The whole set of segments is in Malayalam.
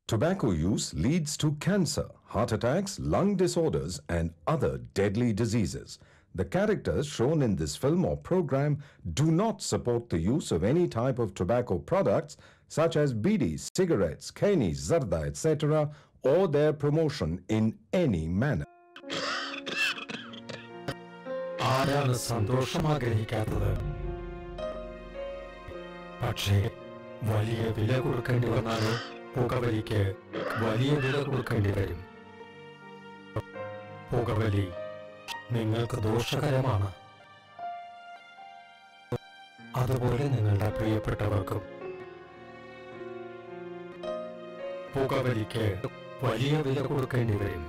Tobacco use leads to cancer, heart attacks, lung disorders, and other deadly diseases. The characters shown in this film or program do not support the use of any type of tobacco products such as bidis, cigarettes, kani, zarda, etc., or their promotion in any manner. ആരാണ് സന്തോഷം ആഗ്രഹിക്കാത്തത് പക്ഷേ വലിയ വില കൊടുക്കേണ്ടി വന്നാലോ പുകവലിക്ക് വലിയ വില കൊടുക്കേണ്ടി വരും പുകവലി നിങ്ങൾക്ക് ദോഷകരമാണ് അതുപോലെ നിങ്ങളുടെ പ്രിയപ്പെട്ടവർക്കും പുകവലിക്ക് വലിയ വില കൊടുക്കേണ്ടി വരും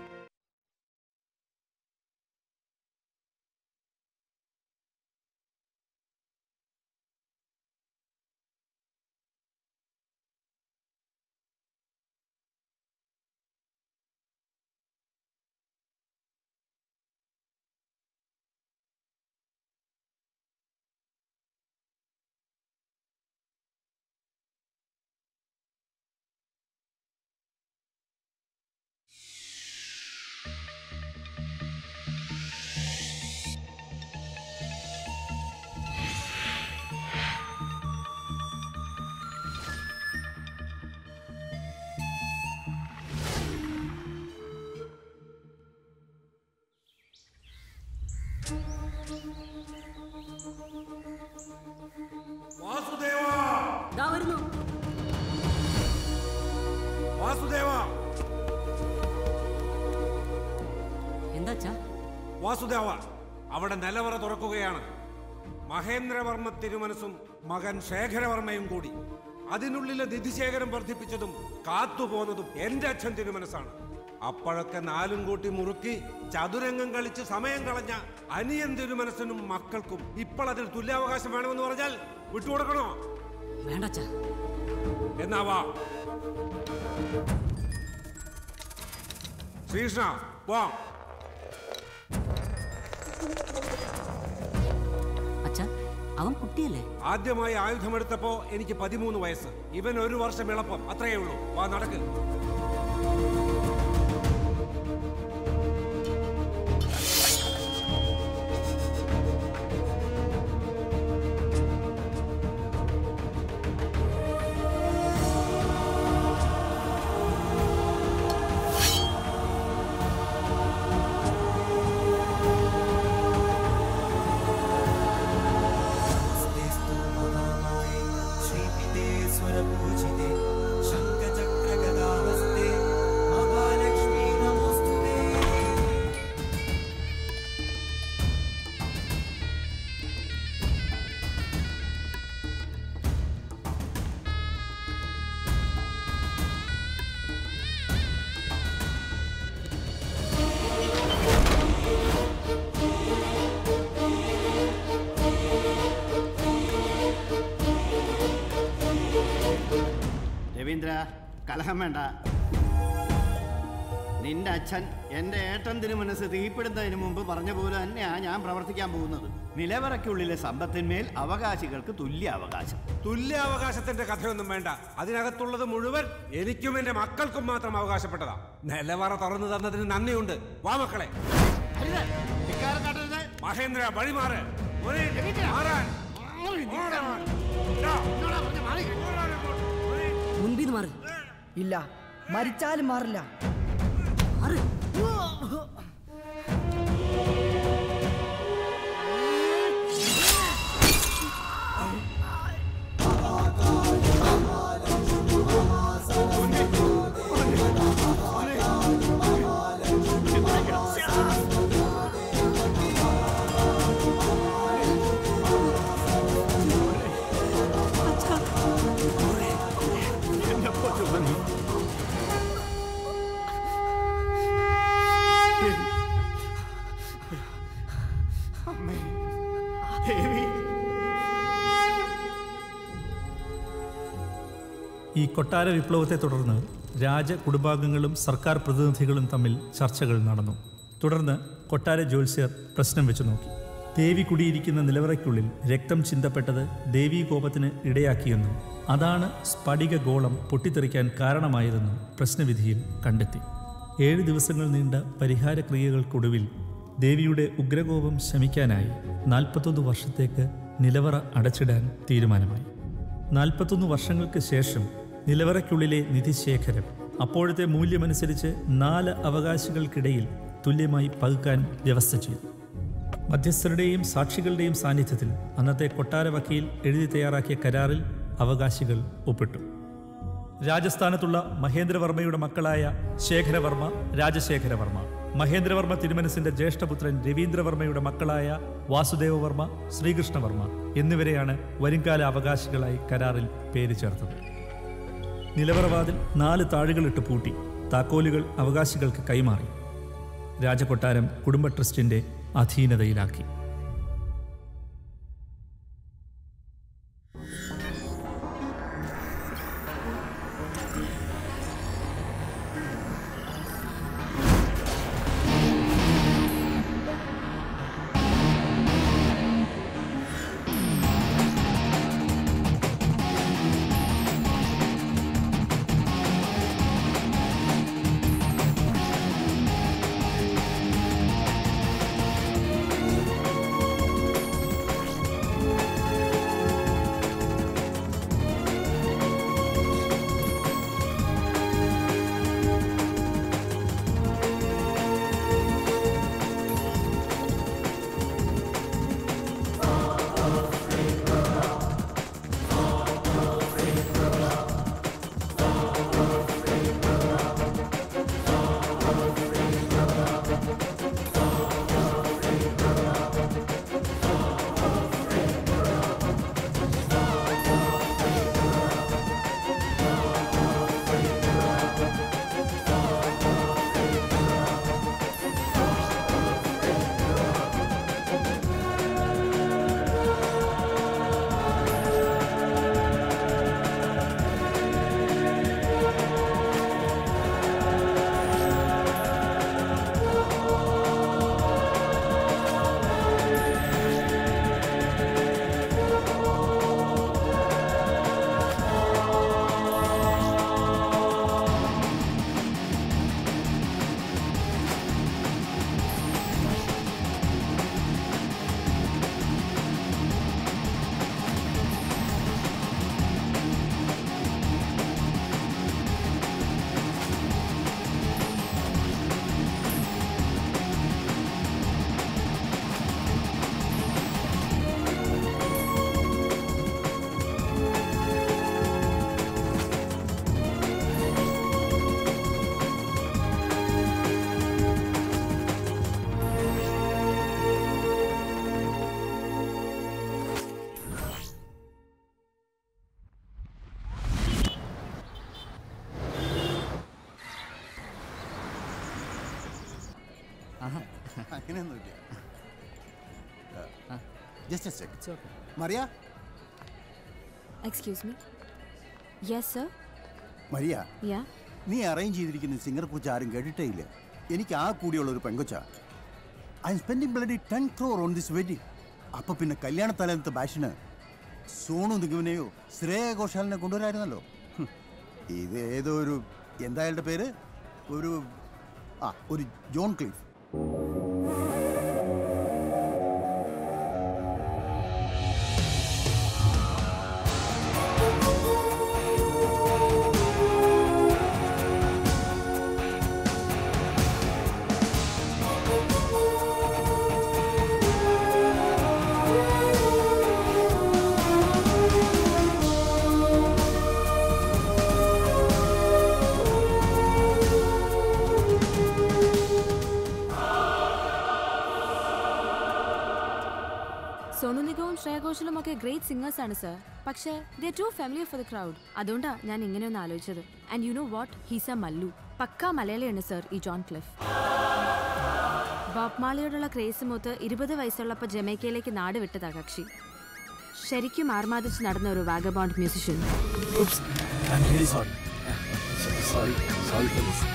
വാസുദേവ ദാ വരുന്നു വാസുദേവ എന്താച്ചാ വാസുദേവ അവിടെ നിലവറ തുറക്കുകയാണ് മഹേന്ദ്രവർമ്മ തിരുമനസും മകൻ ശേഖരവർമ്മയും കൂടി അതിനുള്ളിലെ നിധിശേഖരം വർദ്ധിപ്പിച്ചതും കാത്തുപോന്നതും എന്റെ അച്ഛൻ തിരുമനസാണ് അപ്പോഴൊക്കെ നാലും കൂട്ടി മുറുക്കി ചതുരംഗം കളിച്ച് സമയം കളഞ്ഞ അനിയൻ തിരുമനസിനും മക്കൾക്കും ഇപ്പോൾ അതിൽ തുല്യാവകാശം വേണമെന്ന് പറഞ്ഞാൽ വിട്ടുകൊടുക്കണോ വേണ്ടച്ചാ എന്നാ വാ ശ്രീകൃഷ്ണ വാ അച്ഛാ അവൻ കുട്ടിയല്ലേ ആദ്യമായി ആയുധമെടുത്തപ്പോ എനിക്ക് പതിമൂന്ന് വയസ്സ് ഇവൻ ഒരു വർഷം എളുപ്പം അത്രയേ ഉള്ളൂ വാ നടക്ക് श्रीपितेश्वरपूजिते शङ्खचक्रगदाहस्ते महालक्ष्मी नमोऽस्तुते രവീന്ദ്ര കലഹം വേണ്ട നിന്റെ അച്ഛൻ എന്റെ ഏട്ടൻ തിരുമനസ് തീപ്പെടുന്നതിന് മുമ്പ് പറഞ്ഞ പോലെ തന്നെയാ ഞാൻ പ്രവർത്തിക്കാൻ പോകുന്നത് നിലവറയ്ക്കുള്ളിലെ സമ്പത്തിന്മേൽ അവകാശികൾക്ക് തുല്യ അവകാശം തുല്യാവകാശത്തിന്റെ കഥയൊന്നും വേണ്ട അതിനകത്തുള്ളത് മുഴുവൻ എനിക്കും എന്റെ മക്കൾക്കും മാത്രം അവകാശപ്പെട്ടതാ നിലവറ തുറന്നു തന്നതിന് നന്ദിയുണ്ട് വാ മക്കളെ മഹേന്ദ്ര വഴിമാറ് മോനെ, മാറാൻ. ഓടാൻ. ഇതാ. മുൻപിന്ന് മാറി ഇല്ല മരിച്ചാലും മാറില്ല മാറ് അമ്മേ ദേവി ഈ കൊട്ടാര വിപ്ലവത്തെ തുടർന്ന് രാജ കുടുംബാംഗങ്ങളും സർക്കാർ പ്രതിനിധികളും തമ്മിൽ ചർച്ചകൾ നടന്നു തുടർന്ന് കൊട്ടാര ജ്യോത്സ്യർ പ്രശ്നം വെച്ചു നോക്കി ദേവി കുടിയിരിക്കുന്ന നിലവറയ്ക്കുള്ളിൽ രക്തം ചിന്തപ്പെട്ടത് ദേവീകോപത്തിന് ഇടയാക്കിയെന്നും അതാണ് സ്ഫടിക ഗോളം പൊട്ടിത്തെറിക്കാൻ കാരണമായതെന്നും പ്രശ്നവിധിയിൽ കണ്ടെത്തി ഏഴ് ദിവസങ്ങൾ നീണ്ട പരിഹാരക്രിയകൾക്കൊടുവിൽ ദേവിയുടെ ഉഗ്രകോപം ശമിക്കാനായി നാൽപ്പത്തൊന്ന് വർഷത്തേക്ക് നിലവറ അടച്ചിടാൻ തീരുമാനമായി നാൽപ്പത്തൊന്ന് വർഷങ്ങൾക്ക് ശേഷം നിലവറയ്ക്കുള്ളിലെ നിധിശേഖരം അപ്പോഴത്തെ മൂല്യമനുസരിച്ച് നാല് അവകാശികൾക്കിടയിൽ തുല്യമായി പകുക്കാൻ വ്യവസ്ഥ ചെയ്തു മധ്യസ്ഥരുടെയും സാക്ഷികളുടെയും സാന്നിധ്യത്തിൽ അന്നത്തെ കൊട്ടാര വക്കീൽ എഴുതി തയ്യാറാക്കിയ കരാറിൽ അവകാശികൾ ഒപ്പിട്ടു രാജസ്ഥാനത്തുള്ള മഹേന്ദ്രവർമ്മയുടെ മക്കളായ ശേഖരവർമ്മ രാജശേഖരവർമ്മ മഹേന്ദ്രവർമ്മ തിരുമനസിന്റെ ജ്യേഷ്ഠപുത്രൻ രവീന്ദ്രവർമ്മയുടെ മക്കളായ വാസുദേവവർമ്മ ശ്രീകൃഷ്ണവർമ്മ എന്നിവരെയാണ് വരുംകാല അവകാശികളായി കരാറിൽ പേര് ചേർത്തത് നിലവറവാതിൽ നാല് താഴുകളിട്ട് പൂട്ടി താക്കോലുകൾ അവകാശികൾക്ക് കൈമാറി രാജകൊട്ടാരം കുടുംബ ട്രസ്റ്റിന്റെ അധീനതയിലാക്കി അങ്ങനെയൊന്നുമില്ല just second Maria excuse me yes sir Maria yeah നീ അറേഞ്ച് ചെയ്തിരിക്കുന്ന സിംഗറെ കുറിച്ച് ആരും കേട്ടിട്ടേ ഇല്ല എനിക്ക് ആ കൂടിയുള്ള ഒരു പെങ്കൊച്ച I'm spending bloody ten crore on this wedding അപ്പൊ പിന്നെ കല്യാണ തലേന്നത്തെ ബാഷിന് സോണു നിഗമിനെയോ ശ്രേയ ഘോഷാലിനെ കൊണ്ടുവരായിരുന്നല്ലോ ഹും. ഇത് ഏതോ ഒരു എന്താ അയാളുടെ പേര് ഒരു ആ ഒരു ജോൺ ക്ലീഫ് സോണു നിഗവും ശ്രേയ ഘോഷലും ഒക്കെ ഗ്രേറ്റ് സിംഗേഴ്സ് ആണ് സർ പക്ഷേ the two family for the crowd അതുകൊണ്ടാ ഞാൻ ഇങ്ങനെ ഒന്ന് ആലോചിച്ചത് and you know what he's a Mallu pakka മലയാളിയാണ് സർ ഈ ജോൺ ക്ലിഫ് ബോബ് മാളിയോടുള്ള ക്രേസ് മൂത്ത് ഇരുപത് വയസ്സുള്ളപ്പോൾ ജമൈക്കയിലേക്ക് നാട് വിട്ടതാ കക്ഷി ശരിക്കും ആർമാദിച്ച് നടന്ന ഒരു vagabond musician I'm really sorry. Sorry, sorry for this.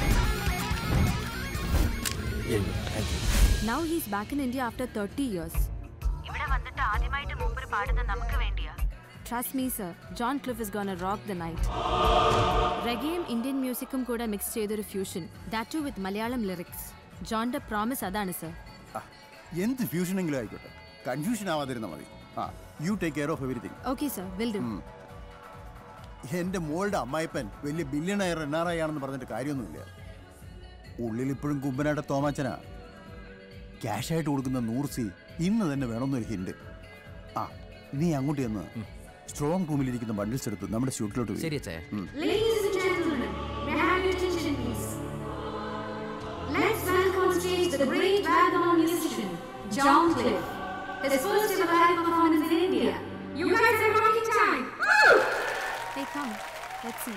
Yeah, thank you. Now he's back in India after thirty years ഇവിടെ വന്നിട്ട് ആദ്യമായിട്ട് മൂപ്പർ പാടുന്ന നമുക്ക് വേണ്ടിയാ trust me sir John Cliff is gone rock the night റെഗയും ഇന്ത്യൻ മ്യൂസിക്കും കൂടെ മിക്സ് ചെയ്തൊരു fusion that two with Malayalam lyrics ജോണിന്റെ പ്രോമിസ് അതാണ് സർ ആ, എന്ത് ഫ്യൂഷനെങ്കിലും ആയിക്കോട്ടെ കൺഫ്യൂഷൻ ആവാതിരുന്നാൽ മതി ആ you take care of everything okay sir will do എൻ്റെ മോളുടെ അമ്മായിപ്പൻ വലിയ ബില്യണയർ എൻ ആർ ഐ ആണെന്ന് പറഞ്ഞിട്ട് കാര്യമൊന്നുമില്ല ഉള്ളിൽ ഇപ്പോഴും കുമ്പനായിട്ട് തോമാച്ചനാ ക്യാഷായിട്ട് കൊടുക്കുന്ന നൂറ് സി ഇന്ന് തന്നെ വേണമെന്നൊരു ഹിന്റ് ആ നീ അങ്ങോട്ട് ചെന്ന് സ്ട്രോങ് റൂമിലിരിക്കുന്ന ബണ്ടിൽസ് എടുത്ത് നമ്മുടെ ഷൂട്ടിലോട്ട് ശരി അച്ഛാ Ladies and gentlemen, may I have your attention, please? Let's welcome on stage the great vagabond musician, John Cliff. His first ever live performance in India. You guys are rocking time! Woo! Hey, come. Let's see.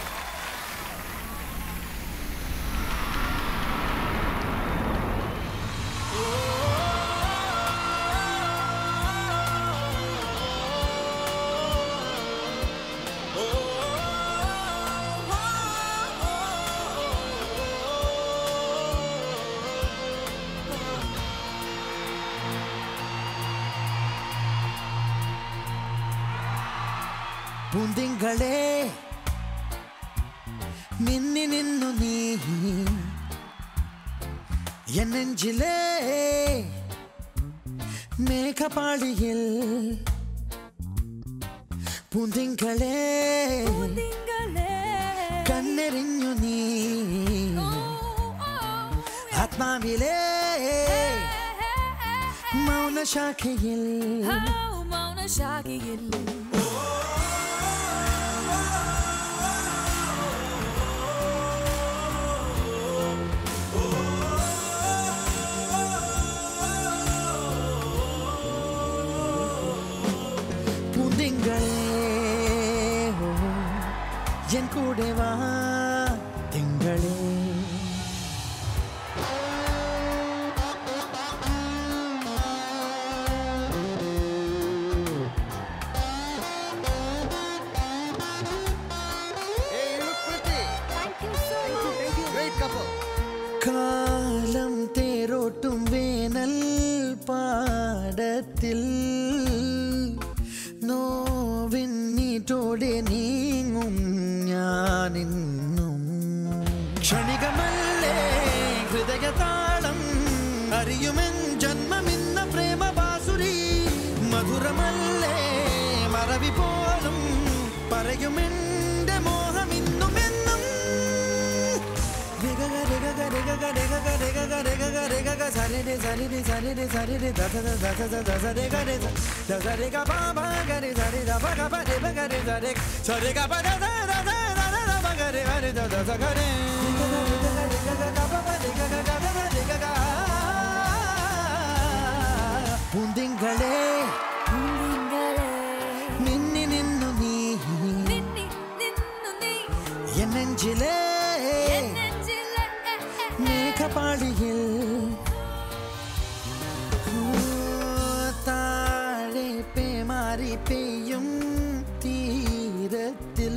പൂന്തിങ്കളെ മിന്നി നിന്നു നീ എന്നെഞ്ചിലേ മേഘപാളിയിൽ പൂന്തിങ്കളെ കണ്ണെറിഞ്ഞു നീ ആത്മാവിലെ മൗനശാഖയിൽ മൗനശാഖയിൽ പൂന്തിങ്കളെ ഓ, എൻ കൂടെ വാ തിങ്കളെ കാലം തേരോട്ടും വേനൽ പാടത്തിൽ നോവിൻ നീറ്റോടെ നീങ്ങും ഞാനിന്നും ക്ഷണികമല്ലേ ഹൃദയതാളം അറിയുമെൻ ജന്മമിന്ന പ്രേമബാസുരി മധുരമല്ലേ മറവി പോലും പറയുമെന്റെ മോഹമിന്നും എന്നും രഗഗ രഗഗ രഗഗ രഗഗ രഗഗ രഗഗ രഗഗ സരി രെ സരി രെ സരി രെ സരി രെ ദസ ദസ ദസ ദസ ദസ രഗ രെ സ ദസ രഗ പ പ ഗ രെ സരി ദ പ ഗ പ രെ പ ഗ രെ സ രെ സരി ഗ പ ദ ദ ദ ദ ദ ദ ദ പ ഗ രെ ഗ രെ ദ ദ സ ഗ രെ പൂന്തിങ്കളെ മിന്നി നിന്നു നീ എന്നെഞ്ചിലേ മേഘപാളിയിൽ താഴെ പേമാറി പെയ്യും തീരത്തിൽ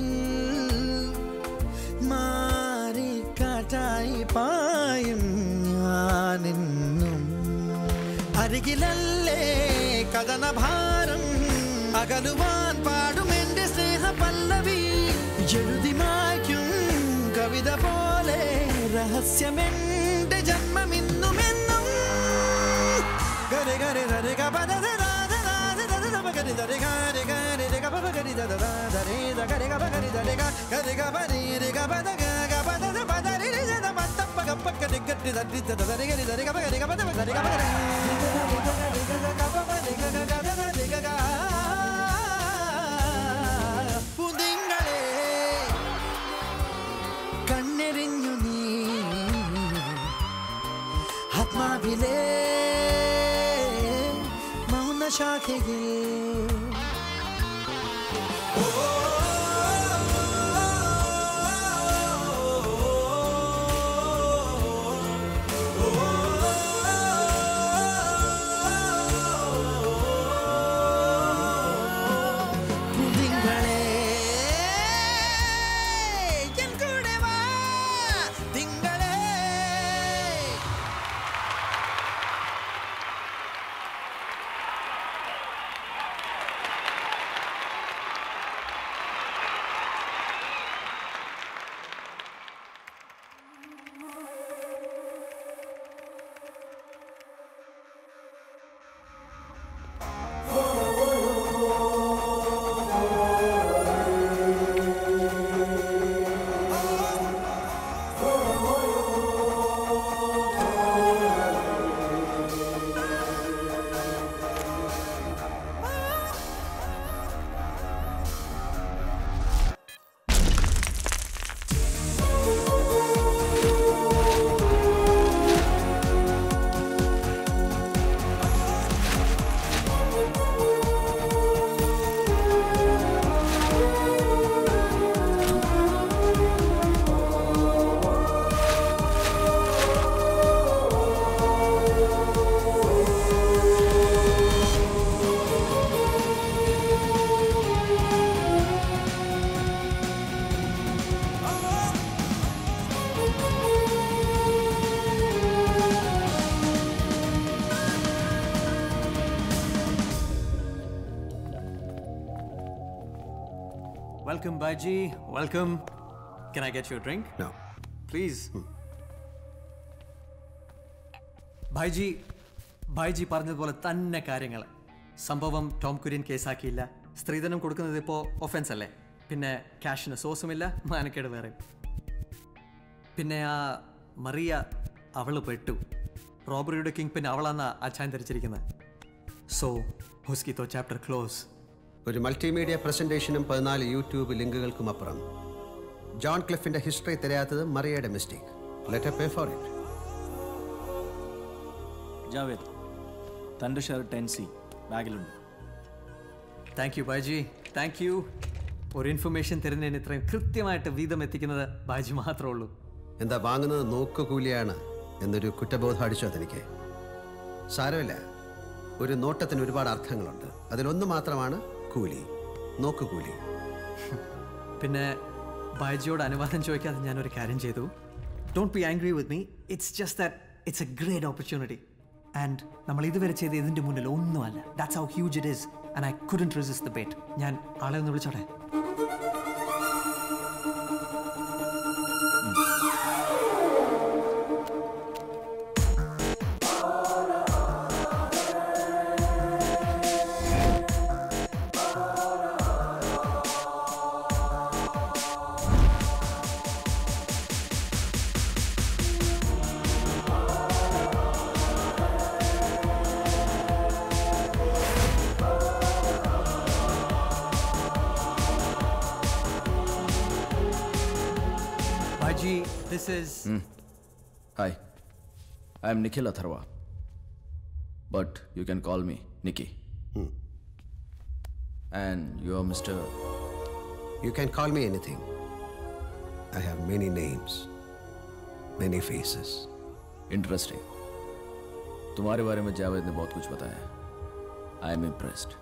മാറി കാറ്റായി പായും ഞാനെന്നും അരികിലല്ലേ കഥനഭാരം അകലുവാൻ പാടും എന്റെ സ്നേഹ പല്ലവി എഴുതി മായ്ക്കും കവിത പോലെ രഹസ്യമെന്റെ ജന്മമിന്നും എന്നും ഗരെ ഗരെ ഗരെ ഗ പദ ദ ദ ദ ദ ദ ദ ദ പ ഗരെ ദ രെ ഗ രെ ഗ രെ രെ ഗ പ പ ഗരെ ദ ദ ദ ദ രെ ദ ഗ രെ ഗ പ ഗരെ ദ രെ ഗ ഗ രെ ഗ പ രെ രെ ഗ പ ദ ഗ ഗ പ ദ ദ പ ദ രെ രെ ദ പ ത പ ഗ പ ഗ രെ ഗ രെ ദ രി ദ ദ രെ ഗ രെ ദ രെ ഗ പ ഗ രെ ഗ പ ദ പ ഗ രെ ഗ പ ഗ രെ പൂന്തിങ്കളെ കണ്ണെറിഞ്ഞു നീ ആത്മാവിലെ മൗനശാഖയിൽ പൂന്തിങ്കളെ എൻ കൂടെ വാ തിങ്കളെ Welcome, Baji. Welcome. Can I get you a drink? No. Please. Baiji Baiji പറഞ്ഞതുപോലെ തന്നെ കാര്യങ്ങൾ സംഭവം ടോം കുര്യൻ കേസാക്കിയില്ല സ്ത്രീധനം കൊടുക്കുന്നത് ഇപ്പോൾ ഒഫൻസ് അല്ലേ പിന്നെ ക്യാഷിന് സോസുമില്ല മാനക്കേട് വേറെ പിന്നെ ആ മറിയ അവള് പെട്ടു റോബറിയുടെ കിങ് പിന്നെ അവളാന്നാ അച്ഛൻ ധരിച്ചിരിക്കുന്നത് സോ ഹുസ്കിത്തോ ചാപ്റ്റർ ക്ലോസ് ഒരു മൾട്ടിമീഡിയ പ്രസന്റേഷനും പതിനാല് യൂട്യൂബ് ലിങ്കുകൾക്കും അപ്പുറം ജോൺ ക്ലിഫിന്റെ ഹിസ്റ്ററി തിരയാത്തത് മറിയയുടെ mistake let pay for it Javed തൻ്റെ ഷെയർ ടെൻ സി ബാഗിലുണ്ട് thank you Baji thank you ഒരു ഇൻഫർമേഷൻ തരുന്നതിന് ഇത്രയും കൃത്യമായിട്ട് വീതം എത്തിക്കുന്നത് ബാജി മാത്രമേ ഉള്ളൂ എന്താ വാങ്ങുന്നത് നോക്കുകൂലിയാണ് എന്നൊരു കുറ്റബോധം അടിച്ചോ അതെനിക്ക് സാരമില്ല ഒരു നോട്ടത്തിന് ഒരുപാട് അർത്ഥങ്ങളുണ്ട് അതിലൊന്ന് മാത്രമാണ് കൂലി നോക്കുകൂലി പിന്നെ ബാജിയോട് അനുവാദം ചോദിക്കാതെ ഞാൻ ഒരു കാര്യം ചെയ്തു don't be angry with me it's just that it's a great opportunity and നമ്മൾ ഇതുവരെ ചെയ്ത് ഇതിന്റെ മുന്നിൽ ഒന്നുമല്ല that's how huge it is and I couldn't resist the bait ഞാൻ ആളെ ഒന്ന് വിളിച്ചോട്ടെ Baji this is Hi, I am Nikhil Atharva. But you can call me Nikki. And you are Mr. You can call me anything. I have many names, many faces. Interesting. तुम्हारे बारे में जावेद ने बहुत कुछ बताया I'm impressed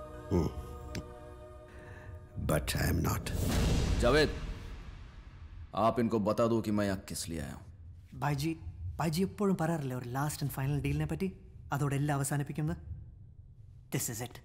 But I am not. जावेद आप इनको बता दो कि मैं यहाँ किस लिए आया हूँ ബാജി ബാജി എപ്പോഴും പറയാറില്ലേ ഒരു ലാസ്റ്റ് ആൻഡ് ഫൈനൽ ഡീലിനെ പറ്റി അതോടെ എല്ലാം അവസാനിപ്പിക്കുന്നത് ദിസ് ഇസ് ഇറ്റ്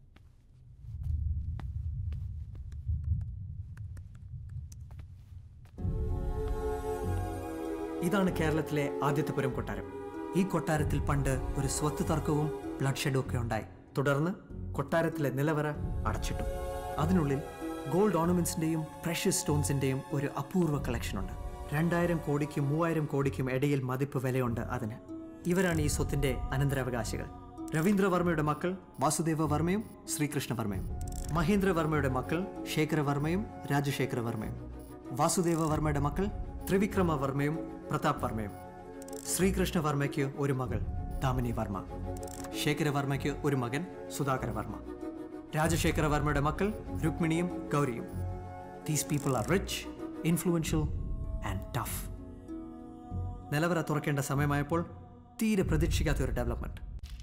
ഇതാണ് കേരളത്തിലെ ആദ്യത്തെ പുരം കൊട്ടാരം ഈ കൊട്ടാരത്തിൽ പണ്ട് ഒരു സ്വത്ത് തർക്കവും ബ്ലഡ് ഷെഡും ഒക്കെ ഉണ്ടായി തുടർന്ന് കൊട്ടാരത്തിലെ നിലവറ അടച്ചിട്ടു അതിനുള്ളിൽ ഗോൾഡ് ഓർണമെന്റ്സിന്റെയും പ്രഷ്യസ് സ്റ്റോൺസിന്റെയും ഒരു അപൂർവ കളക്ഷൻ ഉണ്ട് രണ്ടായിരം കോടിക്കും മൂവായിരം കോടിക്കും ഇടയിൽ മതിപ്പ് വിലയുണ്ട് അതിന് ഇവരാണ് ഈ സ്വത്തിന്റെ അനന്തരാവകാശികൾ രവീന്ദ്രവർമ്മയുടെ മക്കൾ വാസുദേവ വർമ്മയും ശ്രീകൃഷ്ണവർമ്മയും മഹേന്ദ്രവർമ്മയുടെ മക്കൾ ശേഖരവർമ്മയും രാജശേഖരവർമ്മയും വാസുദേവ വർമ്മയുടെ മക്കൾ ത്രിവിക്രമവർമ്മയും പ്രതാപ് വർമ്മയും ശ്രീകൃഷ്ണവർമ്മയ്ക്ക് ഒരു മകൾ ദാമിനി വർമ്മ ശേഖരവർമ്മയ്ക്ക് ഒരു മകൻ സുധാകര വർമ്മ രാജശേഖരവർമ്മയുടെ മക്കൾ രുക്മിണിയും ഗൗരിയും these people are rich influential and tough നിലവറ തുറക്കേണ്ട സമയമായപ്പോൾ തീരെ പ്രതീക്ഷിക്കാത്ത ഒരു ഡെവലപ്മെന്റ്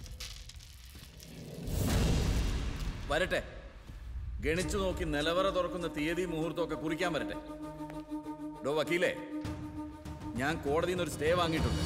വരട്ടെ ഗണിച്ചു നോക്കി നിലവറ തുറക്കുന്ന തീയതി മുഹൂർത്തമൊക്കെ കുറിക്കാൻ വരട്ടെ ഡോ വക്കീലേ ഞാൻ കോടതിയിൽ നിന്ന് ഒരു സ്റ്റേ വാങ്ങിയിട്ടുണ്ട്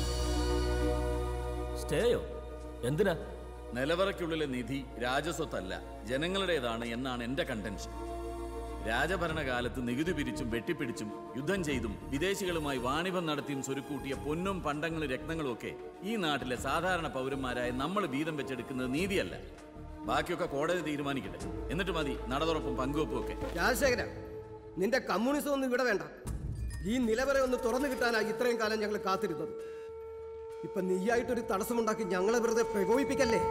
സ്റ്റേയോ എന്തിനാ നിലവറയ്ക്കുള്ളിലെ നിധി രാജസ്വത്തല്ല ജനങ്ങളുടേതാണ് എന്നാണ് എന്റെ കണ്ടൻഷൻ രാജഭരണകാലത്ത് നികുതി പിരിച്ചും വെട്ടിപ്പിടിച്ചും യുദ്ധം ചെയ്തും വിദേശികളുമായി വാണിഭം നടത്തിയും സ്വരുക്കൂട്ടിയ പൊന്നും പണ്ടങ്ങളും രത്നങ്ങളും ഒക്കെ ഈ നാട്ടിലെ സാധാരണ പൗരന്മാരായ നമ്മൾ വീതം വെച്ചെടുക്കുന്നത് നീതിയല്ല ബാക്കിയൊക്കെ കോടതി തീരുമാനിക്കട്ടെ എന്നിട്ട് മതി നടതുറപ്പും പങ്കുവെപ്പും ഒക്കെ രാജശേഖര നിന്റെ കമ്മ്യൂണിസം ഒന്നും ഇവിടെ വേണ്ട ഈ നിലവരെ ഒന്ന് തുറന്നു കിട്ടാനായി ഇത്രയും കാലം ഞങ്ങൾ കാത്തിരുന്നത് ഇപ്പൊ നീയായിട്ടൊരു തടസ്സമുണ്ടാക്കി ഞങ്ങളെ വെറുതെ പ്രകോപിപ്പിക്കല്ലേ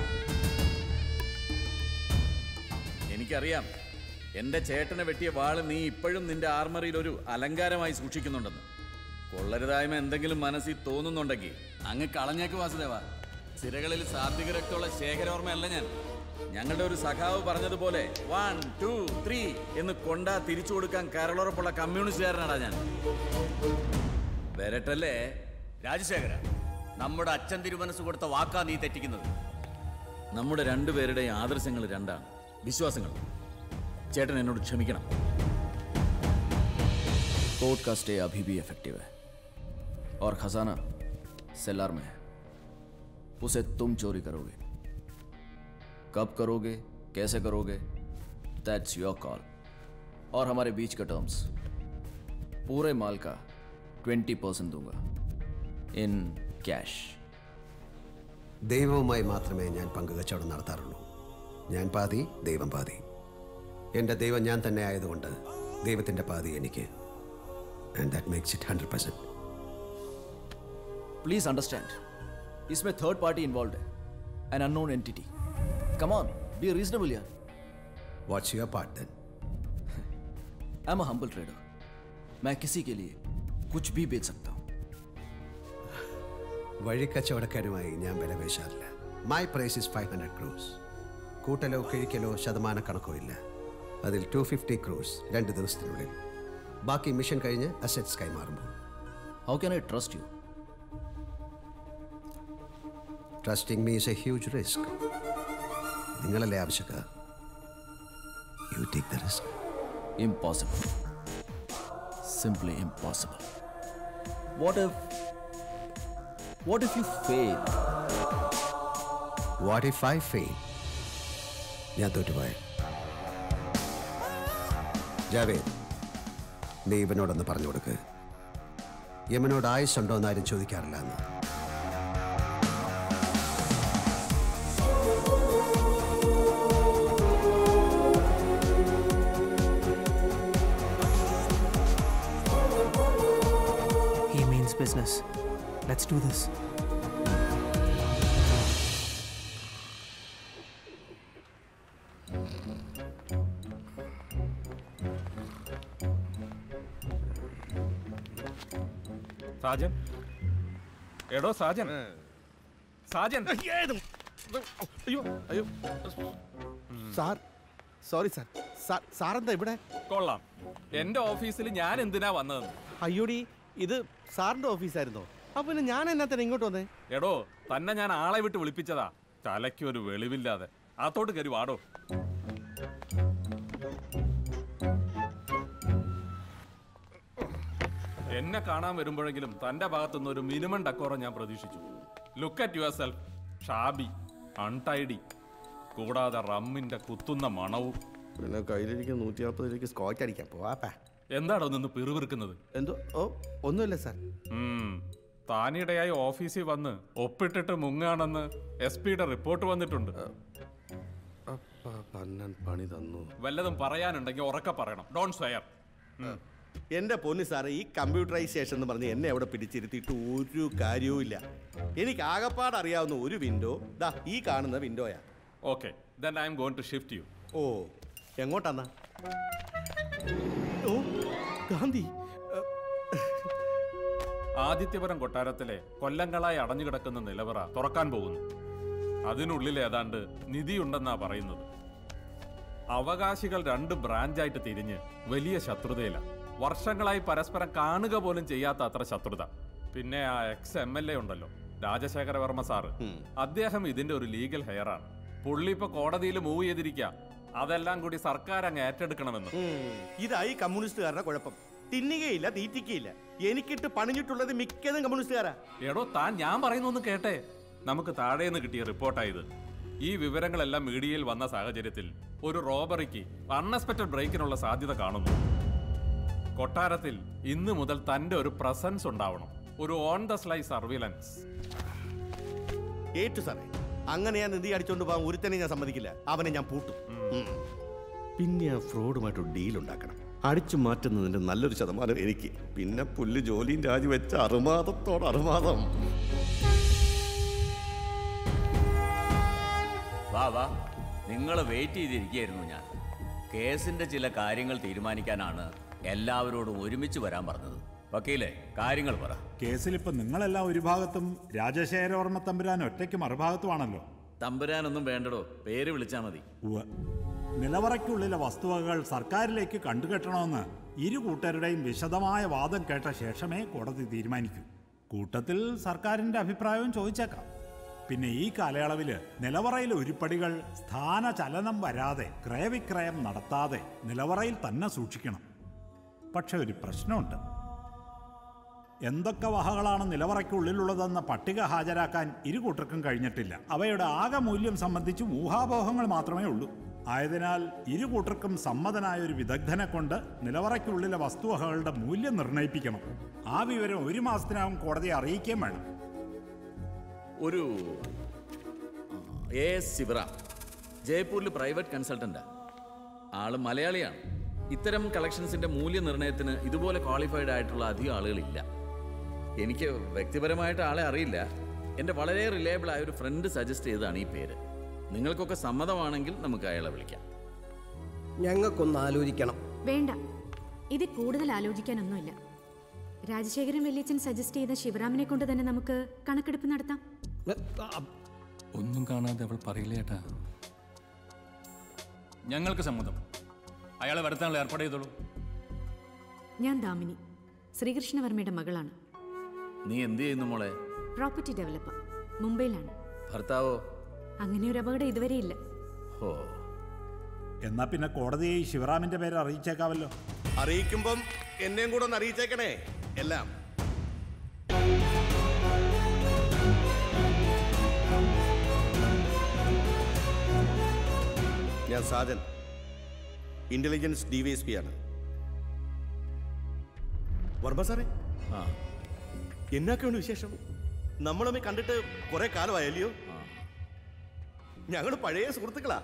എനിക്കറിയാം എന്റെ ചേട്ടനെ വെട്ടിയ വാള് നീ ഇപ്പോഴും നിന്റെ ആർമറിയിൽ ഒരു അലങ്കാരമായി സൂക്ഷിക്കുന്നുണ്ടെന്ന് കൊള്ളരുതായ്മ എന്തെങ്കിലും മനസ്സിൽ തോന്നുന്നുണ്ടെങ്കിൽ അങ്ങ് കളഞ്ഞേക്ക് വാസുദേവ സിരകളിൽ സാത്വിക രക്തമുള്ള ശേഖരോർമ്മയല്ല ഞാൻ ഞങ്ങളുടെ ഒരു സഖാവ് പറഞ്ഞതുപോലെ വൺ ടു ത്രീ എന്ന് കൊണ്ടാ തിരിച്ചു കൊടുക്കാൻ കരളുറപ്പുള്ള കമ്മ്യൂണിസ്റ്റുകാരനാടാ ഞാൻ വരട്ടല്ലേ രാജശേഖര നമ്മുടെ അച്ഛൻ തിരുമനസ് കൊടുത്ത വാക്കാ നീ തെറ്റിക്കുന്നത് നമ്മുടെ രണ്ടുപേരുടെയും ആദർശങ്ങൾ രണ്ടാണ് വിശ്വാസങ്ങൾ ചേട്ടൻ എന്നോട് ക്ഷമിക്കണം कोर्ट का स्टे अभी भी इफेक्टिव है और खजाना सेलार में है उसे तुम चोरी करोगे कब करोगे कैसे करोगे दैट्स योर कॉल और हमारे बीच का टर्म्स पूरे माल का ट्वेंटी परसेंट दूंगा इन कैश ദൈവവുമായി മാത്രമേ ഞാൻ പങ്കുകച്ചവടം നടത്താറുള്ളൂ ഞാൻ പാതി ദൈവം പാതി എൻ്റെ ദൈവം ഞാൻ തന്നെ ആയതുകൊണ്ട് ദൈവത്തിൻ്റെ പാതി എനിക്ക് and that makes it hundred percent please understand इसमें थर्ड पार्टी इन्वॉल्व है an unknown entity come on be reasonable यार what's your part then I'm humble trader मैं किसी के लिए कुछ भी बेच सकता हूँ വഴിക്കച്ചവടക്കാരുമായി ഞാൻ വില പേശാറില്ല my price is five hundred crores കൂട്ടലോ കിഴിക്കലോ ശതമാന കണക്കോ ഇല്ല അതിൽ ടു ഫിഫ്റ്റി ക്രൂസ് രണ്ട് ദിവസത്തിനുള്ളിൽ ബാക്കി മിഷൻ കഴിഞ്ഞ് അസറ്റ്സ് കൈമാറുമ്പോൾ how can I trust you trusting me is a huge risk നിങ്ങളല്ലേ ആവശ്യക്കാർ you take the risk Impossible. Simply impossible. What if. What if you fail? What if I fail ഞാൻ തോറ്റുപോയ ജാവേദ് നീ ഇവനോടൊന്ന് പറഞ്ഞു കൊടുക്ക് യമനോട് ആയുസ്സുണ്ടോ എന്ന് ആരും ചോദിക്കാറില്ല എന്ന് He means business. Let's do this. Sajan എടോ സാജൻ സാജൻ അയ്യോ അയ്യോ സാർ സോറി സാർ സാർ സാറെന്താ ഇവിടെ കൊള്ളാം എന്റെ ഓഫീസിൽ ഞാൻ എന്തിനാ വന്നതെന്ന് അയ്യോടി ഇത് സാറിന്റെ ഓഫീസായിരുന്നോ അപ്പൊ പിന്നെ ഞാൻ എന്നാ തന്നെ ഇങ്ങോട്ട് വന്നേ എടോ തന്നെ ഞാൻ ആളെ വിട്ട് വിളിപ്പിച്ചതാ തലയ്ക്ക് ഒരു വെളിവില്ലാതെ അത്തോട്ട് കയറി വാടോ എന്നെ കാണാൻ വരുമ്പോഴെങ്കിലും തന്റെ ഭാഗത്തുനിന്ന് ഒരു മിനിമം ഡക്കോറം ഞാൻ പ്രതീക്ഷിച്ചു look at yourself shabby untidy കൂടാതെ റമ്മിന്റെ കുത്തുന്ന മണവും പിന്നെ കയ്യിലിരിക്കുന്ന നൂറ്റി നാൽപ്പത് രൂപയ്ക്ക് സ്കോച്ച് അടിക്കാൻ പോവാപ്പാ എന്താടോ നിന്ന് പിറുപിറുക്കുന്നത് എന്തോ ഓ ഒന്നുമില്ല സാർ ഉം. താനിടയായി ഓഫീസിൽ വന്ന് ഒപ്പിട്ടിട്ട് മുങ്ങാണെന്ന് എസ് പിയുടെ റിപ്പോർട്ട് വന്നിട്ടുണ്ട് പന്നൻ പണി തന്നു വല്ലതും പറയാനുണ്ടെങ്കിൽ ഉറക്കെ പറയണം ഡോൺ സ്വയർ എന്റെ പൊന്നു സാറേ ഈ കമ്പ്യൂട്ടറൈസേഷൻ എന്ന് പറഞ്ഞ് എന്നെ അവിടെ പിടിച്ചിരുത്തിയിട്ട് ഒരു കാര്യവും ഇല്ല എനിക്ക് ആകപ്പാട് അറിയാവുന്ന ഒരു വിൻഡോ ദാ ഈ കാണുന്ന വിൻഡോയാ okay then I'm going to shift you oh എങ്ങോട്ടാന്നാ ഓ ഗാന്ധി ആദിത്യപുരം കൊട്ടാരത്തിലെ കൊല്ലങ്ങളായി അടഞ്ഞുകിടക്കുന്ന നിലവറ തുറക്കാൻ പോകുന്നു അതിനുള്ളിൽ ഏതാണ്ട് നിധിയുണ്ടെന്നാ പറയുന്നത് അവകാശികൾ രണ്ട് ബ്രാഞ്ചായിട്ട് തിരിഞ്ഞ് വലിയ ശത്രുതയില വർഷങ്ങളായി പരസ്പരം കാണുക പോലും ചെയ്യാത്ത അത്ര ശത്രുത പിന്നെ ആ എക്സ് എം എൽ എ ഉണ്ടല്ലോ രാജശേഖരവർമ്മ സാറ് അദ്ദേഹം ഇതിന്റെ ഒരു ലീഗൽ ഹെയറാണ് പുള്ളി ഇപ്പൊ കോടതിയിൽ മൂവ് ചെയ്തിരിക്കുക അതെല്ലാം കൂടി സർക്കാർ അങ്ങ് ഏറ്റെടുക്കണമെന്ന് ഇതായി കമ്മ്യൂണിസ്റ്റുകാരുടെ കുഴപ്പം തിന്നുകയില്ല തീറ്റിക്കയില്ല എനിക്കിട്ട് പണിഞ്ഞിട്ടുള്ളത് മിക്കതും കമ്മ്യൂണിസ്റ്റുകാരാ എടോ താൻ ഞാൻ പറയുന്നൊന്ന് കേട്ടെ നമുക്ക് താഴേന്ന് കിട്ടിയ റിപ്പോർട്ടായത് ഈ വിവരങ്ങളെല്ലാം മീഡിയയിൽ വന്ന സാഹചര്യത്തിൽ ഒരു റോബറിക്ക് അൺഎക്സ്പെക്ടഡ് ബ്രേക്കിനുള്ള സാധ്യത കാണുന്നു കൊട്ടാരത്തിൽ ഇന്ന് മുതൽ തന്റെ ഒരു പ്രസൻസ് ഉണ്ടാവണം ഒരു ഓൺ ദ സ്ലൈ സർവീലൻസ് ഏറ്റു സാറേ അങ്ങനെ ഞാൻ നിധി അടിച്ചോണ്ട് പോകാൻ ഒരുത്തനെ ഞാൻ സമ്മതിക്കില്ല അവനെ ഞാൻ പൂട്ടും ഉം. പിന്നെ ആ ഫ്രോഡുമായിട്ട് ഡീൽ ഉണ്ടാക്കണം അടിച്ചു മാറ്റുന്നതിന്റെ നല്ലൊരു ശതമാനം എനിക്ക് പിന്നെ പുല്ല് ജോലിയും രാജിവെച്ച അറുമാദത്തോട് അറുമാദം വാ വാ നിങ്ങൾ വെയിറ്റ് ചെയ്തിരിക്കുകയായിരുന്നു ഞാൻ കേസിന്റെ ചില കാര്യങ്ങൾ തീരുമാനിക്കാനാണ് എല്ലാവരോടും ഒരുമിച്ച് വരാൻ പറഞ്ഞത് വക്കീലെ കാര്യങ്ങൾ പറ കേസിലിപ്പോ നിങ്ങളെല്ലാം ഒരു ഭാഗത്തും രാജശേഖരവർമ്മ തമ്പുരാൻ ഒറ്റയ്ക്ക് മറുഭാഗത്തുമാണല്ലോ തമ്പുരാനൊന്നും വേണ്ടടോ പേര് വിളിച്ചാ മതി ഉവ്വ്. നിലവറയ്ക്കുള്ളിലെ വസ്തുവകകൾ സർക്കാരിലേക്ക് കണ്ടുകെട്ടണമെന്ന് ഇരു കൂട്ടരുടെയും വിശദമായ വാദം കേട്ട ശേഷമേ കോടതി തീരുമാനിക്കൂ കൂട്ടത്തിൽ സർക്കാരിന്റെ അഭിപ്രായവും ചോദിച്ചേക്കാം പിന്നെ ഈ കാലയളവിൽ നിലവറയിലെ ഉരുപ്പടികൾ സ്ഥാനചലനം വരാതെ ക്രയവിക്രയം നടത്താതെ നിലവറയിൽ തന്നെ സൂക്ഷിക്കണം പക്ഷെ ഒരു പ്രശ്നമുണ്ട് എന്തൊക്കെ വഹകളാണ് നിലവറയ്ക്കുള്ളിലുള്ളതെന്ന പട്ടിക ഹാജരാക്കാൻ ഇരു കൂട്ടർക്കും കഴിഞ്ഞിട്ടില്ല അവയുടെ ആകെ മൂല്യം സംബന്ധിച്ച് ഊഹാപോഹങ്ങൾ മാത്രമേ ഉള്ളൂ ആയതിനാൽ ഇരു കൂട്ടർക്കും സമ്മതനായ ഒരു വിദഗ്ധനെ കൊണ്ട് നിലവറയ്ക്കുള്ളിലെ വസ്തുവകകളുടെ മൂല്യം നിർണ്ണയിപ്പിക്കണം ആ വിവരം ഒരു മാസത്തിനകം കോടതിയെ അറിയിക്കുകയും വേണം ഒരു എ എസ് ശിവറാം ജയ്പൂരിൽ പ്രൈവറ്റ് കൺസൾട്ടൻ്റാ ആള് മലയാളിയാണ് ഇത്തരം കളക്ഷൻസിന്റെ മൂല്യനിർണ്ണയത്തിന് ഇതുപോലെ ക്വാളിഫൈഡ് ആയിട്ടുള്ള അധികം ആളുകളില്ല എനിക്ക് വ്യക്തിപരമായിട്ട് ആളെ അറിയില്ല എൻ്റെ വളരെ റിലയബിൾ ആയ ഒരു ഫ്രണ്ട് സജസ്റ്റ് ചെയ്തതാണ് ഈ പേര് നിങ്ങൾക്കൊക്കെ സമ്മതമാണെങ്കിൽ നമുക്ക് അയാളെ വിളിക്കാം ഞങ്ങൾക്കൊന്ന് ആലോചിക്കണം വേണ്ട ഇത് കൂടുതൽ ആലോചിക്കാനൊന്നുമില്ല രാജശേഖരൻ വല്യച്ഛൻ സജസ്റ്റ് ചെയ്ത ശിവറാമിനെ കൊണ്ട് തന്നെ നമുക്ക് കണക്കെടുപ്പ് നടത്താം ഒന്നും കാണാതെ അവൾ പറയില്ല ഏട്ടാ ഞങ്ങൾക്ക് സമ്മതം അയാളെ വരുത്താനുള്ള ഏർപ്പാട് ചെയ്തോളൂ ഞാൻ ദാമിനി ശ്രീകൃഷ്ണവർമ്മയുടെ മകളാണ് നീ എന്ത് ചെയ്യുന്നു മോളെ പ്രോപ്പർട്ടി ഡെവലപ്പർ മുംബൈയിലാണ് ഭർത്താവോ അങ്ങനെ ഒരു അപകടം ഇതുവരെ ഇല്ല ഓ എന്നാ പിന്നെ കോടതിയെ ഈ ശിവറാമിന്റെ പേര് അറിയിച്ചേക്കാവല്ലോ അറിയിക്കുമ്പം എന്നെയും കൂടെ ഒന്ന് അറിയിച്ചേക്കണേ എല്ലാം ഞാൻ Sajan intelligence D V S P ആണ് വർമ്മ സാറേ ആ എന്നൊക്കെയാണ് വിശേഷം നമ്മളമ്മ കണ്ടിട്ട് കുറെ കാലമായല്ലയോ ഞങ്ങൾ പഴയ സുഹൃത്തുക്കളാ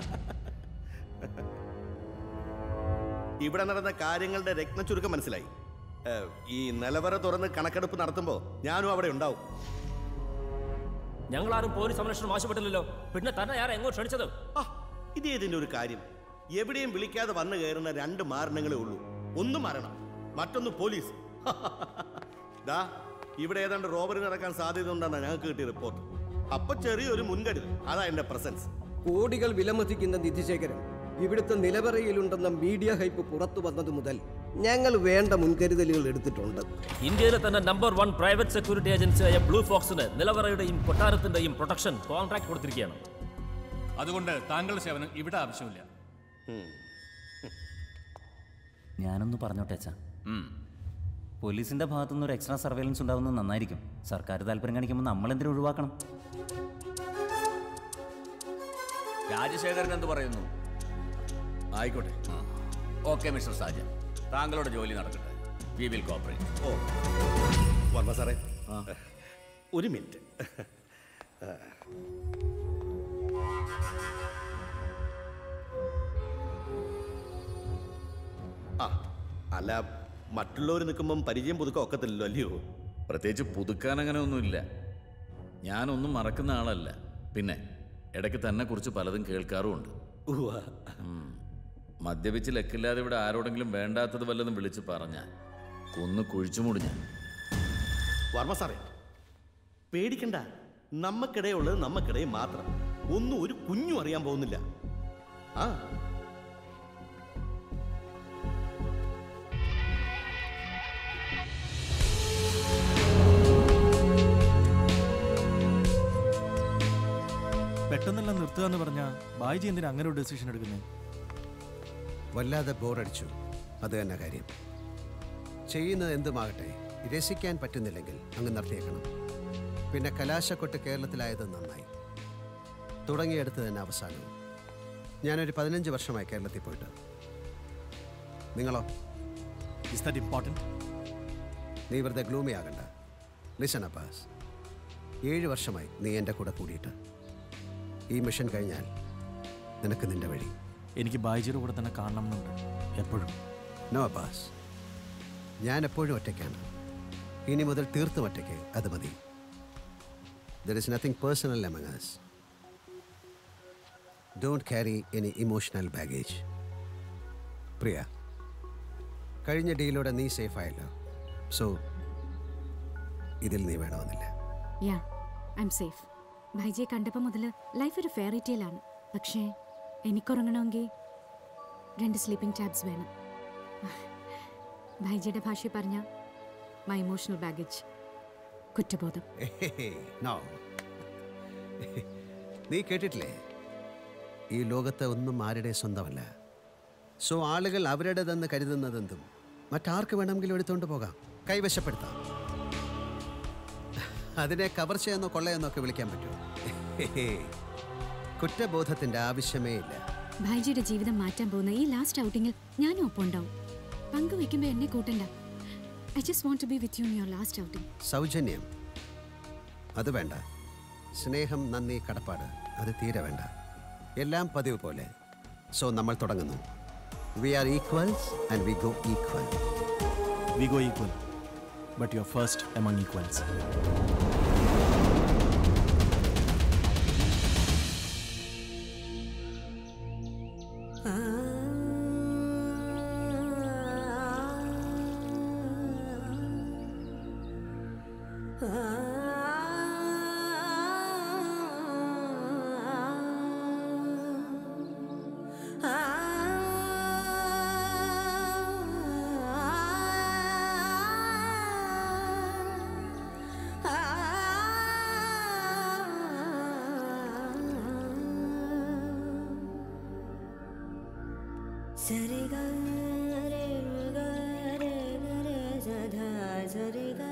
ഇവിടെ നടന്ന കാര്യങ്ങളുടെ രത്നച്ചുരുക്കം മനസ്സിലായി ഏഹ്, ഈ നിലവറ തുറന്ന് കണക്കെടുപ്പ് നടത്തുമ്പോൾ ഞാനും അവിടെ ഉണ്ടാവും ഞങ്ങളാരും പോലീസ് സംരക്ഷണം ആവശ്യപ്പെട്ടില്ലല്ലോ പിന്നെ തന്നെ ആരാ എങ്ങോട്ട് ക്ഷണിച്ചത് ഇത് ഇതിന്റെ ഒരു കാര്യം എവിടെയും വിളിക്കാതെ വന്നു കയറുന്ന രണ്ട് മാരണങ്ങളേ ഉള്ളൂ ഒന്ന് മരണം മറ്റൊന്ന് പോലീസ് ദാ ഇവിടെ ഏതാണ്ട് റോബറി നടക്കാൻ സാധ്യത ഉണ്ടെന്നാണ് ഞങ്ങൾക്ക് കിട്ടിയ റിപ്പോർട്ട് അപ്പൊ ചെറിയൊരു മുൻകരുതൽ അതാ എന്റെ പ്രസൻസ് കോടികൾ വിലമതിക്കുന്ന നിധിശേഖരൻ ഇവിടുത്തെ നിലവറയിലുണ്ടെന്ന മീഡിയ ഹൈപ്പ് പുറത്തു വന്നത് മുതൽ ഞങ്ങൾ വേണ്ട മുൻകരുതലുകൾ എടുത്തിട്ടുണ്ട് ഇന്ത്യയിലെ തന്നെ നമ്പർ വൺ പ്രൈവറ്റ് സെക്യൂരിറ്റി ഏജൻസിയായ ബ്ലൂ ഫോക്സിന് നിലവറയുടെയും കൊട്ടാരത്തിന്റെയും പ്രൊട്ടക്ഷൻ കോൺട്രാക്ട് കൊടുത്തിരിക്കുകയാണ് അതുകൊണ്ട് താങ്കളുടെ സേവനം ഇവിടെ ആവശ്യമില്ല ഞാനൊന്ന് പറഞ്ഞോട്ടെ അച്ഛാ പോലീസിന്റെ ഭാഗത്തുനിന്ന് ഒരു എക്സ്ട്രാ സർവൈലൻസ് ഉണ്ടാവുന്നത് നന്നായിരിക്കും സർക്കാർ താല്പര്യം കാണിക്കുമ്പോൾ നമ്മൾ എന്തിനു ഒഴിവാക്കണം രാജശേഖരൻ എന്ത് പറയുന്നു ആയിക്കോട്ടെ ഓക്കെ മിസ്റ്റർ സാജൻ താങ്കളുടെ ജോലി നടക്കട്ടെ we will cooperate oh Varma സാറേ ഒരു മിനിറ്റ് ആ അല്ല മറ്റുള്ളവർ നിൽക്കുമ്പം പരിചയം പുതുക്കം ഒക്കത്തില്ലല്ലോ അല്ലയോ പ്രത്യേകിച്ച് പുതുക്കാൻ അങ്ങനെ ഒന്നുമില്ല ഞാനൊന്നും മറക്കുന്ന ആളല്ല പിന്നെ ഇടയ്ക്ക് തന്നെ കുറിച്ച് പലതും കേൾക്കാറുമുണ്ട് ഉം. മദ്യപിച്ച് ലക്കില്ലാതെ ഇവിടെ ആരോടെങ്കിലും വേണ്ടാത്തത് വല്ലതും വിളിച്ച് പറഞ്ഞാൽ കൊന്ന് കുഴിച്ചുമൂടി ഞാൻ വർമ്മ സാറേ പേടിക്കണ്ട നമ്മക്കിടയുള്ളത് നമ്മക്കിടയിൽ മാത്രം ഒന്നും ഒരു കുഞ്ഞും അറിയാൻ പോകുന്നില്ല ആ പെട്ടെന്നെല്ലാം നിർത്തുക എന്ന് പറഞ്ഞാൽ ബായിജി എന്തിനാ അങ്ങനെ ഒരു ഡെസിഷൻ എടുക്കുന്നത് വല്ലാതെ ബോറടിച്ചു അത് തന്നെ കാര്യം ചെയ്യുന്നത് എന്തുമാകട്ടെ രസിക്കാൻ പറ്റുന്നില്ലെങ്കിൽ അങ്ങ് നിർത്തിയേക്കണം പിന്നെ കലാശക്കൊട്ട് കേരളത്തിലായത് നന്നായി തുടങ്ങിയെടുത്ത് തന്നെ അവസാനവും ഞാനൊരു പതിനഞ്ച് വർഷമായി കേരളത്തിൽ പോയിട്ട് നിങ്ങളോ ഇസ് ദാറ്റ് ഇമ്പോർട്ടൻറ്റ് നീ വെറുതെ ഗ്ലൂമി ആകണ്ട ലിസൺ അബ്ബാസ് ഏഴ് വർഷമായി നീ എൻ്റെ കൂടെ കൂടിയിട്ട് ഈ മിഷൻ കഴിഞ്ഞാൽ നിനക്ക് നിന്റെ വഴി എനിക്ക് ബായിജിയുടെ കൂടെ തന്നെ കാണണം എന്നുണ്ട് എപ്പോഴും നോ അബ്ബാസ് ഞാൻ എപ്പോഴും ഒറ്റയ്ക്കാണ് ഇനി മുതൽ തീർത്തും ഒറ്റയ്ക്ക് അത് മതി there is nothing personal among us don't carry any emotional baggage Priya കഴിഞ്ഞ ഡീലോടെ നീ സേഫ് ആയല്ലോ സോ ഇതിൽ നീ വേണമെന്നില്ല യാ ഐ എം സേഫ് ഭായിജിയെ കണ്ടപ്പോൾ മുതൽ ലൈഫ് ഒരു ഫെയറി ടെയിലാണ് പക്ഷേ എനിക്കുറങ്ങണമെങ്കിൽ രണ്ട് സ്ലീപ്പിംഗ് ടാബ്സ് വേണം ഭായിജിയുടെ ഭാഷയിൽ പറഞ്ഞ മൈ ഇമോഷണൽ ബാഗേജ് കുറ്റബോധം നോ നീ കേട്ടിട്ടില്ലേ ഈ ലോകത്ത് ഒന്നും ആരുടെ സ്വന്തമല്ല സോ ആളുകൾ അവരുടേതെന്ന് കരുതുന്നതെന്തും മറ്റാർക്ക് വേണമെങ്കിലും എടുത്തുകൊണ്ട് പോകാം കൈവശപ്പെടുത്താം അതിനെ കവർച്ചയെന്നോ കൊള്ളയെന്നോ ഒക്കെ വിളിക്കാൻ പറ്റുമോ കുറ്റബോധത്തിൻ്റെ ആവശ്യമേ ഇല്ല ഭായിജിയുടെ ജീവിതം മാറ്റാൻ പോകുന്ന ഈ ലാസ്റ്റ് ഔട്ടിങ്ങിൽ ഞാനും ഒപ്പം ഉണ്ടാവും പങ്കുവെക്കുമ്പോൾ എന്നെ കൂട്ടണ്ട I just want to be with you in your last outing സൗജന്യം അത് വേണ്ട സ്നേഹം നന്ദി കടപ്പാട് അത് തീരെ വേണ്ട എല്ലാം പതിവ് പോലെ സോ നമ്മൾ തുടങ്ങുന്നു we are equals and we go equal We go equal, but you're first among equals. सरे ग रे ग रे ग रे स ध सरे ग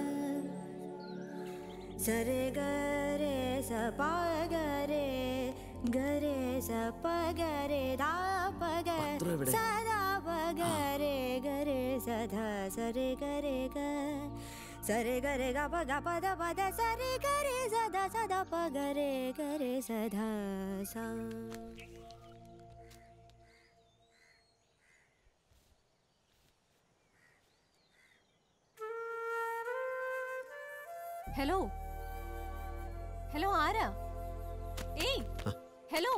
सरे ग रे स प ग रे ग रे स प ग रे धा प ग എവിടെ? स धा प ग रे ग रे स ध सरे ग रे ग सरे ग रे ग प ग प ध प ध सरे ग रे स ध स ध प ग रे ग रे स ध सा ഹലോ ഹലോ ആരാ ഏയ് ഹലോ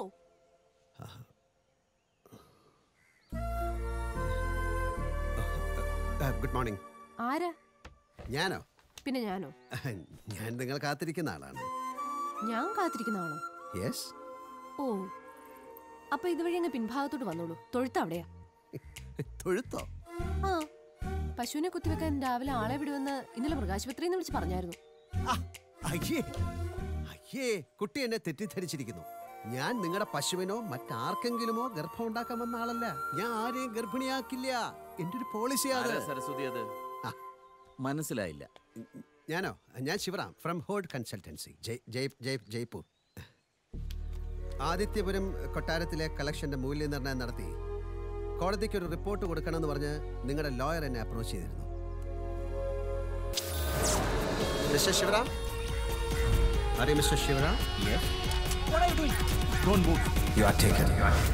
ഗുഡ് മോർണിംഗ് ആരാ ഞാനോ പിന്നെ ഞാനോ ഞാൻ നിങ്ങൾ കാത്തിരിക്കുന്ന ആളാണ് ഞാൻ കാത്തിരിക്കുന്ന ആളോ യെസ് ഓ അപ്പൊ ഇതുവഴി അങ്ങ് പിൻഭാഗത്തോട്ട് വന്നോളൂ തൊഴുത്ത് അവിടെയാ തൊഴുത്തോ ആ പശുവിനെ കുത്തിവെക്കാൻ രാവിലെ ആളെ വിടുമെന്ന് ഇന്നലെ മൃഗാശുപത്രിയിൽ നിന്ന് വിളിച്ച് പറഞ്ഞായിരുന്നു അയ്യേ അയ്യേ കുട്ടി എന്നെ തെറ്റിദ്ധരിച്ചിരിക്കുന്നു ഞാൻ നിങ്ങളുടെ പശുവിനോ മറ്റാർക്കെങ്കിലുമോ ഗർഭം ഉണ്ടാക്കാൻ വന്ന ആളല്ല ഞാൻ ആരെയും ഗർഭിണിയാക്കില്ല എന്റെ ഒരു പോളിസിയാണ് ആരാ സരസ്വതി അത് മനസ്സിലായില്ല ഞാനോ ഞാൻ Shivaram from Hod consultancy Jai Jai Jai Jaipur Adityapuram കൊട്ടാരത്തിലെ കളക്ഷന്റെ മൂല്യനിർണ്ണയം നടത്തി കോടതിക്ക് ഒരു റിപ്പോർട്ട് കൊടുക്കണമെന്ന് പറഞ്ഞ് നിങ്ങളുടെ ലോയർ എന്നെ അപ്രോച്ച് ചെയ്തിരുന്നു മിസ്റ്റർ ശിവറാം അരെ mister Shivaram Don't move. You are taken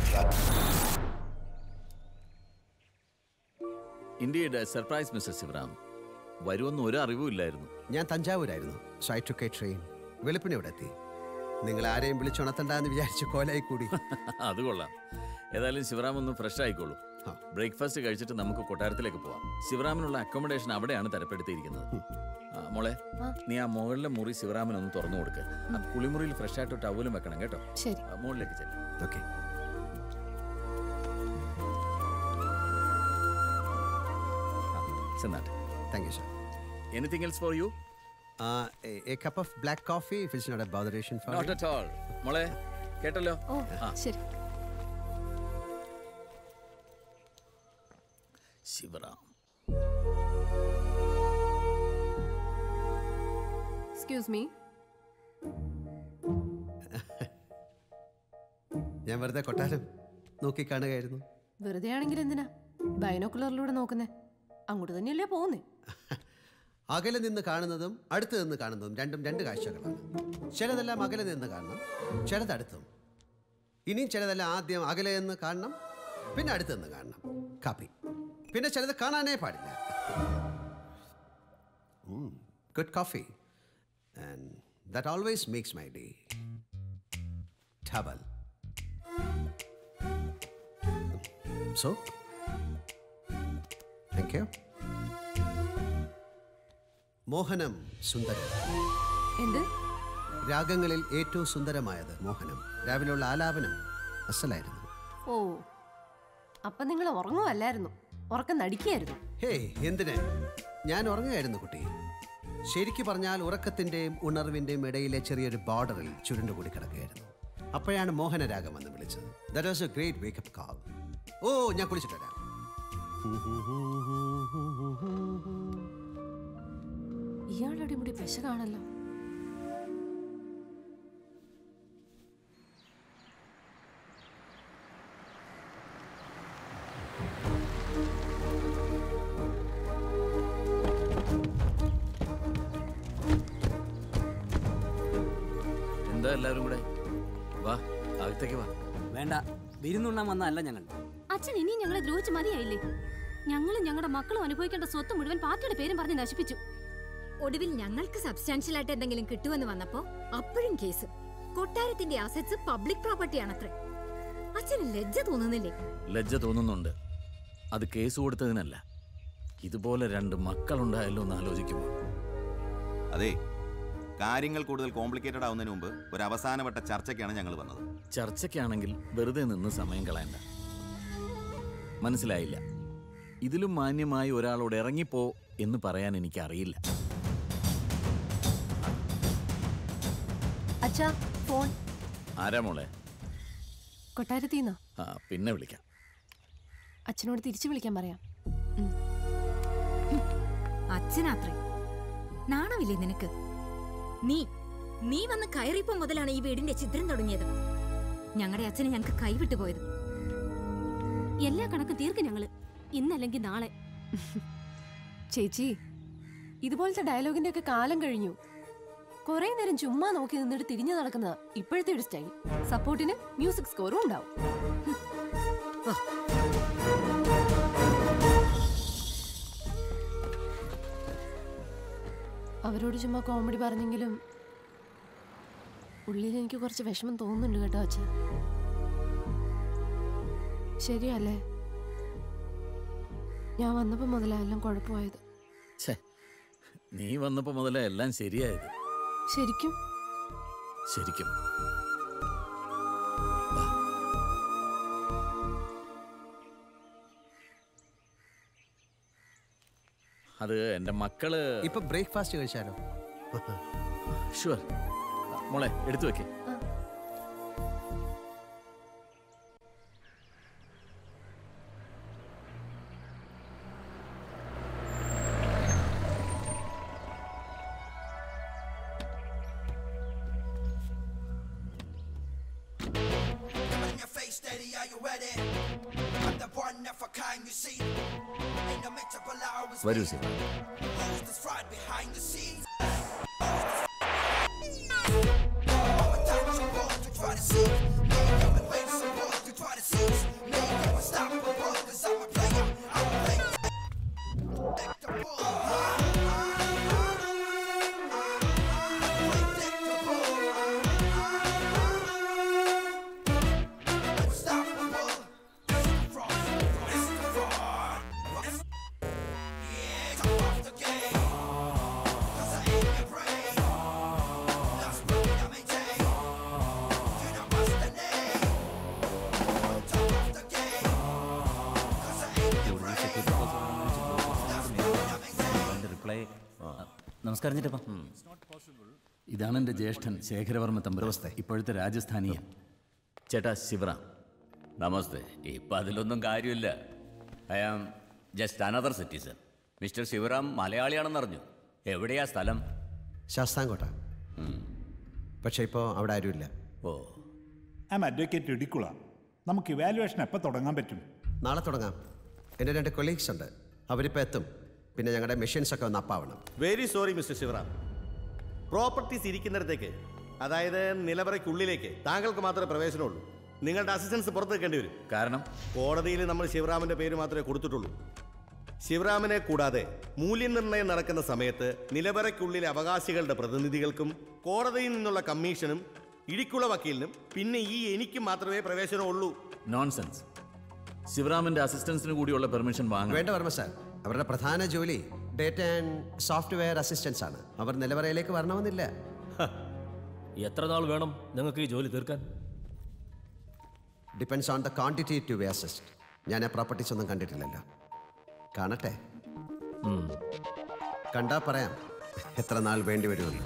ഇന്ത്യയുടെ സർപ്രൈസ് മിസ്റ്റർ ശിവറാം വരുമെന്ന് ഒരു അറിവുമില്ലായിരുന്നു ഞാൻ തഞ്ചാവൂരായിരുന്നു so I took a train വെളുപ്പിനെ ഇവിടെ എത്തി നിങ്ങൾ ആരെയും വിളിച്ചുണർത്തണ്ടെന്ന് വിചാരിച്ച് കോലായി കൂടി അത് കൊള്ളാം ഏതായാലും ശിവറാം ഒന്ന് ഫ്രഷ് ആയിക്കോളൂ ബ്രേക്ക്ഫാസ്റ്റ് കഴിച്ചിട്ട് നമുക്ക് കൊട്ടാരത്തിലേക്ക് പോവാം ശിവറാമിനുള്ള അക്കോമഡേഷൻ അവിടെയാണ് തരപ്പെടുത്തിയിരിക്കുന്നത് ആ, മോളെ നീ ആ മുകളിലെ മുറി ശിവറാമിനൊന്ന് തുറന്നു കൊടുക്ക് ആ കുളിമുറിയിൽ ഫ്രഷ് ആയിട്ട് ടവലും വെക്കണം കേട്ടോ ശരി ആ, മുകളിലേക്ക് ചെല്ലാം ഓക്കെ ചെന്നാട്ടെ thank you sir anything else for you a cup of black coffee if it's not a botheration for not at all മോളെ കേട്ടല്ലോ ഓ ആ. ശരി ശിവറാം എക്സ്ക്യൂസ് മീ ഞാൻ വെറുതെ കൊട്ടാരം നോക്കി കാണുകയായിരുന്നു വെറുതെ ആണെങ്കിൽ എന്തിനാ ബൈനോക്കുലറിലൂടെ നോക്കുന്നേ അങ്ങോട്ട് തന്നെയല്ലേ പോകുന്നേ അകലെ നിന്ന് കാണുന്നതും അടുത്ത് നിന്ന് കാണുന്നതും രണ്ടും രണ്ട് കാഴ്ചകളാണ് ചിലതെല്ലാം അകലെ നിന്ന് കാണണം ചിലത് അടുത്തും ഇനിയും ചിലതെല്ലാം ആദ്യം അകലെ നിന്ന് കാണണം പിന്നെ അടുത്ത് നിന്ന് കാണണം കാപ്പി പിന്നെ ചിലത് കാണാനേ പാടില്ല good coffee and that always makes my day towel so thank you മോഹനം സുന്ദരം എന്ത് രാഗങ്ങളിൽ ഏറ്റവും സുന്ദരമായത് മോഹനം രാവിലെയുള്ള ആലാപനം അസലായിരുന്നു ഓ അപ്പൊ നിങ്ങൾ ഉറങ്ങുമല്ലായിരുന്നു ഉറക്കം നടിക്കായിരുന്നു ഹേയ് എന്തിന് ഞാൻ ഉറങ്ങുകയായിരുന്നു കുട്ടി ശരിക്കു പറഞ്ഞാൽ ഉറക്കത്തിൻ്റെയും ഉണർവിൻ്റെയും ഇടയിലെ ചെറിയൊരു ബോർഡറിൽ ചുരുണ്ടുകൂടി കിടക്കുകയായിരുന്നു അപ്പോഴാണ് മോഹനരാഗം എന്ന് വിളിച്ചത് that was a great wake up call ഓ ഞാൻ കുളിച്ചിട്ട് വരാം ഇയാളുടെ മുടി പെശ കാണല്ലോ എന്താ എല്ലാവരും കൂടെ വാ അകത്തേക്ക് വാ വേണ്ട വിരുന്നുണ്ണാൻ വന്നതല്ല ഞങ്ങൾ അച്ഛൻ ഇനിയും ഞങ്ങളെ ദ്രോഹിച്ച് മതിയായില്ലേ ഞങ്ങളും ഞങ്ങളുടെ മക്കളും അനുഭവിക്കേണ്ട സ്വത്ത് മുഴുവൻ പാർട്ടിയുടെ പേരും പറഞ്ഞ് നശിപ്പിച്ചു ഒടുവിൽ ഞങ്ങൾക്ക് സബ്സ്റ്റാൻഷ്യൽ ആയിട്ട് എന്തെങ്കിലും കിട്ടുമെന്ന് വന്നപ്പോ അപ്പോഴും കേസ് കൊട്ടാരത്തിന്റെ അസറ്റ്സ് പബ്ലിക് പ്രോപ്പർട്ടി ആണത്രേ അച്ഛന് ലജ്ജ തോന്നുന്നില്ലേ ലജ്ജ തോന്നുന്നുണ്ട് അത് കേസ് കൊടുത്തതിനല്ല ഇതുപോലെ രണ്ട് മക്കളുണ്ടായല്ലോ എന്ന് ആലോചിക്കുമ്പോൾ അതെ കാര്യങ്ങൾ കൂടുതൽ കോംപ്ലിക്കേറ്റഡ് ആവുന്നതിന് മുമ്പ് ഒരു അവസാനവട്ട ചർച്ചയ്ക്കാണ് ഞങ്ങൾ വന്നത് ചർച്ചയ്ക്കാണെങ്കിൽ വെറുതെ നിന്ന് സമയം കളയണ്ട മനസ്സിലായില്ല ഇതിലും മാന്യമായി ഒരാളോട് ഇറങ്ങിപ്പോ എന്ന് പറയാൻ എനിക്കറിയില്ല അച്ഛാ ഫോൺ ആരാ മോളെ കൊട്ടാരത്തിന്നോ ആ പിന്നെ വിളിക്കാം അച്ഛനോട് തിരിച്ചു വിളിക്കാൻ പറയാം അച്ഛനാത്രേ നാണമില്ലേ നിനക്ക് നീ നീ വന്ന് കയറിയപ്പോ മുതലാണ് ഈ വീടിന്റെ ചിത്രം തുടങ്ങിയത് ഞങ്ങളുടെ അച്ഛനെ ഞങ്ങൾക്ക് കൈവിട്ടു പോയത് എല്ലാ കണക്കും തീർക്കും ഞങ്ങള് ഇന്നല്ലെങ്കിൽ നാളെ ചേച്ചി ഇതുപോലത്തെ ഡയലോഗിന്റെ ഒക്കെ കാലം കഴിഞ്ഞു കുറെ നേരം ചുമ്മാ നോക്കി നിന്നിട്ട് തിരിഞ്ഞു നടക്കുന്ന ഇപ്പോഴത്തെ ഒരു സ്റ്റൈൽ സപ്പോർട്ടിന് മ്യൂസിക് സ്കോറും ഉണ്ടാവും അവരോട് ചുമ്മാ കോമഡി പറഞ്ഞെങ്കിലും ഉള്ളിൽ എനിക്ക് കുറച്ച് വിഷമം തോന്നുന്നുണ്ട് കേട്ടോ അച്ഛ ശരിയല്ലേ ഞാൻ വന്നപ്പോ മുതലാ എല്ലാം കുഴപ്പമായത് ഛേ നീ വന്നപ്പോ മുതലേ എല്ലാം ശരിയായത് ശരിക്കും ശരിക്കും അത് എൻ്റെ മക്കള് ഇപ്പൊ ബ്രേക്ക്ഫാസ്റ്റ് കഴിച്ചാലോ ഷുവർ മോളെ എടുത്തു വെക്കേ your face steady, are you ready? I'm the one of a kind you see. In the midst of a loud വരൂ സി Who's this fraud behind the scenes? All the time you want to try to see. Make you invincible to try to seize. Make you unstoppable, cause I'm a player. I'm a player. Reply നമസ്കാരം ചേട്ടപ്പ ഇതാണ് എൻ്റെ ജ്യേഷ്ഠൻ ശേഖരവർമ്മ തമ്പുരാൻ ഇപ്പോഴത്തെ രാജസ്ഥാനിയ ചേട്ടാ ശിവറാം നമസ്തേ ഇപ്പം അതിലൊന്നും കാര്യമില്ല I am just another citizen mister Shivaram മലയാളിയാണെന്നറിഞ്ഞു എവിടെയാ സ്ഥലം ശാസ്താംകോട്ട പക്ഷേ ഇപ്പോൾ അവിടെ ആരുമില്ല ഓ ആം അഡ്വക്കേറ്റ് ഇടിക്കുള നമുക്ക് ഇവാലുവേഷൻ എപ്പോൾ തുടങ്ങാൻ പറ്റും നാളെ തുടങ്ങാം എൻ്റെ രണ്ട് കൊളീഗ്സ് ഉണ്ട് അവരിപ്പോൾ എത്തും പിന്നെ ഞങ്ങളുടെ മെഷീൻസ് ഒക്കെ ഒന്ന് അപ്പാവണം very sorry mister Shivaram properties ഇരിക്കുന്നിടത്തേക്ക് അതായത് നിലവറയ്ക്കുള്ളിലേക്ക് താങ്കൾക്ക് മാത്രമേ പ്രവേശനമുള്ളൂ നിങ്ങളുടെ അസിസ്റ്റൻസ് പുറത്ത് വെക്കേണ്ടി വരും കാരണം കോടതിയിൽ നമ്മൾ ശിവറാമിന്റെ പേര് മാത്രമേ കൊടുത്തിട്ടുള്ളൂ ശിവറാമിനെ കൂടാതെ മൂല്യനിർണ്ണയം നടക്കുന്ന സമയത്ത് നിലവറയ്ക്കുള്ളിലെ അവകാശികളുടെ പ്രതിനിധികൾക്കും കോടതിയിൽ നിന്നുള്ള കമ്മീഷനും ഇടിക്കുള വക്കീലിനും പിന്നെ ഈ എനിക്കും മാത്രമേ പ്രവേശനമുള്ളൂ നോൺസെൻസ് ശിവറാമിന്റെ അസിസ്റ്റൻസിന് കൂടിയുള്ള പെർമിഷൻ വാങ്ങാം വേണ്ട വർമ്മ സാർ അവരുടെ പ്രധാന ജോലി ഡേറ്റ ആൻഡ് സോഫ്റ്റ്വെയർ അസിസ്റ്റൻസ് ആണ് അവർ നിലവറയിലേക്ക് വരണമെന്നില്ല എത്ര നാൾ വേണം നിങ്ങൾക്ക് ഈ ജോലി തീർക്കാൻ depends on the quantity to be assist ഞാൻ ആ പ്രോപ്പർട്ടീസ് ഒന്നും കണ്ടിട്ടില്ലല്ലോ കാണട്ടെ കണ്ടാ പറയാം എത്ര നാൾ വേണ്ടി വരുമെന്ന്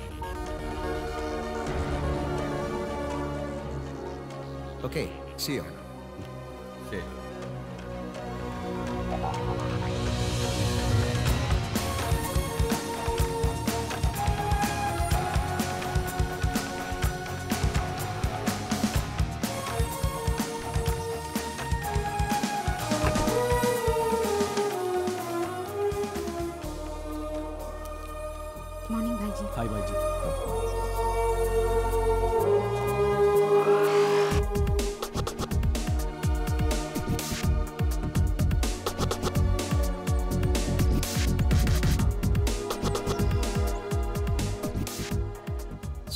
ഓക്കെ സിയോ ശരി मॉर्निंग भाई जी हाय भाई जी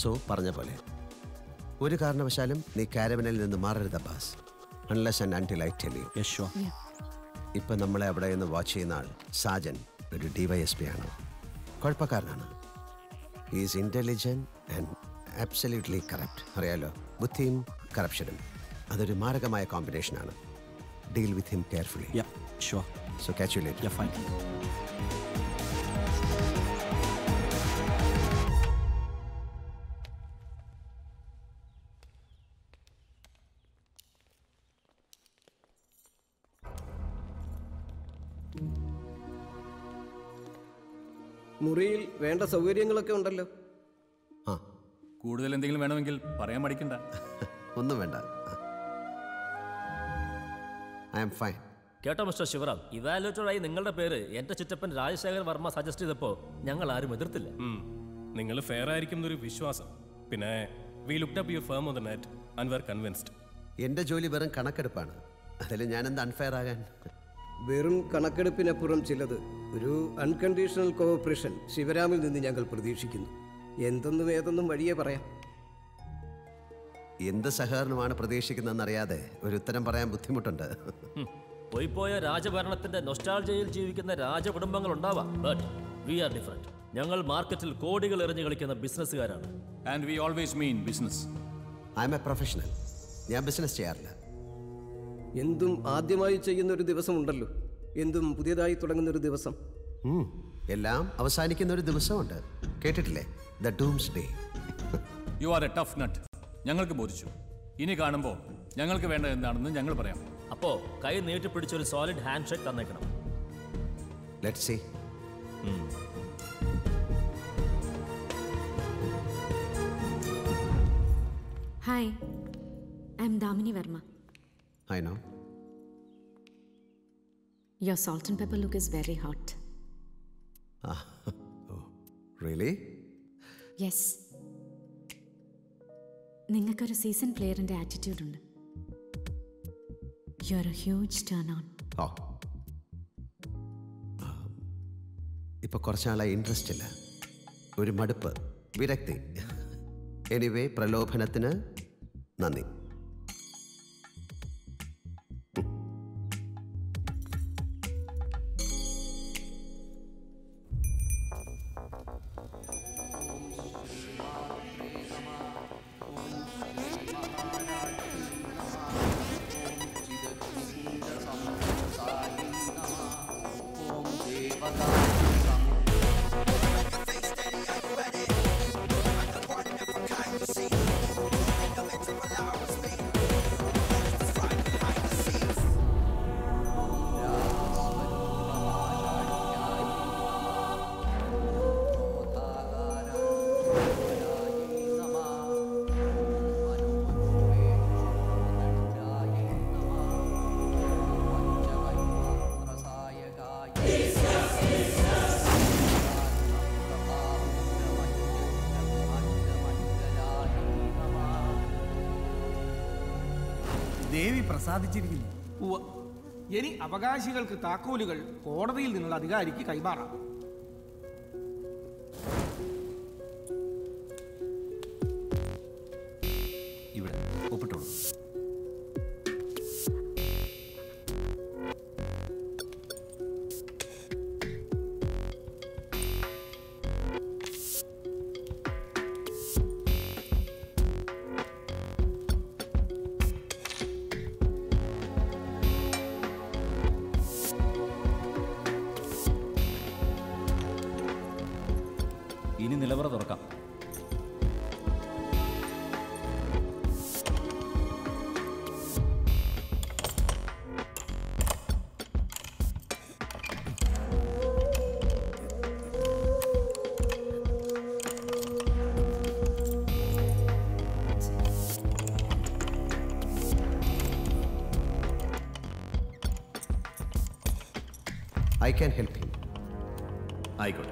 സോ പറഞ്ഞ പോലെ ഒരു കാരണവശാലും നീ കാരവനിൽ നിന്ന് മാറരുത് Abbas unless and until I tell you യശോ ഇപ്പൊ നമ്മളെ അവിടെ നിന്ന് വാച്ച് ചെയ്യുന്ന ആൾ സാജൻ ഒരു ഡിവൈഎസ് പി ആണ് കുഴപ്പക്കാരനാണ് is intelligent and absolutely corrupt അറിയാലോ ബുദ്ധിയും കറപ്ഷനും അതൊരു മാരകമായ കോമ്പിനേഷനാണ് deal with him carefully so catch you later fine മുറിയിൽ വേണ്ട സൗകര്യങ്ങളൊക്കെ ഉണ്ടല്ലോ കൂടുതൽ എന്തെങ്കിലും വേണമെങ്കിൽ പറയാൻ മടിക്കണ്ട ഒന്നും വേണ്ട ഐ എം ഫൈൻ കേട്ടോ മിസ്റ്റർ ശിവറാം ഇവാലുവേറ്ററായി നിങ്ങളുടെ പേര് എന്റെ ചിറ്റപ്പൻ രാജശേഖർ വർമ്മ സജസ്റ്റ് ചെയ്തപ്പോൾ ഞങ്ങൾ ആരും എതിർത്തില്ല നിങ്ങൾ ഫെയർ ആയിരിക്കും എന്നൊരു വിശ്വാസം പിന്നെ we looked up your firm on the net and were convinced എൻ്റെ ജോലി വെറും കണക്കെടുപ്പാണ് അതിൽ ഞാനെന്ത് അൺഫെയർ ആകാൻ വെറും കണക്കെടുപ്പിനപ്പുറം ചിലത് ഒരു അൺകണ്ടീഷണൽ കോഓപ്പറേഷൻ ശിവരാമിൽ നിന്ന് ഞങ്ങൾ പ്രതീക്ഷിക്കുന്നു എന്തെന്നും ഏതെന്നും വഴിയേ പറയാം എന്ത് സഹകരണമാണ് പ്രതീക്ഷിക്കുന്നതെന്നറിയാതെ ഒരു ഉത്തരം പറയാൻ ബുദ്ധിമുട്ടുണ്ട് പോയിപ്പോയ രാജഭരണത്തിന്റെ നൊസ്റ്റാൾജയിൽ ജീവിക്കുന്ന രാജകുടുംബങ്ങൾ ഉണ്ടാവാം ബട്ട് വി ആർ ഡിഫറെന്റ് ഞങ്ങൾ മാർക്കറ്റിൽ കോടികൾ എറിഞ്ഞു കളിക്കുന്ന ബിസിനസ്സുകാരാണ് and we always mean business I'm a professional ഞാൻ ബിസിനസ് ചെയ്യാറില്ല എന്തും ആദ്യമായി ചെയ്യുന്ന ഒരു ദിവസമുണ്ടല്ലോ എന്തും പുതിയതായി തുടങ്ങുന്ന ഒരു ദിവസം ഉം, എല്ലാം അവസാനിക്കുന്ന ഒരു ദിവസമുണ്ട് കേട്ടിട്ടില്ലേ the doomsday you are a tough nut ഞങ്ങൾക്ക് ബോധിച്ചു ഇനി കാണുമ്പോൾ ഞങ്ങൾക്ക് വേണ്ടത് എന്താണെന്ന് ഞങ്ങൾ പറയാം അപ്പോ കൈ നീട്ടിപ്പിടിച്ച് ഒരു സോളിഡ് ഹാൻഡ് ഷേക്ക് തന്നേക്കണം let see hi I'm Damini Varma I know your salt and pepper look is very hot really yes നിങ്ങൾക്കൊരു സീസൺ പ്ലെയറിൻ്റെ ആറ്റിറ്റ്യൂഡ് ഉണ്ട് you are a huge turn on ഓ ഇപ്പൊ കുറച്ചാളായി ഇൻട്രസ്റ്റ് ഇല്ല ഒരു മടുപ്പ് വിരക്തി എനിവേ പ്രലോഭനത്തിന് നന്ദി ദേവി പ്രസാദിച്ചിരിക്കുന്നു ഇനി അവകാശികൾക്ക് താക്കോലുകൾ കോടതിയിൽ നിന്നുള്ള അധികാരിക്ക് കൈമാറാം ഇവിടെ ഒപ്പിട്ടോളൂ ഇനി നിലവറ തുറക്കാം ഐ ക്യാൻ ഹെൽപ്പ് ഹിം ആയിക്കോട്ടെ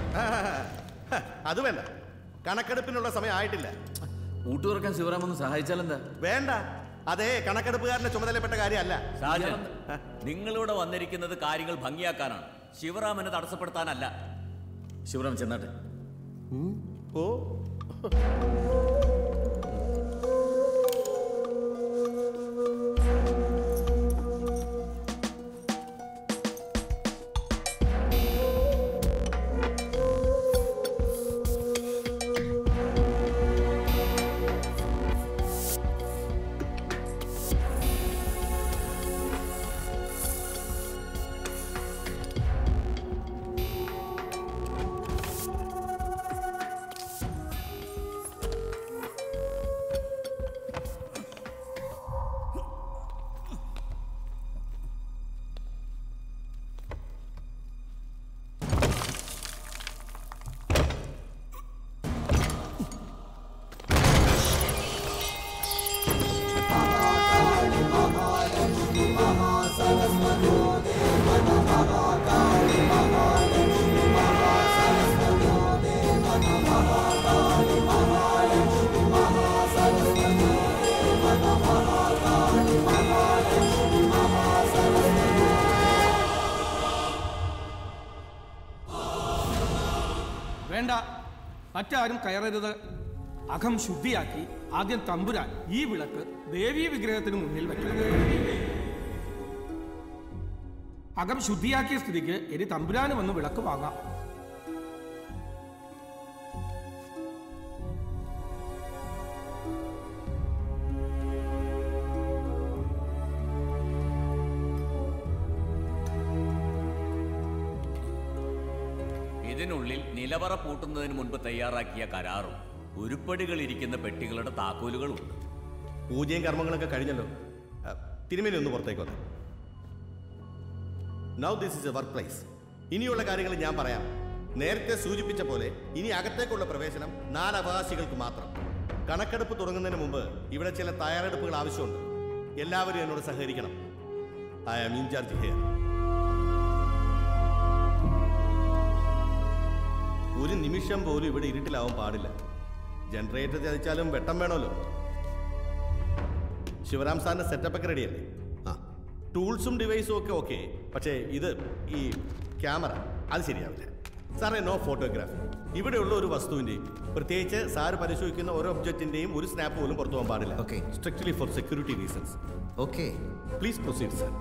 അത് വേണ്ട കണക്കെടുപ്പിനുള്ള സമയം ആയിട്ടില്ല ഊട്ടുതുറക്കാൻ ശിവറാമൊന്ന് സഹായിച്ചാലെന്താ വേണ്ട അതെ കണക്കെടുപ്പുകാരന്റെ ചുമതലപ്പെട്ട കാര്യമല്ല ഷാജൻ നിങ്ങളിവിടെ വന്നിരിക്കുന്നത് കാര്യങ്ങൾ ഭംഗിയാക്കാനാണ് ശിവറാമനെ തടസ്സപ്പെടുത്താനല്ല ശിവറാം ചെന്നാട്ടെ ഓ വേണ്ട മറ്റാരും കയറരുത് അകം ശുദ്ധിയാക്കി ആദ്യം തമ്പുരാൻ ഈ വിളക്ക് ദേവീ വിഗ്രഹത്തിന് മുന്നിൽ വെക്കണം അകം ശുദ്ധിയാക്കിയ സ്ഥിതിക്ക് ഇനി തമ്പുരാന് വന്ന് വിളക്ക് വാങ്ങാം ഇതിനുള്ളിൽ നിലവറ പൂട്ടുന്നതിന് മുൻപ് തയ്യാറാക്കിയ കരാറും ഉരുപ്പടികൾ ഇരിക്കുന്ന പെട്ടികളുടെ താക്കോലുകളും ഉണ്ട് പൂജയും കർമ്മങ്ങളൊക്കെ കഴിഞ്ഞല്ലോ ആ, തിരുമേനി ഒന്ന് പുറത്തേക്ക് വന്നു now this is a workplace ഇനിയുള്ള കാര്യങ്ങൾ ഞാൻ പറയാം നേരത്തെ സൂചിപ്പിച്ച പോലെ ഇനി അകത്തേക്കുള്ള പ്രവേശനം നാല് അവകാശികൾക്ക് മാത്രം കണക്കെടുപ്പ് തുടങ്ങുന്നതിന് മുമ്പ് ഇവിടെ ചില തയ്യാറെടുപ്പുകൾ ആവശ്യമുണ്ട് എല്ലാവരും എന്നോട് സഹകരിക്കണം ഐ ആം ഇൻചാർജ് ഹിയർ ഒരു നിമിഷം പോലും ഇവിടെ ഇരുട്ടിലാവാൻ പാടില്ല ജനറേറ്റർ ചതിച്ചാലും വെട്ടം വേണമല്ലോ ശിവറാം സാറിന്റെ സെറ്റപ്പ് ഒക്കെ റെഡിയല്ലേ ആ ടൂൾസും ഡിവൈസും ഒക്കെ ഓക്കെ പക്ഷേ ഇത് ഈ ക്യാമറ അത് ശരിയാവില്ല സാറേ നോ ഫോട്ടോഗ്രാഫി ഇവിടെയുള്ള ഒരു വസ്തുവിൻ്റെയും പ്രത്യേകിച്ച് സാറ് പരിശോധിക്കുന്ന ഓരോ ഒബ്ജക്റ്റിൻ്റെയും ഒരു സ്നാപ്പ് പോലും പുറത്തു പോകാൻ പാടില്ല okay strictly for security reasons okay please proceed sir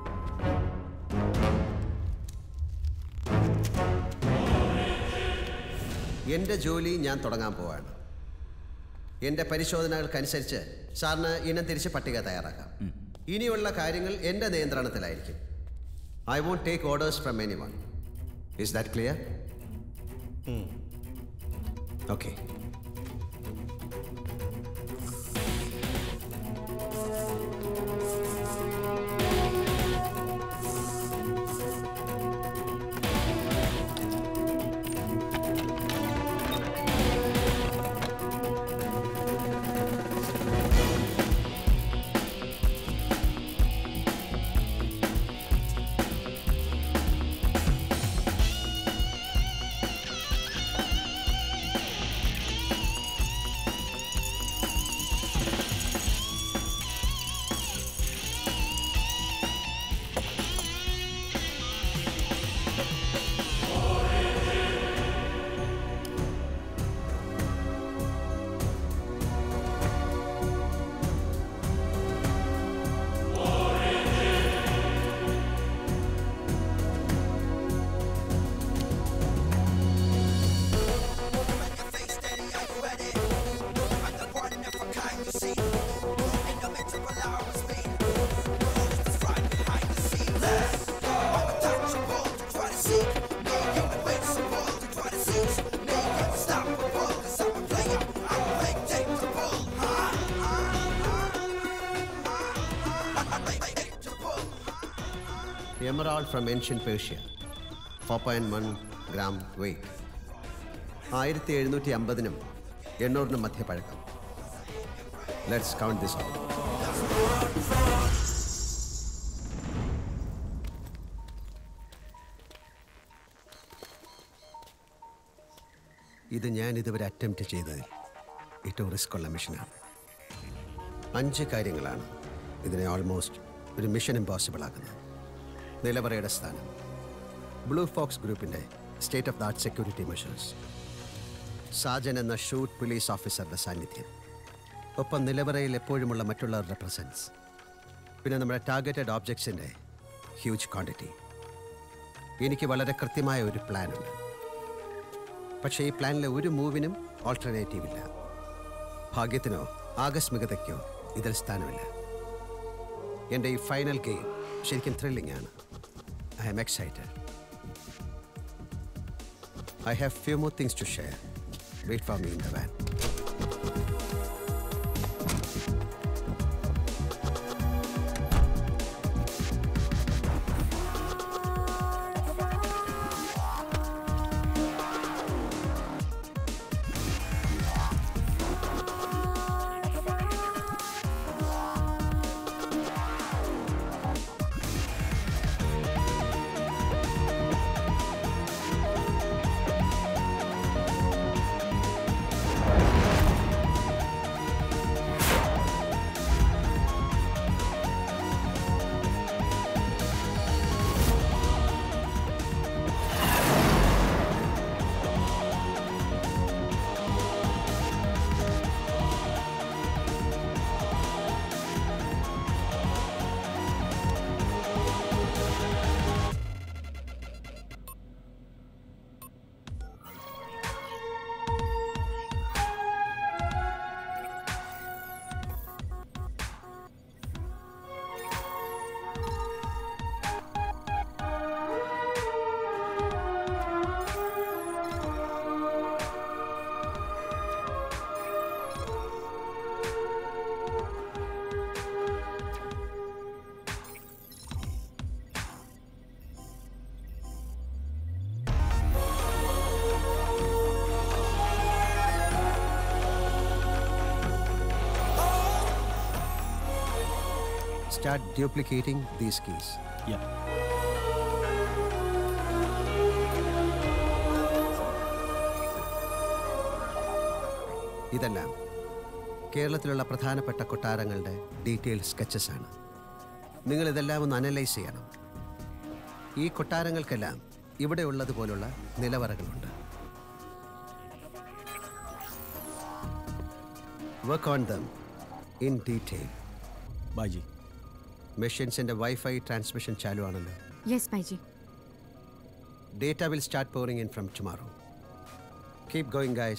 എൻ്റെ ജോലി ഞാൻ തുടങ്ങാൻ പോവാണ് എൻ്റെ പരിശോധനകൾക്കനുസരിച്ച് സാറിന് ഇനം തിരിച്ച് പട്ടിക തയ്യാറാക്കാം ഇനിയുള്ള കാര്യങ്ങൾ എൻ്റെ നിയന്ത്രണത്തിലായിരിക്കും I won't take orders from anyone is that clear okay emerald from ancient Persia four point one gram weight ആയിരത്തി എഴുന്നൂറ്റി അമ്പതിനും എണ്ണൂറിനും മധ്യ പഴക്കം ലെറ്റ്സ് കൗണ്ട് ദിസ് ഔട്ട് ഇത് ഞാൻ ഇതുവരെ അറ്റംപ്റ്റ് ചെയ്തതിൽ ഏറ്റവും റിസ്ക് ഉള്ള മിഷനാണ് അഞ്ച് കാര്യങ്ങളാണ് ഇതിനെ ഓൾമോസ്റ്റ് ഒരു മിഷൻ ഇമ്പോസിബിൾ ആക്കുന്നത് നിലവറയുടെ സ്ഥാനം ബ്ലൂ ഫോക്സ് ഗ്രൂപ്പിൻ്റെ state of the art security measures Sajan എന്ന ഷൂട്ട് പോലീസ് ഓഫീസറുടെ സാന്നിധ്യം ഒപ്പം നിലവറയിൽ എപ്പോഴുമുള്ള മറ്റുള്ളവരുടെ പ്രസൻസ് പിന്നെ നമ്മുടെ ടാർഗറ്റഡ് ഓബ്ജക്ട്സിൻ്റെ ഹ്യൂജ് ക്വാണ്ടിറ്റി എനിക്ക് വളരെ കൃത്യമായ ഒരു പ്ലാൻ ഉണ്ട് പക്ഷേ ഈ പ്ലാനിലെ ഒരു മൂവിനും ഓൾട്ടർനേറ്റീവ് ഇല്ല ഭാഗ്യത്തിനോ ആകസ്മികതയ്ക്കോ ഇതിൽ സ്ഥാനമില്ല എൻ്റെ ഈ ഫൈനൽ ഗെയിം ശരിക്കും ത്രില്ലിംഗ് ആണ് I am excited I have few more things to share wait for me in the van Start duplicating these keys. Yeah. ഇതെല്ലാം കേരളത്തിലുള്ള പ്രധാനപ്പെട്ട കൊട്ടാരങ്ങളുടെ ഡീറ്റെയിൽ സ്കെച്ചസ് ആണ് നിങ്ങൾ ഇതെല്ലാം ഒന്ന് അനലൈസ് ചെയ്യണം ഈ കൊട്ടാരങ്ങൾക്കെല്ലാം ഇവിടെ ഉള്ളതുപോലുള്ള നിലവറകളുണ്ട് work on them in detail Bhaiji മെഷീൻസിന്റെ വൈഫൈ ട്രാൻസ്മിഷൻ ചാലു ആണല്ലോ yes Bhaiji data will start pouring in from tomorrow. Keep going, guys.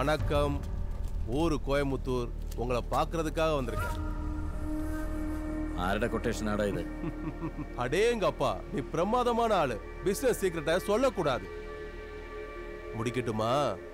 வணக்கம் ஊரு கோயம்புத்தூர் உங்களை பார்க்கறதுக்காக வந்திருக்கேன் ആരുടെ കൊട്ടേഷൻ ആടാ ഇത് அடேங்கப்பா நீ பிரமாதமான ஆளு பிசினஸ் சீக்கிரட்டை சொல்லக்கூடாது முடிக்கட்டுமா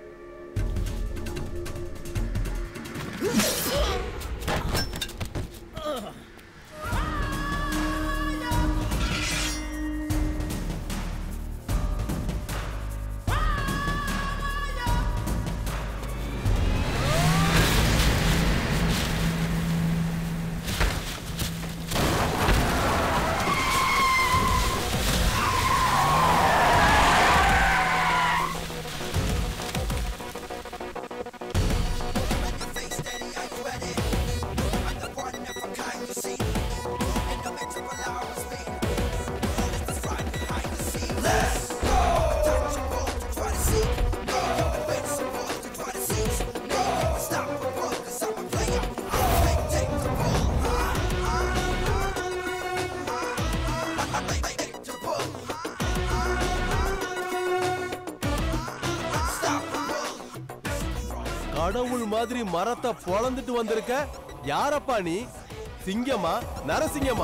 கடவுள் மாதிரி மரத்தை பொளந்துட்டு வந்திருக்க யாரப்பா நீ சிங்கமா நரசிங்கமா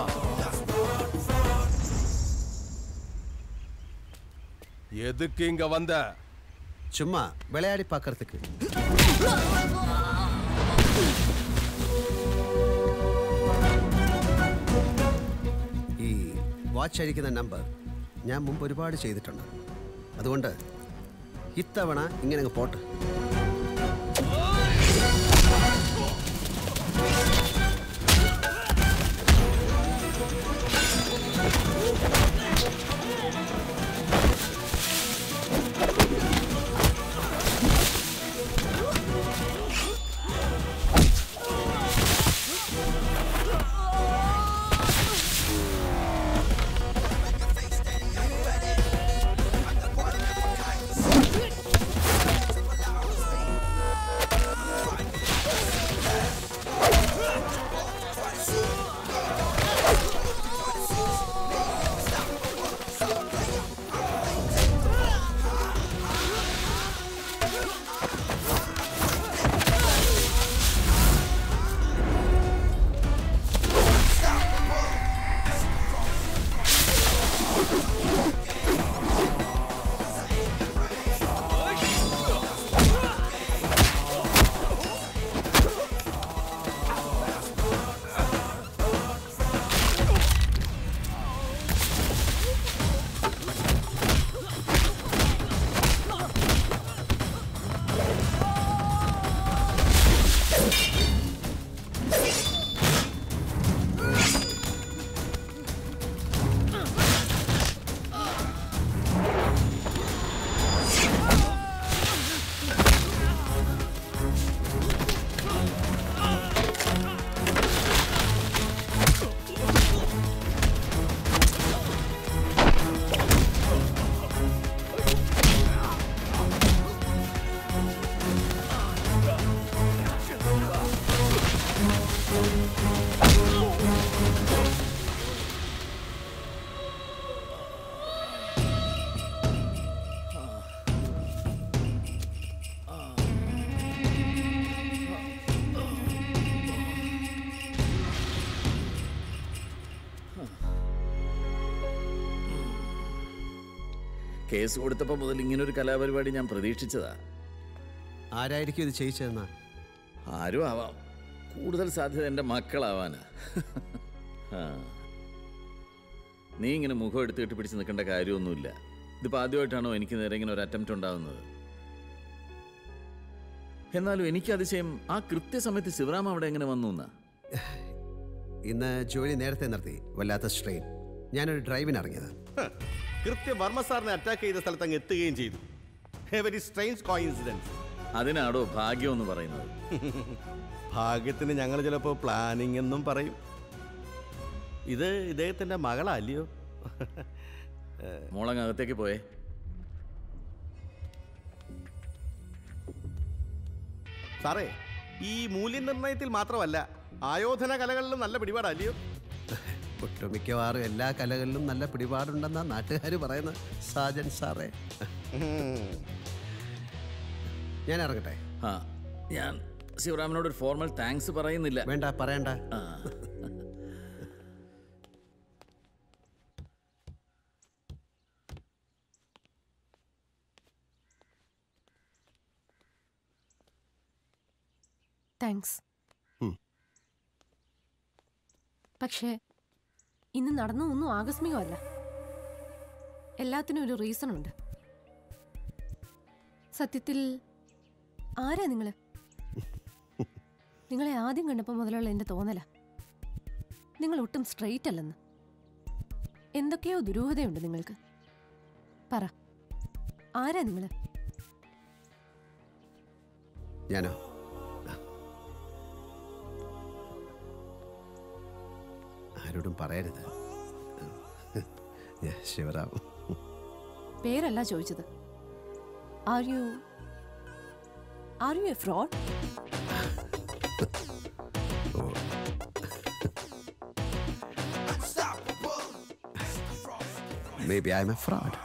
எதுக்கு இங்க வந்த சும்மா விளையாடி பார்க்கறதுக்கு ഈ വാച്ച് അഴിക്കുന്ന നമ്പർ ഞാൻ മുമ്പ് ഒരുപാട് ചെയ്തിട്ടുണ്ട് അതുകൊണ്ട് ഇത്തവണ ഇങ്ങനെ അങ്ങ് പോട്ടെ കേസ് കൊടുത്തപ്പോൾ മുതൽ ഇങ്ങനൊരു കലാപരിപാടി ഞാൻ പ്രതീക്ഷിച്ചതാ ആരായിരിക്കും ഇത് ചെയ്യിച്ചതെന്നാ ആരും ആവാം കൂടുതൽ സാധ്യത എൻ്റെ മക്കളാവാനാ ആ. നീ ഇങ്ങനെ മുഖം എടുത്ത് കെട്ടി പിടിച്ച് നിൽക്കേണ്ട കാര്യമൊന്നുമില്ല ഇതിപ്പോൾ ആദ്യമായിട്ടാണോ എനിക്ക് നേരെ ഇങ്ങനെ ഒരു അറ്റംപ്റ്റ് ഉണ്ടാകുന്നത് എന്നാലും എനിക്ക് അതിശയം ആ കൃത്യസമയത്ത് ശിവറാം അവിടെ എങ്ങനെ വന്നു എന്നാ ഇന്ന് ജോലി നേരത്തെ നിർത്തി വല്ലാത്ത സ്ട്രെയിൻ ഞാനൊരു ഡ്രൈവിന് ഇറങ്ങിയത് കൃത്യം വർമ്മ സാറിനെ അറ്റാക്ക് ചെയ്ത സ്ഥലത്ത് അങ്ങ് എത്തുകയും ചെയ്തു എ വെരി സ്ട്രെയിൻസ് കോയിൻസിഡൻസ് അതിനാടോ ഭാഗ്യം എന്ന് പറയുന്നത് ഭാഗ്യത്തിന് ഞങ്ങൾ ചിലപ്പോൾ പ്ലാനിങ് എന്നും പറയും ഇത് ഇദ്ദേഹത്തിന്റെ മകളല്ലയോ മോളങ്ങ് അകത്തേക്ക് പോയേ സാറേ ഈ മൂല്യനിർണ്ണയത്തിൽ മാത്രമല്ല ആയോധന കലകളിലും നല്ല പിടിപാടല്ലയോ ഒട്ടുമിക്കവാറും എല്ലാ കലകളിലും നല്ല പിടിപാടുണ്ടെന്നാ നാട്ടുകാർ പറയുന്നത് സാജൻ സാറേ ഞാൻ ഇറങ്ങട്ടെ ആ ഞാൻ ശിവറാമിനോട് ഒരു ഫോർമൽ താങ്ക്സ് പറയുന്നില്ല വേണ്ട പറയണ്ട താങ്ക്സ് ഉം. പക്ഷേ ഇന്ന് നടന്നതൊന്നും ആകസ്മികമല്ല എല്ലാത്തിനും ഒരു റീസൺ ഉണ്ട് സത്യത്തിൽ ആരാ നിങ്ങള് നിങ്ങളെ ആദ്യം കണ്ടപ്പോൾ മുതലുള്ള എൻ്റെ തോന്നല നിങ്ങൾ ഒട്ടും സ്ട്രെയിറ്റ് അല്ലെന്ന് എന്തൊക്കെയോ ദുരൂഹതയുണ്ട് നിങ്ങൾക്ക് പറ ആരാ നിങ്ങള് ഞാനോ ആരോടും പറയരുത് ഞാൻ ശിവറാം പേരല്ല ചോദിച്ചത് are you are you a fraud Maybe I'm a fraud.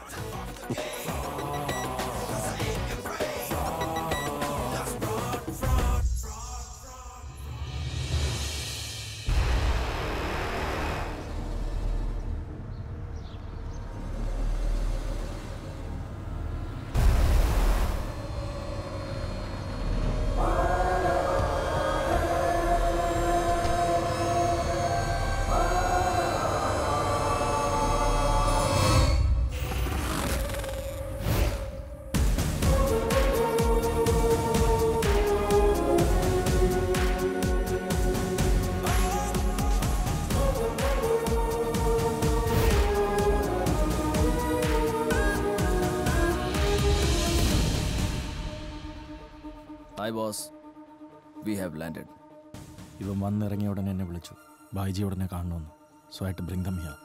Hi boss we have landed ഇവൻ വന്നിറങ്ങിയ ഉടനെ എന്നെ വിളിച്ചു ബായിജി ഉടനെ കാണണമെന്ന് so I to bring them here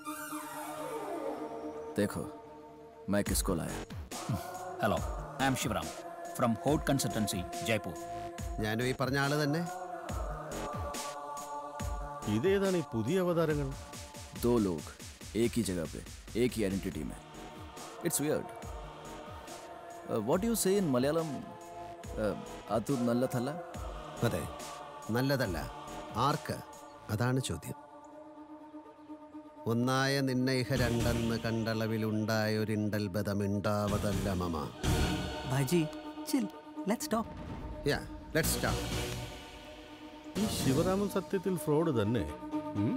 देखो मैं किसको लाया hello I am Shivaram from hot consultancy Jaipur ഞാനും ഈ പറഞ്ഞ ആള് തന്നെ ഇതേതാണ് ഈ പുതിയ അവതാരങ്ങൾ दो लोग एक ही जगह पे एक ही आइडेंटिटी में it's weird what you say in Malayalam അത് നല്ലതല്ല അതെ നല്ലതല്ല ആർക്ക് അതാണ് ചോദ്യം ഒന്നായ നിന്നെ ഇഹ രണ്ടെന്ന് കണ്ടളവിലുണ്ടായ ഒരിണ്ടൽ ബദമുണ്ടാവതല്ല മമ Bhaiji chill let's talk yeah let's start ഈ ശിവരാമൻ സത്യത്തിൽ ഫ്രോഡ് തന്നെ ഉം?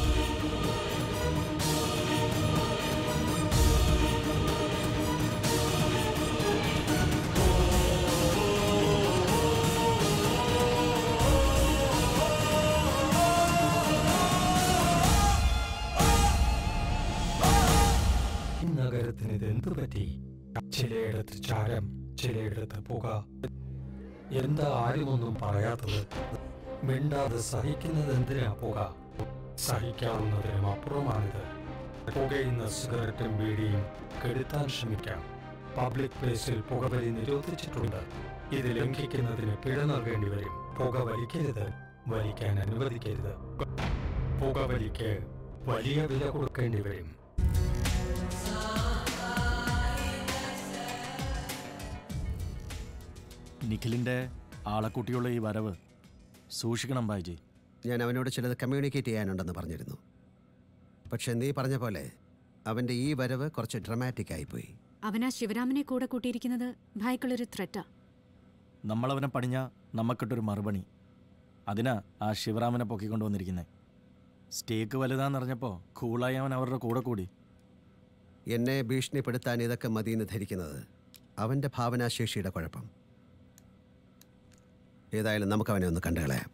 ഈ നഗരത്തിന് ഇതെന്തു പറ്റി ചിലയിടത്ത് ചാരം ചിലയിടത്ത് പുക എന്താ ആരുമൊന്നും പറയാത്തത് മിണ്ടാതെ സഹിക്കുന്നത് എന്തിനാ പുക സഹിക്കാവുന്നതിനും അപ്പുറമാണിത് പുകയുന്ന സിഗരറ്റും ബീഡിയും കെടുത്താൻ ശ്രമിക്കാം പബ്ലിക് പ്ലേസിൽ പുകവലി നിരോധിച്ചിട്ടുണ്ട് ഇത് ലംഘിക്കുന്നതിന് പിഴ നൽകേണ്ടി വരും പുക വലിക്കരുത് വലിക്കാൻ അനുവദിക്കരുത് പുകവലിക്ക് വലിയ വില കൊടുക്കേണ്ടി വരും നിഖിലിൻ്റെ ആളെക്കുട്ടിയുള്ള ഈ വരവ് സൂക്ഷിക്കണം ബായിജി ഞാൻ അവനോട് ചിലത് കമ്മ്യൂണിക്കേറ്റ് ചെയ്യാനുണ്ടെന്ന് പറഞ്ഞിരുന്നു പക്ഷെ നീ പറഞ്ഞ പോലെ അവൻ്റെ ഈ വരവ് കുറച്ച് ഡ്രമാറ്റിക് ആയിപ്പോയി അവനാ ശിവരാമനെ കൂടെ കൂട്ടിയിരിക്കുന്നത് ഭായ്ക്കുള്ളൊരു ത്രെറ്റാ നമ്മളവനെ പണിഞ്ഞ നമുക്കിട്ടൊരു മറുപണി അതിനാ ആ ശിവറാമനെ പൊക്കിക്കൊണ്ട് വന്നിരിക്കുന്നത് സ്റ്റേക്ക് വലുതാന്നറിഞ്ഞപ്പോൾ കൂളായി അവൻ അവരുടെ കൂടെ കൂടി എന്നെ ഭീഷണിപ്പെടുത്താൻ ഇതൊക്കെ മതിയെന്ന് ധരിക്കുന്നത് അവൻ്റെ ഭാവനാശേഷിയുടെ കുഴപ്പം ഏതായാലും നമുക്ക് അവനെ ഒന്ന് കണ്ടുകളയാം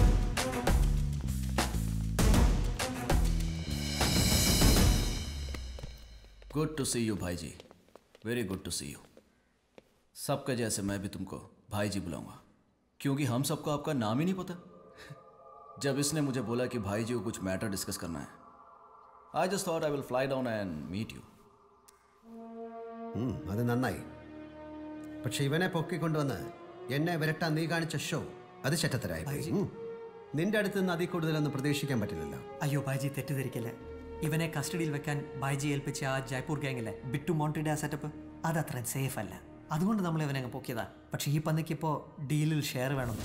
गुड टू सी यू भाई जी very good to see you सबके जैसे मैं भी तुमको भाई जी बुलाऊंगा क्योंकि हम सबको आपका नाम ही नहीं पता जब इसने मुझे बोला कि भाई जी को कुछ मैटर डिस्कस करना है I just thought I will fly down and meet you ഉം, അത് നന്നായി പക്ഷെ ഇവനെ പൊക്കിക്കൊണ്ടുവന്ന് എന്നെ വിരട്ടാൻ നീ കാണിച്ച ഷോ അത് ചെറ്റത്തരായി പോയി. ഉം. നിന്റെ അടുത്ത് നിന്ന് അതിൽ കൂടുതലൊന്നും പ്രതീക്ഷിക്കാൻ പറ്റില്ലല്ലോ അയ്യോ ബാജി തെറ്റിദ്ധരിക്കല്ലേ ഇവനെ കസ്റ്റഡിയിൽ വെക്കാൻ ബാജി ഏൽപ്പിച്ച ആ ജയ്പൂർ ഗ്യാങ്ങിലെ ബിറ്റു മോണ്ടിയുടെ ആ സെറ്റപ്പ് അത് അത്ര സേഫ് അല്ല അതുകൊണ്ട് നമ്മൾ ഇവനെ അങ്ങ് പൊക്കിയതാ പക്ഷെ ഈ പന്നിക്ക് ഇപ്പോൾ ഡീലിൽ ഷെയർ വേണം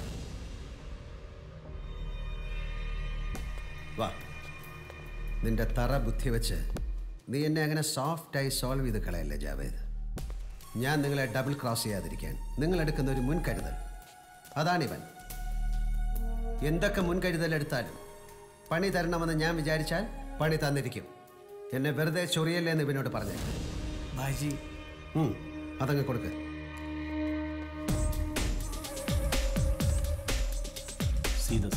വാ നിന്റെ തറ ബുദ്ധി വെച്ച് നീ എന്നെ അങ്ങനെ സോഫ്റ്റായി സോൾവ് ചെയ്ത് കളയല്ലേ ജാവേദ് ഞാൻ നിങ്ങളെ ഡബിൾ ക്രോസ് ചെയ്യാതിരിക്കാൻ നിങ്ങൾ എടുക്കുന്ന ഒരു മുൻകരുതൽ അതാണിവൻ എന്തൊക്കെ മുൻകരുതലെടുത്താലും പണി തരണമെന്ന് ഞാൻ വിചാരിച്ചാൽ പണി തന്നിരിക്കും എന്നെ വെറുതെ ചൊറിയല്ലേ എന്ന് ഇവനോട് പറഞ്ഞു ഭായിജി അതങ്ങ് കൊടുക്ക് See this.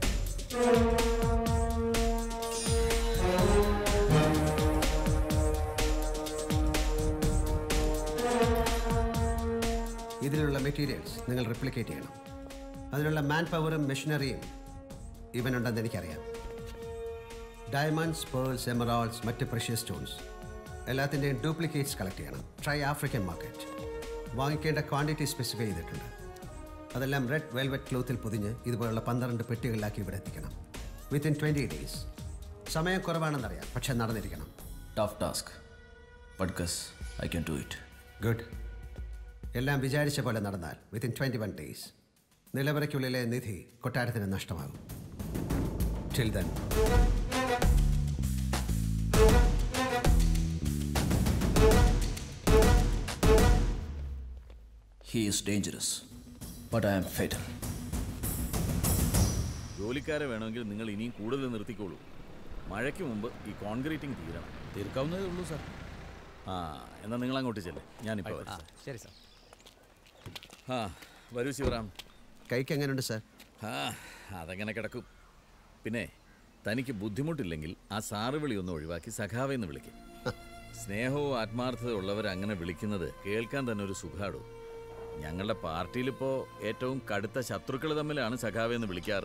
ഇതിലുള്ള മെറ്റീരിയൽസ് നിങ്ങൾ റിപ്ലിക്കേറ്റ് ചെയ്യണം അതിനുള്ള മാൻ പവറും മെഷീനറിയും ഇവനുണ്ടെന്ന് എനിക്കറിയാം ഡയമണ്ട്സ് പേൾസ് എമറാൾസ് മറ്റ് പ്രഷ്യസ് സ്റ്റോൺസ് എല്ലാത്തിൻ്റെയും ഡ്യൂപ്ലിക്കേറ്റ്സ് കളക്ട് ചെയ്യണം ട്രൈ ആഫ്രിക്കൻ മാർക്കറ്റ് വാങ്ങിക്കേണ്ട ക്വാണ്ടിറ്റി സ്പെസിഫൈ ചെയ്തിട്ടുണ്ട് അതെല്ലാം റെഡ് വെൽവെറ്റ് ക്ലോത്തിൽ പൊതിഞ്ഞ് ഇതുപോലുള്ള പന്ത്രണ്ട് പെട്ടികളിലാക്കി ഇവിടെ എത്തിക്കണം വിത്തിൻ ട്വൻറ്റി ഡേയ്സ് സമയം കുറവാണെന്നറിയാം പക്ഷെ നടന്നിരിക്കണം Tough task. But Gus, I can do it. Good എല്ലാം വിചാരിച്ച പോലെ നടന്നാൽ വിത്തിൻ ട്വൻറ്റി വൺ ഡേയ്സ് നിലവറയ്ക്കുള്ളിലെ നിധി കൊട്ടാരത്തിന് നഷ്ടമാകും till then He is dangerous, but I am fatal. ജോലിക്കാരെ വേണമെങ്കിൽ നിങ്ങൾ ഇനിയും കൂടുതൽ നിർത്തിക്കോളൂ മഴയ്ക്ക് മുമ്പ് ഈ കോൺക്രീറ്റിംഗ് തീരണം തീർക്കാവുന്നതേ ഉള്ളൂ സാർ ആ എന്നാൽ നിങ്ങൾ അങ്ങോട്ട് ചെല്ലേ ഞാനിപ്പോൾ വരാം ശരി സാർ ആ വരൂ ശിവറാം കൈക്ക് എങ്ങനെയുണ്ട് സാർ ആ അതങ്ങനെ കിടക്കും പിന്നെ തനിക്ക് ബുദ്ധിമുട്ടില്ലെങ്കിൽ ആ സാറ് വിളി ഒന്ന് ഒഴിവാക്കി സഖാവെന്ന് വിളിക്കും സ്നേഹവും ആത്മാർത്ഥതയും ഉള്ളവർ അങ്ങനെ വിളിക്കുന്നത് കേൾക്കാൻ തന്നെ ഒരു സുഖാടോ ഞങ്ങളുടെ പാർട്ടിയിലിപ്പോൾ ഏറ്റവും കടുത്ത ശത്രുക്കൾ തമ്മിലാണ് സഖാവെന്ന് വിളിക്കാറ്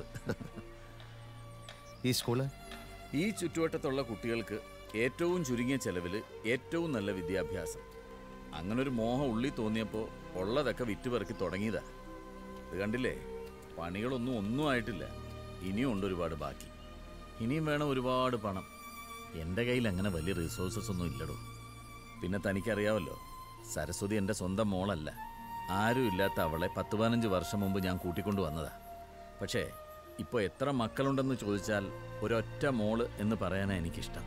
ഈ സ്കൂള് ഈ ചുറ്റുവട്ടത്തുള്ള കുട്ടികൾക്ക് ഏറ്റവും ചുരുങ്ങിയ ചെലവിൽ ഏറ്റവും നല്ല വിദ്യാഭ്യാസം അങ്ങനൊരു മോഹം ഉള്ളിൽ തോന്നിയപ്പോൾ ഉള്ളതൊക്കെ വിറ്റുപെറുക്കി തുടങ്ങിയതാ ഇത് കണ്ടില്ലേ പണികളൊന്നും ഒന്നും ആയിട്ടില്ല ഇനിയും ഉണ്ട് ഒരുപാട് ബാക്കി ഇനിയും വേണം ഒരുപാട് പണം എൻ്റെ കയ്യിൽ അങ്ങനെ വലിയ റിസോഴ്സസ് ഒന്നും ഇല്ലടോ പിന്നെ തനിക്കറിയാമല്ലോ സരസ്വതി എൻ്റെ സ്വന്തം മോളല്ല ആരും ഇല്ലാത്ത അവളെ പത്ത് പതിനഞ്ച് വർഷം മുമ്പ് ഞാൻ കൂട്ടിക്കൊണ്ടു വന്നതാ പക്ഷേ ഇപ്പോൾ എത്ര മക്കളുണ്ടെന്ന് ചോദിച്ചാൽ ഒരൊറ്റ മോള് എന്ന് പറയാനാണ് എനിക്കിഷ്ടം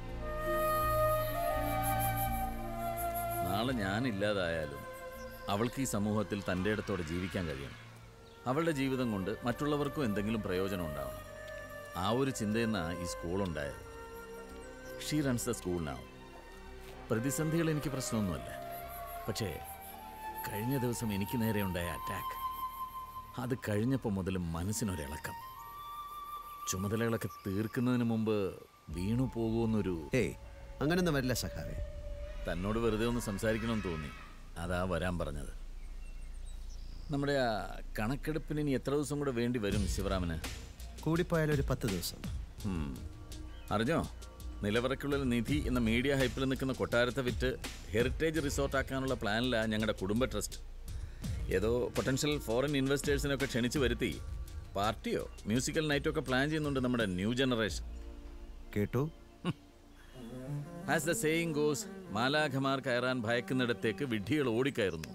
നാളെ ഞാനില്ലാതായാലും അവൾക്ക് ഈ സമൂഹത്തിൽ തൻ്റെ ഇടത്തോടെ ജീവിക്കാൻ കഴിയണം അവളുടെ ജീവിതം കൊണ്ട് മറ്റുള്ളവർക്കും എന്തെങ്കിലും പ്രയോജനം ഉണ്ടാവണം ആ ഒരു ചിന്തയെന്നാണ് ഈ സ്കൂളുണ്ടായത് ഷീ റൺസ് ദ സ്കൂൾ നാവ് പ്രതിസന്ധികൾ എനിക്ക് പ്രശ്നമൊന്നുമല്ല പക്ഷേ കഴിഞ്ഞ ദിവസം എനിക്ക് നേരെ ഉണ്ടായ അറ്റാക്ക് അത് കഴിഞ്ഞപ്പോൾ മുതൽ മനസ്സിനൊരിളക്കം ചുമതലകളൊക്കെ തീർക്കുന്നതിന് മുമ്പ് വീണു പോകുമെന്നൊരു ഏയ് അങ്ങനൊന്നും വരില്ല സഖാവേ തന്നോട് വെറുതെ ഒന്ന് സംസാരിക്കണമെന്ന് തോന്നി അതാ വരാൻ പറഞ്ഞത് നമ്മുടെ ആ കണക്കെടുപ്പിന് ഇനി എത്ര ദിവസം കൂടെ വേണ്ടി വരും ശിവറാമന് കൂടിപ്പോയാൽ ഒരു പത്ത് ദിവസം ഉം. അറിഞ്ഞോ നിലവറയ്ക്കുള്ളിൽ നിധി എന്ന മീഡിയ ഹൈപ്പിൽ നിൽക്കുന്ന കൊട്ടാരത്തെ വിറ്റ് ഹെറിറ്റേജ് റിസോർട്ട് ആക്കാനുള്ള പ്ലാനിലാണ് ഞങ്ങളുടെ കുടുംബ ട്രസ്റ്റ് ഏതോ പൊട്ടൻഷ്യൽ ഫോറിൻ ഇൻവെസ്റ്റേഴ്സിനൊക്കെ ക്ഷണിച്ചു വരുത്തി പാർട്ടിയോ മ്യൂസിക്കൽ നൈറ്റോ ഒക്കെ പ്ലാൻ ചെയ്യുന്നുണ്ട് നമ്മുടെ ന്യൂ ജനറേഷൻ കേട്ടു ആസ് ദ സേയിങ് ഗോസ് മാലാഖമാർ കയറാൻ ഭയക്കുന്നിടത്തേക്ക് വിഡ്ഢികൾ ഓടിക്കയറുന്നു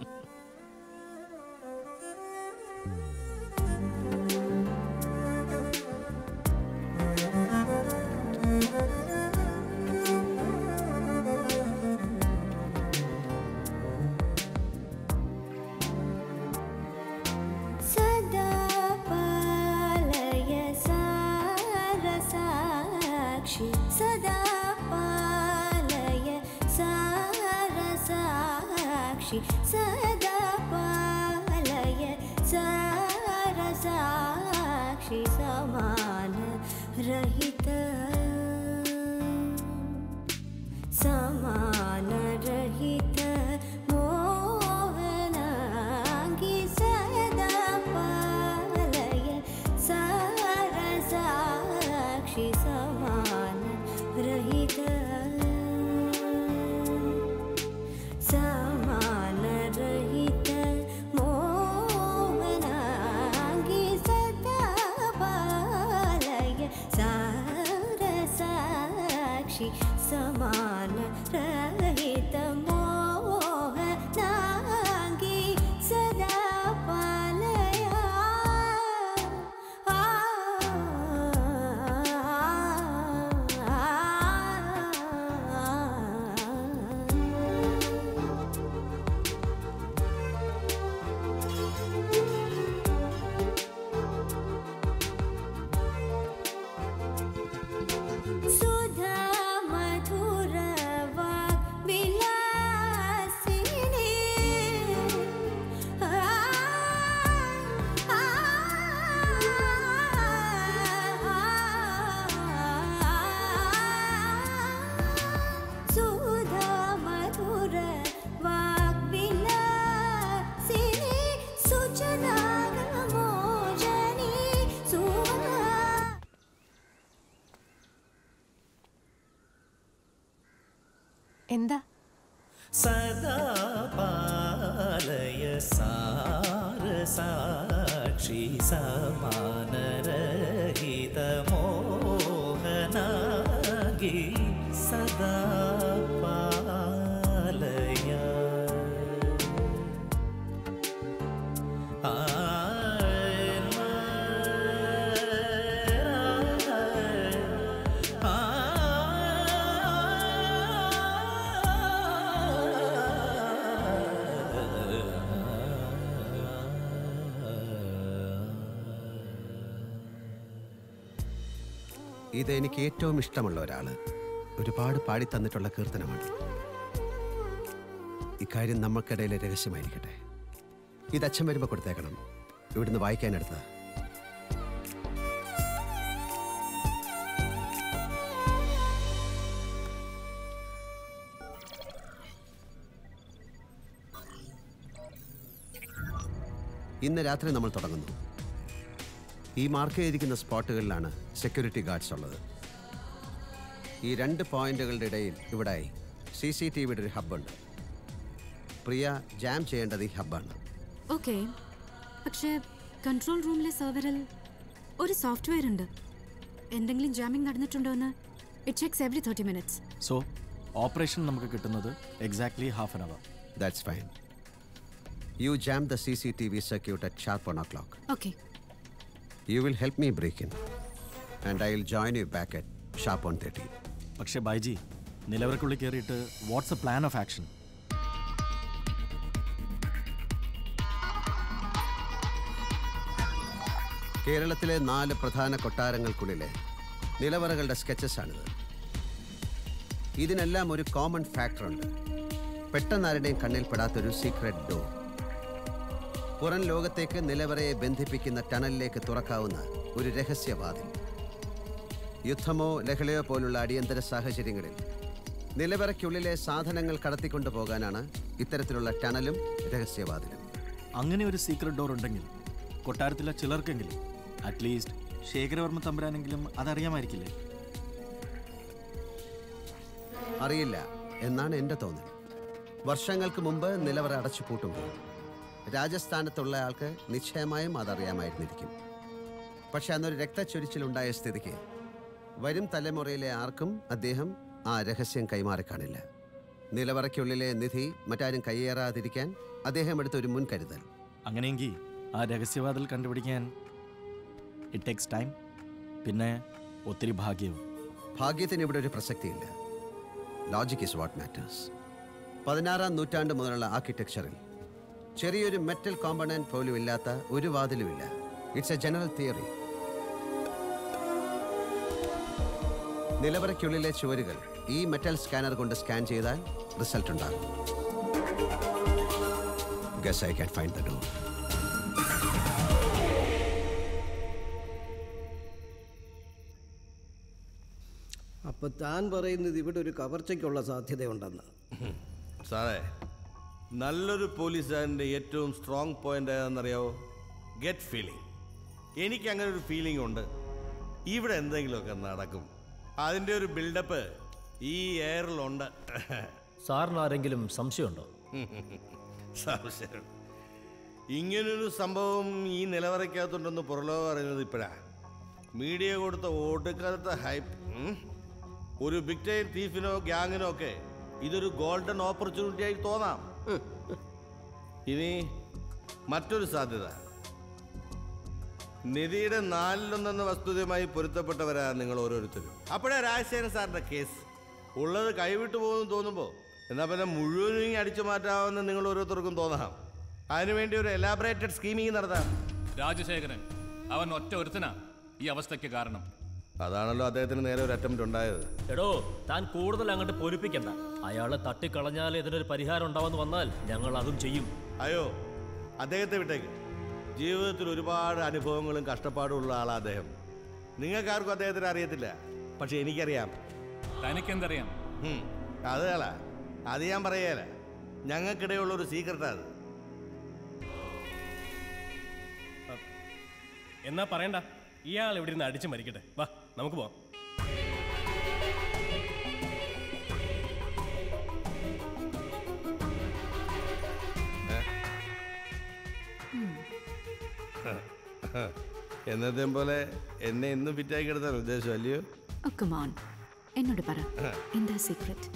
सदा पालय सारसाक्षि सदा पालय सारसाक्षि सदा पालय सारसाक्षि समान रहित समान रहित मोहनाङ्गी सदा पालय सारसाक्षि समान रहित समान रहित मोहनाङ्गी सदा पालय सारसाक्षि समान रहित मोहनाङ्गी എന്താ സദാ പാലയ സാരസാക്ഷി സമാനരഹിതമോഹനാഗി സദാ പാലയ ഇത് എനിക്ക് ഏറ്റവും ഇഷ്ടമുള്ള ഒരാള് ഒരുപാട് പാടി തന്നിട്ടുള്ള കീർത്തനമാണ് ഇക്കാര്യം നമ്മൾക്കിടയിലെ രഹസ്യമായിരിക്കട്ടെ ഇത് അച്ഛൻ വരുമ്പോൾ കൊടുത്തേക്കണം ഇവിടുന്ന് വായിക്കാനെടുത്ത ഇന്ന് രാത്രി നമ്മൾ തുടങ്ങുന്നു ഈ മാർക്ക് ചെയ്തിരിക്കുന്ന സ്പോട്ടുകളിലാണ് സെക്യൂരിറ്റി ഗാർഡ്സ് ഉള്ളത് ഈ രണ്ട് പോയിന്റുകളുടെ ഇടയിൽ ഇവിടായി സി സി ടി വിയുടെ ഒരു ഹബ്ബുണ്ട് പ്രിയ ജാം ചെയ്യേണ്ടത് ഈ ഹബ്ബാണ് ഓക്കെ പക്ഷേ കൺട്രോൾ റൂമിലെ സെർവറിൽ ഒരു സോഫ്റ്റ്വെയർ ഉണ്ട് എന്തെങ്കിലും ജാമിംഗ് നടന്നിട്ടുണ്ടോ എന്ന് it checks every thirty minutes so operation നമുക്ക് കിട്ടുന്നത് exactly half an hour that's fine you jam the C C T V circuit at sharp one o'clock okay you will help me break in and I will join you back at sharp one thirty പക്ഷേ ബൈജി നിലവറക്കുള്ളിൽ കയറിയിട്ട് what's a plan of action കേരളത്തിലെ നാല് പ്രധാന കൊട്ടാരങ്ങൾക്കുള്ളിലെ നിലവറകളുടെ സ്കെച്ചസ് ആണിത് ഇതിനെല്ലാം ഒരു കോമൺ ഫാക്ടർ ഉണ്ട് പെട്ടെന്ന് ആരുടെയും കണ്ണിൽപ്പെടാത്തൊരു സീക്രട്ട് ഡോർ പുറം ലോകത്തേക്ക് നിലവറയെ ബന്ധിപ്പിക്കുന്ന ടണലിലേക്ക് തുറക്കാവുന്ന ഒരു രഹസ്യവാതിൽ യുദ്ധമോ ലഹളയോ പോലുള്ള അടിയന്തര സാഹചര്യങ്ങളിൽ നിലവറയ്ക്കുള്ളിലെ സാധനങ്ങൾ കടത്തിക്കൊണ്ടു പോകാനാണ് ഇത്തരത്തിലുള്ള ടണലും രഹസ്യവാതിലും അങ്ങനെ ഒരു സീക്രട്ട് ഡോർ ഉണ്ടെങ്കിൽ കൊട്ടാരത്തിലെ ചിലർക്കെങ്കിലും അറ്റ്ലീസ്റ്റ് ശേഖരവർമ്മ തമ്പുരാനെങ്കിലും അതറിയാമായിരിക്കില്ലേ അറിയില്ല എന്നാണ് എൻ്റെ തോന്നൽ വർഷങ്ങൾക്ക് മുമ്പ് നിലവറ അടച്ചു പൂട്ടുമ്പോൾ രാജസ്ഥാനത്തുള്ള ആൾക്ക് നിശ്ചയമായും അതറിയാമായിരുന്നിരിക്കും പക്ഷെ അന്നൊരു രക്തച്ചൊരിച്ചിലുണ്ടായ സ്ഥിതിക്ക് വരും തലമുറയിലെ ആർക്കും അദ്ദേഹം ആ രഹസ്യം കൈമാറി കാണില്ല നിലവറയ്ക്കുള്ളിലെ നിധി മറ്റാരും കയ്യേറാതിരിക്കാൻ അദ്ദേഹം എടുത്ത ഒരു മുൻകരുതൽ അങ്ങനെയെങ്കിൽ ആ രഹസ്യവാതിൽ കണ്ടുപിടിക്കാൻ ഇറ്റ് ടേക്സ് ടൈം പിന്നെ ഒത്തിരി ഭാഗ്യവും ഭാഗ്യത്തിന് ഇവിടെ ഒരു പ്രസക്തിയില്ല ലോജിക് ഇസ് വാട്ട് മാറ്റേഴ്സ് പതിനാറാം നൂറ്റാണ്ട് മുതലുള്ള ആർക്കിടെക്ചറിൽ ചെറിയൊരു മെറ്റൽ കോമ്പണന്റ് പോലും ഇല്ലാത്ത ഒരു വാതിലുമില്ല ഇറ്റ്സ് എ ജനറൽ തിയറി നിലവറയ്ക്കുള്ളിലെ ചുവരുകൾ ഈ മെറ്റൽ സ്കാനർ കൊണ്ട് സ്കാൻ ചെയ്താൽ റിസൾട്ട് ഉണ്ടാകും guess I can find the door അപ്പൊ താൻ പറയുന്നത് ഇവിടെ ഒരു കവർച്ചയ്ക്കുള്ള സാധ്യതയുണ്ടെന്ന് സാറേ നല്ലൊരു പോലീസുകാരൻ്റെ ഏറ്റവും സ്ട്രോങ് പോയിന്റ് ഏതാണെന്നറിയാവോ ഗെറ്റ് ഫീലിംഗ് എനിക്ക് അങ്ങനെ ഒരു ഫീലിംഗ് ഉണ്ട് ഇവിടെ എന്തെങ്കിലുമൊക്കെ നടക്കും അതിൻ്റെ ഒരു ബിൽഡപ്പ് ഈ എയറിലുണ്ട് സാറിന് ആരെങ്കിലും സംശയമുണ്ടോ സംശയം ഇങ്ങനൊരു സംഭവം ഈ നിലവറയ്ക്കകത്തുണ്ടെന്ന് പുറലോകം അറിയുന്നത് ഇപ്പോഴാ മീഡിയ കൊടുത്ത ഒടുക്കാലത്തെ ഹൈപ്പ് ഒരു ബിഗ് ടൈം തീഫിനോ ഗ്യാങ്ങിനോ ഒക്കെ ഇതൊരു ഗോൾഡൻ ഓപ്പർച്യൂണിറ്റി ആയി തോന്നാം ഇനി മറ്റൊരു സാധ്യത നിധിയുടെ നാലിലൊന്നെന്ന വസ്തുതയുമായി പൊരുത്തപ്പെട്ടവരാ നിങ്ങൾ ഓരോരുത്തരും അപ്പോഴേ രാജശേഖരൻ സാറിന്റെ കേസ് ഉള്ളത് കൈവിട്ടു പോകുന്നു തോന്നുമ്പോൾ എന്നാൽ പിന്നെ മുഴുവനും ഇങ്ങ് അടിച്ചു മാറ്റാമെന്ന് നിങ്ങൾ ഓരോരുത്തർക്കും തോന്നാം അതിനുവേണ്ടി ഒരു എലാബറേറ്റഡ് സ്കീമിങ് നടത്താം രാജശേഖരൻ അവൻ ഒറ്റ ഒരുത്തനാ ഈ അവസ്ഥയ്ക്ക് കാരണം അതാണല്ലോ അദ്ദേഹത്തിന് നേരെ ഒരു അറ്റംപ്റ്റ് ഉണ്ടായത് എടോ താൻ കൂടുതൽ അങ്ങോട്ട് പൊലിപ്പിക്കണ്ട അയാളെ തട്ടിക്കളഞ്ഞാൽ ഇതിനൊരു പരിഹാരം ഉണ്ടാവുമെന്ന് വന്നാൽ ഞങ്ങൾ അതും ചെയ്യും അയ്യോ അദ്ദേഹത്തെ വിട്ടേക്ക് ജീവിതത്തിൽ ഒരുപാട് അനുഭവങ്ങളും കഷ്ടപ്പാടും ഉള്ള ആളാ അദ്ദേഹം നിങ്ങൾക്കാർക്കും അദ്ദേഹത്തിന് അറിയത്തില്ല പക്ഷെ എനിക്കറിയാം തനിക്കെന്തറിയാം ഉം, അത് കള അത് ഞാൻ പറയേല ഞങ്ങൾക്കിടയുള്ള ഒരു സീക്രട്ടാ അത് എന്നാ പറയണ്ട ഇയാൾ ഇവിടെ നിന്ന് അടിച്ച് മരിക്കട്ടെ വാ നമുക്ക് പോവാം എന്നത്തേം പോലെ എന്നെ ഇന്നും ഫിറ്റാക്കി കിടത്താൻ ഉദ്ദേശം അല്ലയോ കമോൺ എന്നോട് പറ എന്താ സീക്രട്ട്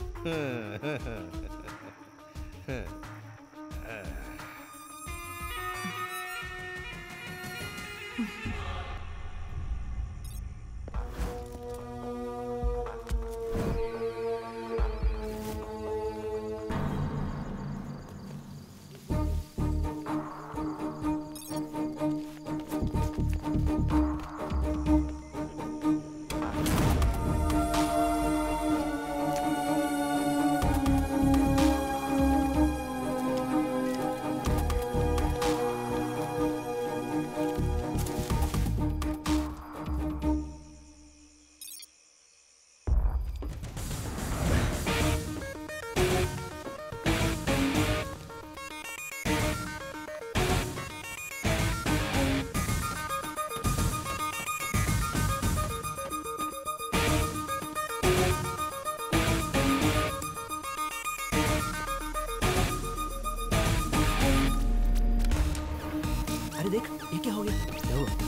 अरे देख ये क्या हो गया क्या हुआ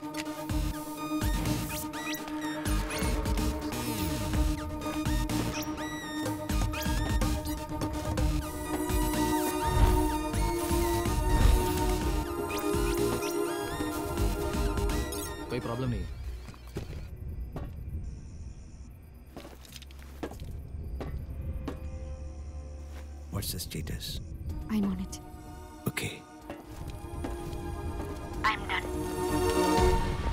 कोई प्रॉब्लम नहीं है What's the status? I'm on it. Okay. I'm done.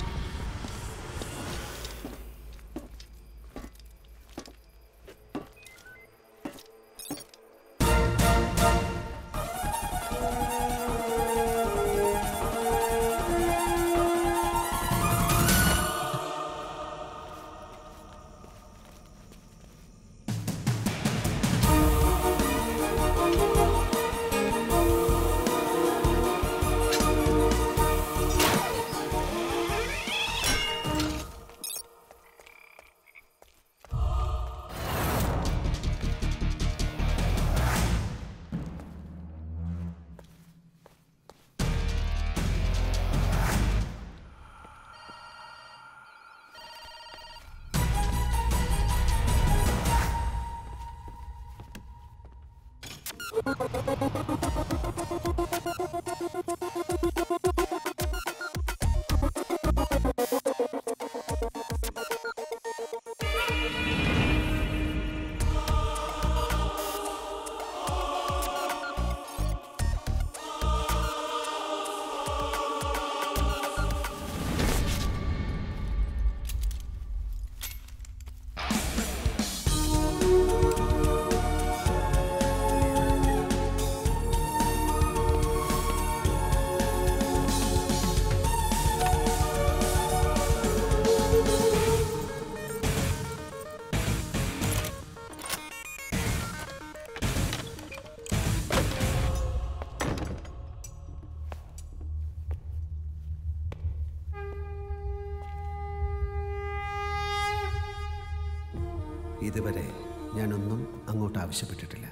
ഇതുവരെ ഞാനൊന്നും അങ്ങോട്ട് ആവശ്യപ്പെട്ടിട്ടില്ല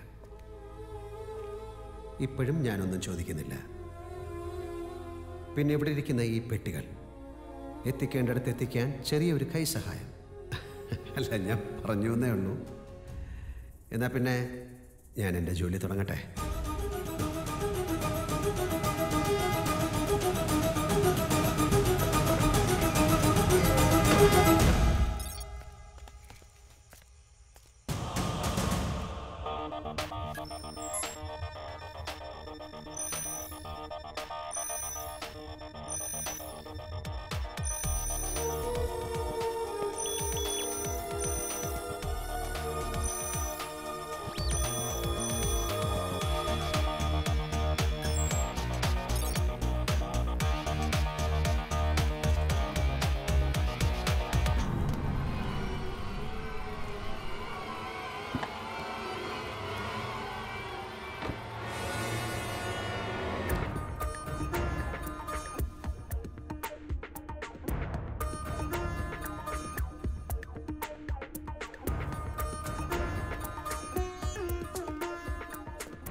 ഇപ്പോഴും ഞാനൊന്നും ചോദിക്കുന്നില്ല പിന്നെ ഇവിടെ ഇരിക്കുന്ന ഈ പെട്ടികൾ എത്തിക്കേണ്ടടുത്ത് എത്തിക്കാൻ ചെറിയൊരു കൈ സഹായം അല്ല ഞാൻ പറഞ്ഞു എന്നേ ഉള്ളൂ എന്നാൽ പിന്നെ ഞാൻ എൻ്റെ ജോലി തുടങ്ങട്ടെ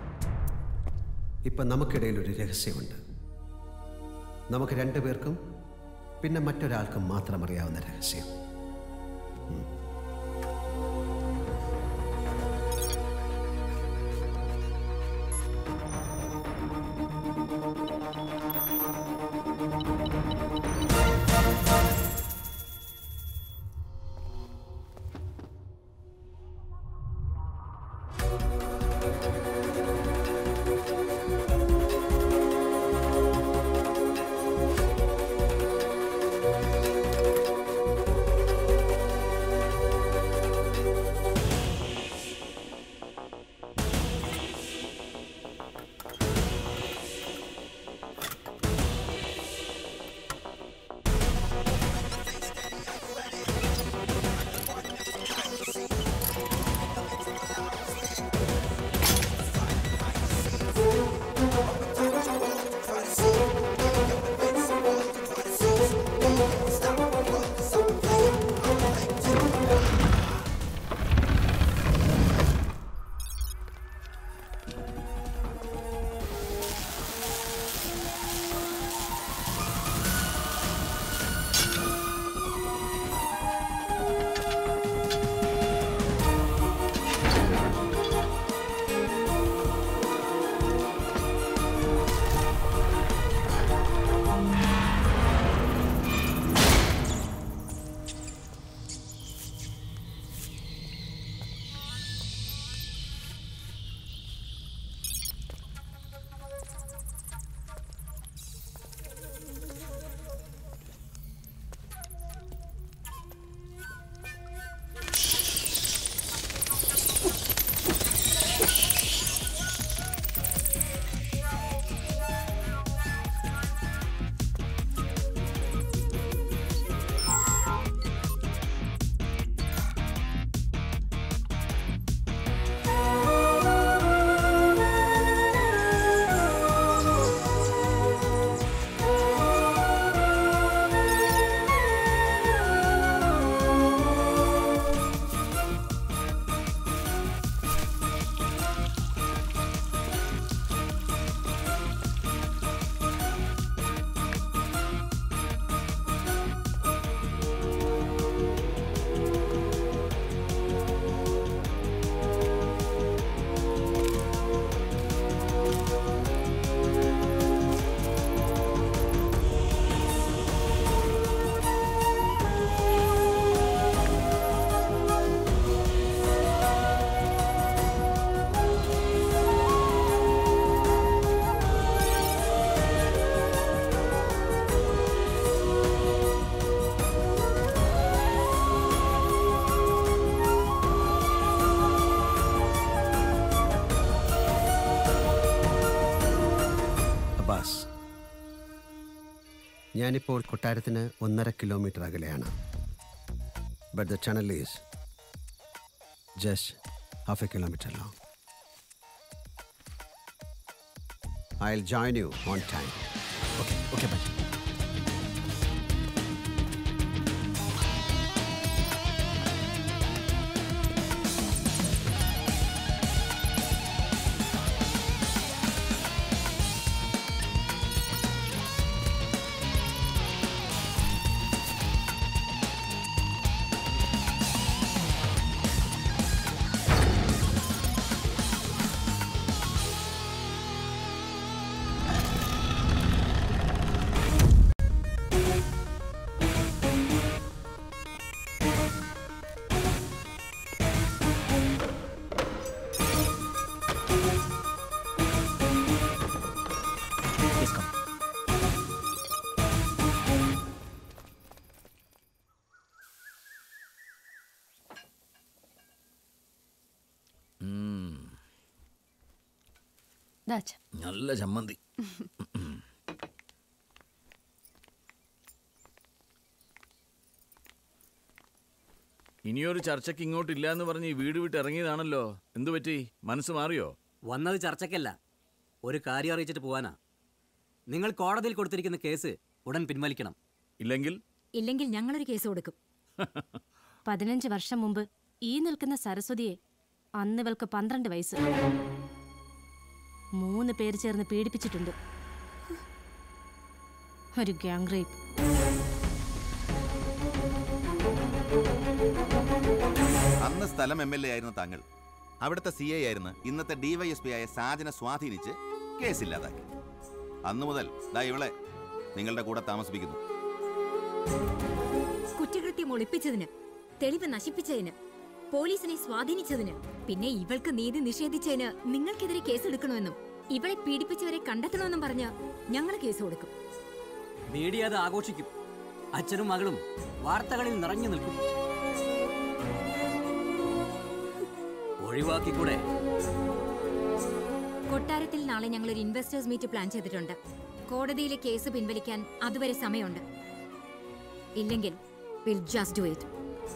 ഇപ്പം നമുക്കിടയിൽ ഒരു രഹസ്യമുണ്ട് നമുക്ക് രണ്ടുപേർക്കും പിന്നെ മറ്റൊരാൾക്ക് മാത്രം അറിയാവുന്ന രഹസ്യം ഉം. അബ്ബാസ് ഞാനിപ്പോൾ കൊട്ടാരത്തിന് ഒന്നര കിലോമീറ്റർ അകലെയാണ് but the tunnel is just half a kilometre long I will join you on time okay okay bye Please come. ദാച്ച നല്ല ചമ്മന്തി ഇനിയൊരു ചർച്ചയ്ക്ക് ഇങ്ങോട്ടില്ല എന്ന് പറഞ്ഞ് ഈ വീട് വിട്ട് ഇറങ്ങിയതാണല്ലോ എന്തു പറ്റി മനസ്സ് മാറിയോ വന്നത് ചർച്ചയ്ക്കല്ല ഒരു കാര്യം അറിയിച്ചിട്ട് പോവാനാ നിങ്ങൾ കോടതിയിൽ കൊടുത്തിരിക്കുന്ന കേസ് ഉടൻ പിൻവലിക്കണം ഇല്ലെങ്കിൽ ഇല്ലെങ്കിൽ ഞങ്ങളൊരു കേസ് കൊടുക്കും പതിനഞ്ച് വർഷം മുമ്പ് ഈ നിൽക്കുന്ന സരസ്വതിയെ അന്ന് ഇവൾക്ക് പന്ത്രണ്ട് വയസ്സ് മൂന്ന് പേര് ചേർന്ന് പീഡിപ്പിച്ചിട്ടുണ്ട് ഒരു ഗ്യാങ് റേപ്പ് സ്ഥലം എം എൽ എ ആയിരുന്ന താങ്കൾ അവിടുത്തെ സി ഐ ആയിരുന്ന ഇന്നത്തെ ഡിവൈഎസ്പി ആയ സാജനെ സ്വാധീനിച്ച് കേസില്ലാതാക്കി അന്നു മുതൽ ദാ ഇവളെ നിങ്ങളുടെ കൂടെ താമസിപ്പിക്കുന്നു കുറ്റകൃത്യം ഒളിപ്പിച്ചതിന് തെളിവ് നശിപ്പിച്ചതിന് പോലീസിനെ സ്വാധീനിച്ചതിന് പിന്നെ ഇവൾക്ക് നീതി നിഷേധിച്ചതിന് നിങ്ങൾക്കെതിരെ കേസെടുക്കണമെന്നും ഇവളെ പീഡിപ്പിച്ചവരെ കണ്ടെത്തണമെന്നും പറഞ്ഞ് ഞങ്ങൾ കേസ് കൊടുക്കും മീഡിയ അത് ആഘോഷിക്കും അച്ഛനും മകളും വാർത്തകളിൽ നിറഞ്ഞു നിൽക്കും ഒഴിവാക്കിക്കൂടെ കൊട്ടാരത്തിൽ നാളെ ഞങ്ങൾ ഒരു ഇൻവെസ്റ്റേഴ്സ് മീറ്റ് പ്ലാൻ ചെയ്തിട്ടുണ്ട് കോടതിയിലെ കേസ് പിൻവലിക്കാൻ അതുവരെ സമയമുണ്ട് ഇല്ലെങ്കിൽ വിൽ ജസ്റ്റ് ഡു ഇറ്റ്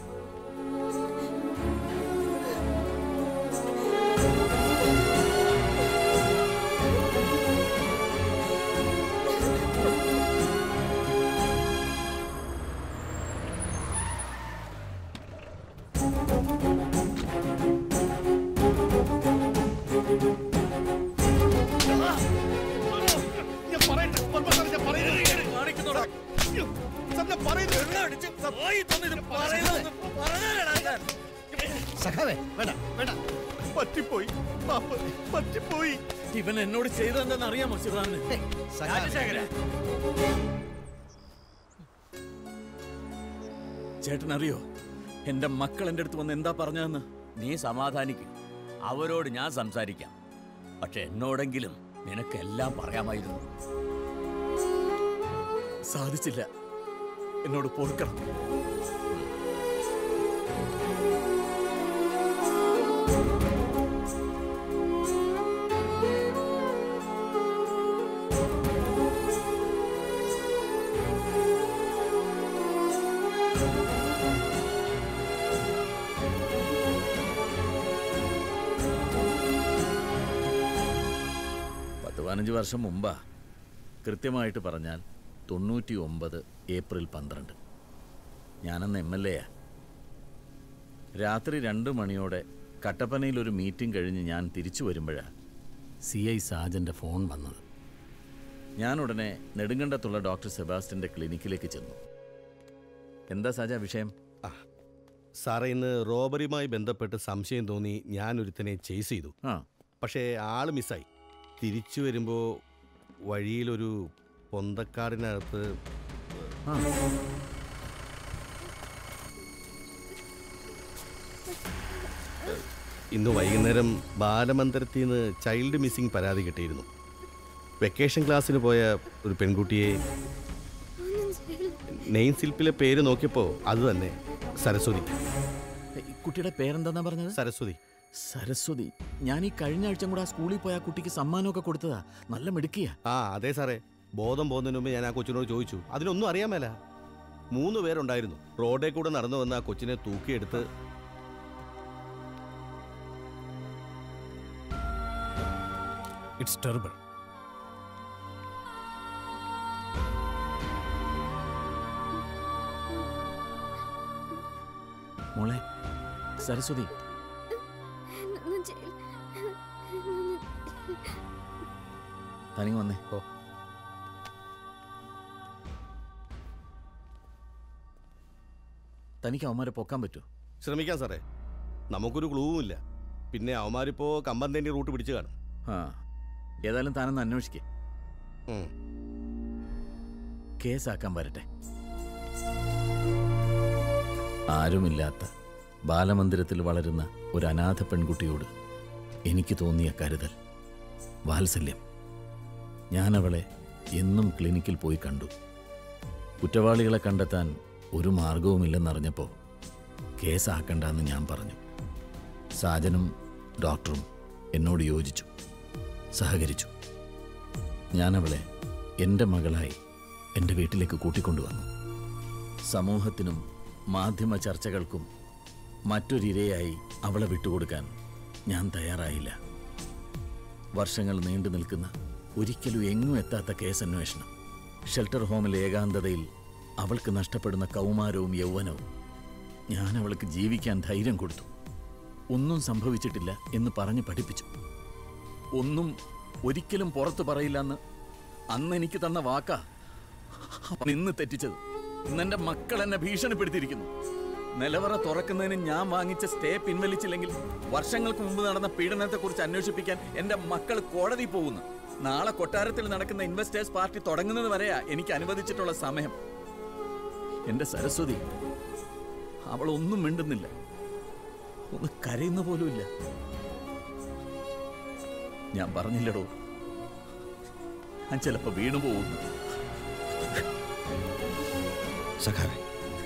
സഖാവേ വേണ്ട വേണ്ട പറ്റിപ്പോയി പാപ്പ്, പറ്റിപ്പോയി ഇവൻ എന്നോട് ചെയ്തതെന്തെന്ന് അറിയാമോ ശിവറാമിന് രാജശേഖര ചേട്ടൻ അറിയോ എന്റെ മക്കൾ എന്റെ അടുത്ത് വന്ന് എന്താ പറഞ്ഞതെന്ന് നീ സമാധാനിക്കും അവരോട് ഞാൻ സംസാരിക്കാം പക്ഷെ എന്നോടെങ്കിലും നിനക്കെല്ലാം പറയാമായിരുന്നു സാധിച്ചില്ല എന്നോട് പൊറുക്കണം പത്ത് പതിനഞ്ച് വർഷം മുമ്പാ കൃത്യമായിട്ട് പറഞ്ഞാൽ തൊണ്ണൂറ്റി ഒമ്പത് ഏപ്രിൽ പന്ത്രണ്ട് ഞാനന്ന് എം എൽ എയാ രാത്രി രണ്ട് മണിയോടെ കട്ടപ്പനയിൽ ഒരു മീറ്റിംഗ് കഴിഞ്ഞ് ഞാൻ തിരിച്ചു വരുമ്പോഴാണ് സി ഐ സാജൻ്റെ ഫോൺ വന്നത് ഞാൻ ഉടനെ നെടുങ്കണ്ടത്തുള്ള ഡോക്ടർ സെബാസ്റ്റ്യൻ്റെ ക്ലിനിക്കിലേക്ക് ചെന്നു എന്താ സാജ വിഷയം സാറേ ഇന്ന് റോബറിയുമായി ബന്ധപ്പെട്ട് സംശയം തോന്നി ഞാൻ ഒരുത്തനെ ചേസ് ചെയ്തു പക്ഷേ ആള് മിസ്സായി തിരിച്ചു വരുമ്പോൾ വഴിയിലൊരു പൊന്തക്കാടിനകത്ത് ഇന്ന് വൈകുന്നേരം ബാലമന്ദിരത്തിൽ നിന്ന് ചൈൽഡ് മിസ്സിംഗ് പരാതി കിട്ടിയിരുന്നു വെക്കേഷൻ ക്ലാസ്സിന് പോയ ഒരു പെൺകുട്ടിയെ നെയിം സിൽപ്പിലെ പേര് നോക്കിയപ്പോൾ അത് തന്നെ സരസ്വതി കുട്ടിയുടെ പേരെന്താന്നാ പറഞ്ഞത് സരസ്വതി സരസ്വതി ഞാൻ ഈ കഴിഞ്ഞ ആഴ്ച കൂടെ ആ സ്കൂളിൽ പോയ ആ കുട്ടിക്ക് സമ്മാനമൊക്കെ കൊടുത്തതാ നല്ല മിടുക്കിയാ ആ അതെ സാറേ ബോധം പോകുന്നതിന് മുമ്പ് ഞാൻ ആ കൊച്ചിനോട് ചോദിച്ചു അതിനൊന്നും അറിയാൻ മേല മൂന്ന് പേരുണ്ടായിരുന്നു റോഡേ കൂടെ നടന്നു വന്ന ആ കൊച്ചിനെ തൂക്കിയെടുത്ത് ഇറ്റ്സ് ടെറിബിൾ മോളെ സരസ്വതി തനിക്ക് വന്നേ ഓ തനിക്ക് അവന്മാരെ പൊക്കാൻ പറ്റുമോ ശ്രമിക്കാം സാറേ നമുക്കൊരു ക്ലൂവും ഇല്ല പിന്നെ അവന്മാരിപ്പോ കമ്പന്തേണ്ടി റൂട്ട് പിടിച്ചു കാണും ആ ഏതായാലും താനൊന്ന് അന്വേഷിക്കേ കേസാക്കാൻ വരട്ടെ ആരുമില്ലാത്ത ബാലമന്ദിരത്തിൽ വളരുന്ന ഒരു അനാഥ പെൺകുട്ടിയോട് എനിക്ക് തോന്നിയ കരുതൽ വാത്സല്യം ഞാൻ അവളെ എന്നും ക്ലിനിക്കിൽ പോയി കണ്ടു കുറ്റവാളികളെ കണ്ടെത്താൻ ഒരു മാർഗവുമില്ലെന്നറിഞ്ഞപ്പോൾ കേസാക്കണ്ടെന്ന് ഞാൻ പറഞ്ഞു സാജനും ഡോക്ടറും എന്നോട് യോജിച്ചു സഹകരിച്ചു ഞാനവളെ എൻ്റെ മകളായി എൻ്റെ വീട്ടിലേക്ക് കൂട്ടിക്കൊണ്ടുവന്നു സമൂഹത്തിനും മാധ്യമ ചർച്ചകൾക്കും മറ്റൊരിരയായി അവളെ വിട്ടുകൊടുക്കാൻ ഞാൻ തയ്യാറായില്ല വർഷങ്ങൾ നീണ്ടു നിൽക്കുന്ന ഒരിക്കലും എങ്ങും എത്താത്ത കേസന്വേഷണം ഷെൽട്ടർ ഹോമിലെ ഏകാന്തതയിൽ അവൾക്ക് നഷ്ടപ്പെടുന്ന കൗമാരവും യൗവനവും ഞാൻ അവൾക്ക് ജീവിക്കാൻ ധൈര്യം കൊടുത്തു ഒന്നും സംഭവിച്ചിട്ടില്ല എന്ന് പറഞ്ഞ് പഠിപ്പിച്ചു ഒന്നും ഒരിക്കലും പുറത്തു പറയില്ലെന്ന് അന്ന് എനിക്ക് തന്ന വാക്കാ അവൻ ഇന്ന് തെറ്റിച്ചത് ഇന്ന് എൻ്റെ മക്കൾ എന്നെ ഭീഷണിപ്പെടുത്തിയിരിക്കുന്നു നിലവറ തുറക്കുന്നതിന് ഞാൻ വാങ്ങിച്ച സ്റ്റേ പിൻവലിച്ചില്ലെങ്കിൽ വർഷങ്ങൾക്ക് മുമ്പ് നടന്ന പീഡനത്തെക്കുറിച്ച് അന്വേഷിപ്പിക്കാൻ എന്റെ മക്കൾ കോടതി പോകുന്നു നാളെ കൊട്ടാരത്തിൽ നടക്കുന്ന ഇൻവെസ്റ്റേഴ്സ് പാർട്ടി തുടങ്ങുന്നത് വരെയാ എനിക്ക് അനുവദിച്ചിട്ടുള്ള സമയം എന്റെ സരസ്വതി അവൾ ഒന്നും മിണ്ടുന്നില്ല ഒന്ന് കരയുന്ന പോലുമില്ല ഞാൻ പറഞ്ഞില്ലടോ ഞാൻ ചിലപ്പോ വീണു പോകുന്നു സഖാവേ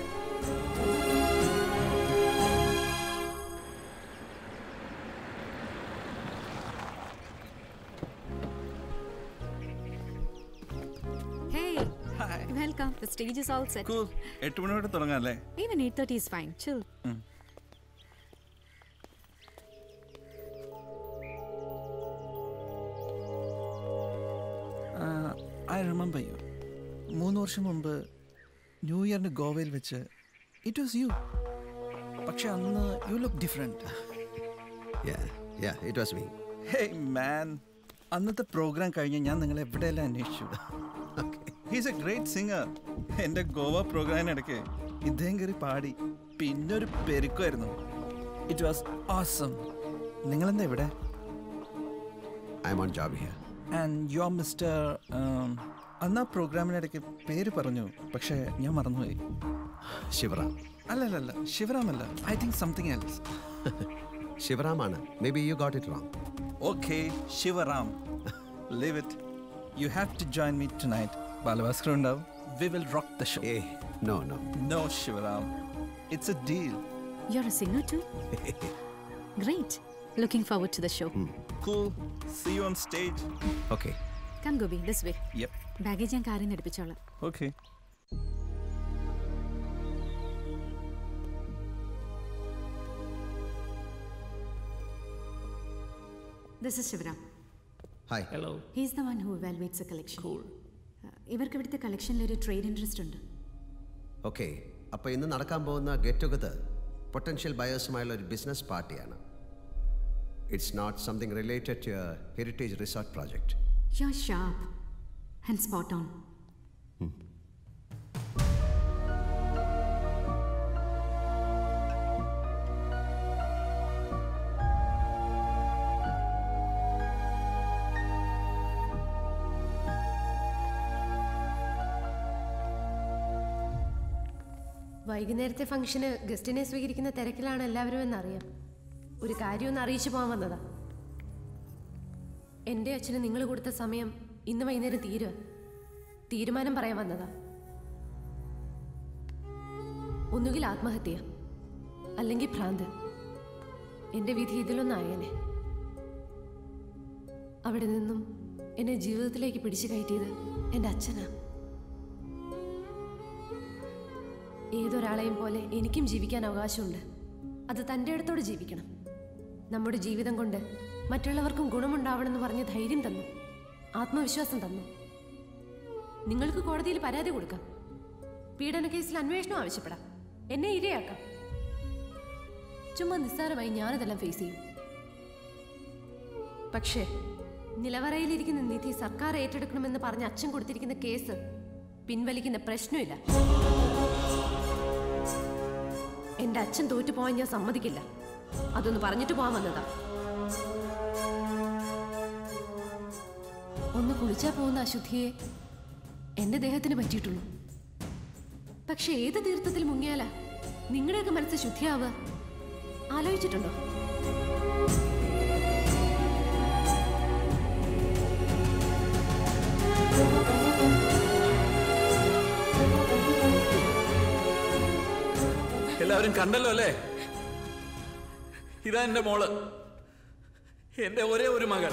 Hey, welcome. The stage is all set. എട്ട് മണിയോടെ തുടങ്ങാം അല്ലേ Even 8:30 is fine. Chill. I remember you മൂന്ന് വർഷം മുമ്പ് ന്യൂ ഇയറിന് ഗോവയിൽ വെച്ച് ഇറ്റ് വാസ് യു പക്ഷെ അന്ന് you look different it was me hey man അന്നത്തെ പ്രോഗ്രാം കഴിഞ്ഞ് ഞാൻ നിങ്ങളെ എവിടെയെല്ലാം അന്വേഷിച്ചു ഹീസ് എ ഗ്രേറ്റ് സിംഗർ എൻ്റെ ഗോവ പ്രോഗ്രാമിനിടയ്ക്ക് ഇദ്ദേഹം കയറി പാടി പിന്നൊരു പെരുക്കുമായിരുന്നു ഇറ്റ് വാസ് ആസം നിങ്ങളെന്താ ഇവിടെ I'm on job here and you are mister അന്ന് ആ പ്രോഗ്രാമിനിടയ്ക്ക് പേര് പറഞ്ഞു പക്ഷേ ഞാൻ മറന്നുപോയി ശിവറാം അല്ലല്ലല്ല ശിവറാം അല്ല ഐ തിങ്ക് സംതിങ് എൽസ് ശിവറാമാണ് maybe you got it wrong okay Shivaram leave it you have to join me tonight Balabhaskar ഉണ്ടാവും we will rock the show no no no Shivaram it's a deal You're a singer too? Great. Looking forward to the show. Cool. See you on stage. Okay. Come, Gobi, this way. Yep. Baggage ഞാൻ കാറിൽ നിന്ന് എടുപ്പിച്ചോളാം Okay. This is Shivaram hi hello he's the one who valuates a collection ഇവർക്ക് ഇവിടുത്തെ കളക്ഷനിൽ ഒരു ട്രേഡ് ഇൻട്രസ്റ്റ് ഉണ്ട് ഓക്കെ അപ്പോൾ ഇന്ന് നടക്കാൻ പോകുന്ന ഗെറ്റ് ടുഗദർ പൊട്ടൻഷ്യൽ ബയേഴ്സുമായുള്ള ഒരു ബിസിനസ് പാർട്ടിയാണ് it's not something related to heritage resort project You're sharp and spot on. വൈകുന്നേരത്തെ ഫംഗ്ഷന് ഗസ്റ്റിനെ സ്വീകരിക്കുന്ന തിരക്കിലാണ് എല്ലാവരും എന്നറിയാം ഒരു കാര്യം ഒന്ന് അറിയിച്ചു പോകാൻ വന്നതാ എൻ്റെ അച്ഛന് നിങ്ങൾ കൊടുത്ത സമയം ഇന്ന് വൈകുന്നേരം തീരുക തീരുമാനം പറയാൻ വന്നതാ ഒന്നുകിൽ ആത്മഹത്യ അല്ലെങ്കിൽ ഭ്രാന്ത് എൻ്റെ വിധി ഇതിലൊന്നായേനെ അവിടെ നിന്നും എന്നെ ജീവിതത്തിലേക്ക് പിടിച്ചു കയറ്റിയത് എൻ്റെ അച്ഛനാ ഏതൊരാളെയും പോലെ എനിക്കും ജീവിക്കാൻ അവകാശമുണ്ട് അത് തൻ്റെ അടുത്തോടെ ജീവിക്കണം നമ്മുടെ ജീവിതം കൊണ്ട് മറ്റുള്ളവർക്കും ഗുണമുണ്ടാവണമെന്ന് പറഞ്ഞ് ധൈര്യം തന്നു ആത്മവിശ്വാസം തന്നു നിങ്ങൾക്ക് കോടതിയിൽ പരാതി കൊടുക്കാം പീഡന കേസിൽ അന്വേഷണം ആവശ്യപ്പെടാം എന്നെ ഇരയാക്കാം ചുമ്മാ നിസ്സാരമായി ഞാനതെല്ലാം ഫേസ് ചെയ്യും പക്ഷേ നിലവറയിലിരിക്കുന്ന നിധി സർക്കാർ ഏറ്റെടുക്കണമെന്ന് പറഞ്ഞ് അച്ഛൻ കൊടുത്തിരിക്കുന്ന കേസ് പിൻവലിക്കുന്ന പ്രശ്നമില്ല എന്റെ അച്ഛൻ തോറ്റു പോകാൻ ഞാൻ സമ്മതിക്കില്ല അതൊന്ന് പറഞ്ഞിട്ട് പോകാൻ വന്നതാ ഒന്ന് കുളിച്ചാ പോകുന്ന അശുദ്ധിയെ എന്റെ ദേഹത്തിന് പറ്റിയിട്ടുള്ളൂ പക്ഷെ ഏത് തീർത്ഥത്തിൽ മുങ്ങിയാലാ നിങ്ങളുടെയൊക്കെ മനസ്സ് ശുദ്ധിയാവുക ആലോചിച്ചിട്ടുണ്ടോ എല്ലാവരും കണ്ടല്ലോ അല്ലേ ഇതാ എന്റെ മോള് എന്റെ ഒരേ ഒരു മകൾ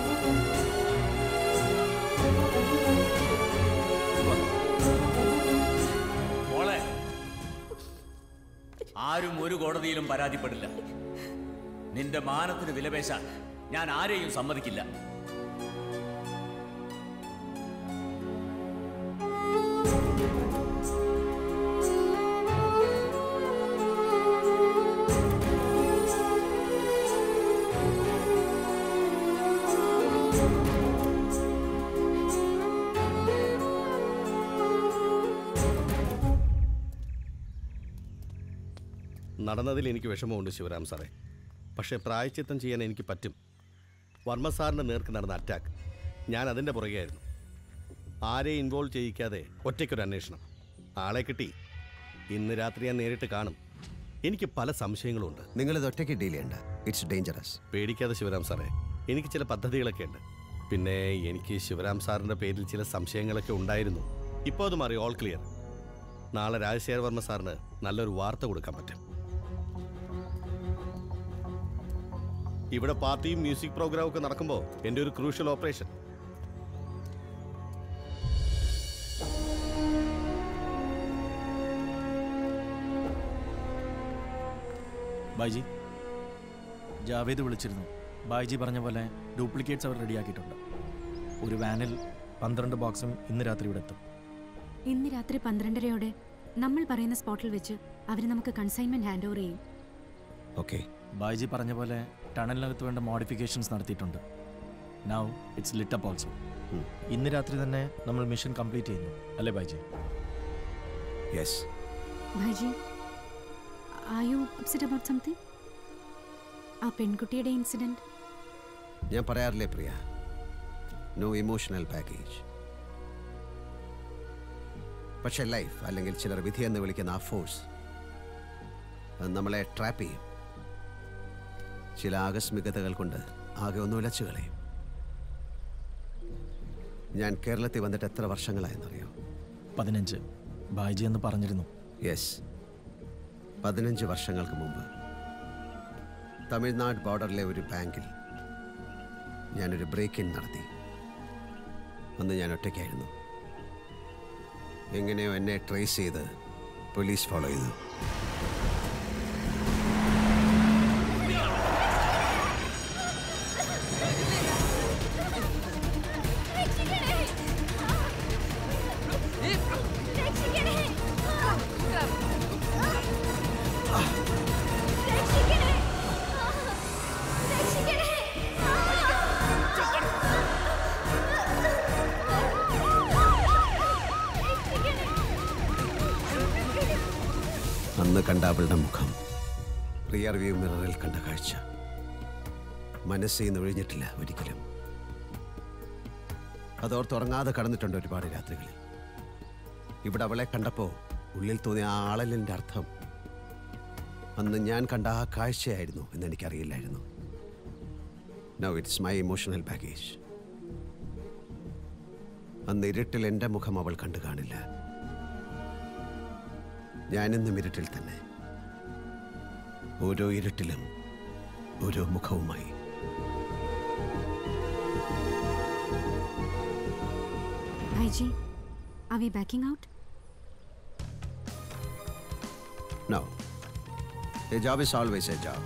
മോളെ ആരും ഒരു കോടതിയിലും പരാതിപ്പെടില്ല നിന്റെ മാനത്തിന് വിലപേശാൻ ഞാൻ ആരെയും സമ്മതിക്കില്ല നടന്നതിൽ എനിക്ക് വിഷമമുണ്ട് ശിവരാം സാറേ പക്ഷേ പ്രായച്ചിത്തം ചെയ്യാൻ എനിക്ക് പറ്റും വർമ്മ സാറിൻ്റെ നേർക്ക് നടന്ന അറ്റാക്ക് ഞാൻ അതിൻ്റെ പുറകെയായിരുന്നു ആരെയും ഇൻവോൾവ് ചെയ്യിക്കാതെ ഒറ്റയ്ക്കൊരു അന്വേഷണം ആളെ കിട്ടി ഇന്ന് രാത്രി ഞാൻ നേരിട്ട് കാണും എനിക്ക് പല സംശയങ്ങളുണ്ട് നിങ്ങളിത് ഒറ്റയ്ക്ക് ഡീൽ ചെയ്യണ്ട ഇറ്റ്സ് ഡേഞ്ചറസ് പേടിക്കാതെ ശിവരാം സാറേ എനിക്ക് ചില പദ്ധതികളൊക്കെ ഉണ്ട് പിന്നെ എനിക്ക് ശിവരാം സാറിൻ്റെ പേരിൽ ചില സംശയങ്ങളൊക്കെ ഉണ്ടായിരുന്നു ഇപ്പോൾ അത് മാറി ഓൾ ക്ലിയർ നാളെ രാജശേഖര വർമ്മ സാറിന് നല്ലൊരു വാർത്ത കൊടുക്കാൻ പറ്റും ഇവിടെ പാർട്ടിയും മ്യൂസിക് പ്രോഗ്രാം ഒക്കെ നടക്കുമ്പോൾ എൻ്റെ ഒരു ക്രൂഷ്യൽ ഓപ്പറേഷൻ ബായ്ജി ജാവേദ് വിളിച്ചിരുന്നു ബായ്ജി പറഞ്ഞ പോലെ ഡ്യൂപ്ലിക്കേറ്റ്സ് അവർ റെഡിയാക്കിയിട്ടുണ്ട് ഒരു വാനിൽ പന്ത്രണ്ട് ബോക്സും ഇന്ന് രാത്രി ഇവിടെ എത്തും ഇന്ന് രാത്രി പന്ത്രണ്ടരയോടെ നമ്മൾ പറയുന്ന സ്പോട്ടിൽ വെച്ച് അവർ നമുക്ക് കൺസൈൻമെന്റ് ഹാൻഡ് ഓവർ ചെയ്യും ഓക്കെ ബായ്ജി പറഞ്ഞ പോലെ ടണലിനകത്ത് വേണ്ട മോഡിഫിക്കേഷൻസ് നടത്തിയിട്ടുണ്ട് now it's lit up also ഇന്ന് രാത്രി തന്നെ നമ്മൾ മിഷൻ കംപ്ലീറ്റ് ചെയ്യുന്നു അല്ലേ Bhaiji yes Bhaiji are you upset about something ആ പെൺകുട്ടിയുടെ ഇൻസിഡന്റ് ഞാൻ പറയാറില്ലേ പ്രിയ നോ ഇമോഷണൽ പാക്കേജ് പക്ഷേ ലൈഫ് അല്ലെങ്കിൽ ചിലർ വിധി എന്ന് വിളിക്കുന്ന ആ ഫോഴ്സ് അത് നമ്മളെ ട്രാപ്പ് ചെയ്യും ചില ആകസ്മികതകൾ കൊണ്ട് ആകെ ഒന്ന് ഉലച്ചു കളയും ഞാൻ കേരളത്തിൽ വന്നിട്ട് എത്ര വർഷങ്ങളായെന്നറിയോ പതിനഞ്ച് ബായ്ജി എന്ന് പറഞ്ഞിരുന്നു യെസ് പതിനഞ്ച് വർഷങ്ങൾക്ക് മുമ്പ് തമിഴ്നാട് ബോർഡറിലെ ഒരു ബാങ്കിൽ ഞാനൊരു ബ്രേക്ക് ഇൻ നടത്തി അന്ന് ഞാൻ ഒറ്റയ്ക്കായിരുന്നു എങ്ങനെയോ എന്നെ ട്രേസ് ചെയ്ത് പോലീസ് ഫോളോ ചെയ്തു അന്ന് കണ്ട അവളുടെ മുഖം റിയർ വ്യൂ മിററിൽ കണ്ട കാഴ്ച മനസ്സിൽ നിന്ന് ഒഴിഞ്ഞിട്ടില്ല ഒരിക്കലും അതോർത്തുറങ്ങാതെ കടന്നിട്ടുണ്ട് ഒരുപാട് രാത്രികളിൽ ഇവിടെ അവളെ കണ്ടപ്പോൾ ഉള്ളിൽ തോന്നിയ ആ ആളലിൻ്റെ അർത്ഥം അന്ന് ഞാൻ കണ്ട ആ കാഴ്ചയായിരുന്നു എന്ന് എനിക്കറിയില്ലായിരുന്നു no it's my emotional baggage അന്ന് ഇരുട്ടിൽ എൻ്റെ മുഖം അവൾ കണ്ടു കാണില്ല ഞാനിന്നും ഇരുട്ടിൽ തന്നെ ഓരോ ഇരുട്ടിലും ഓരോ മുഖവുമായി ഐജി are we backing out no a job is always a job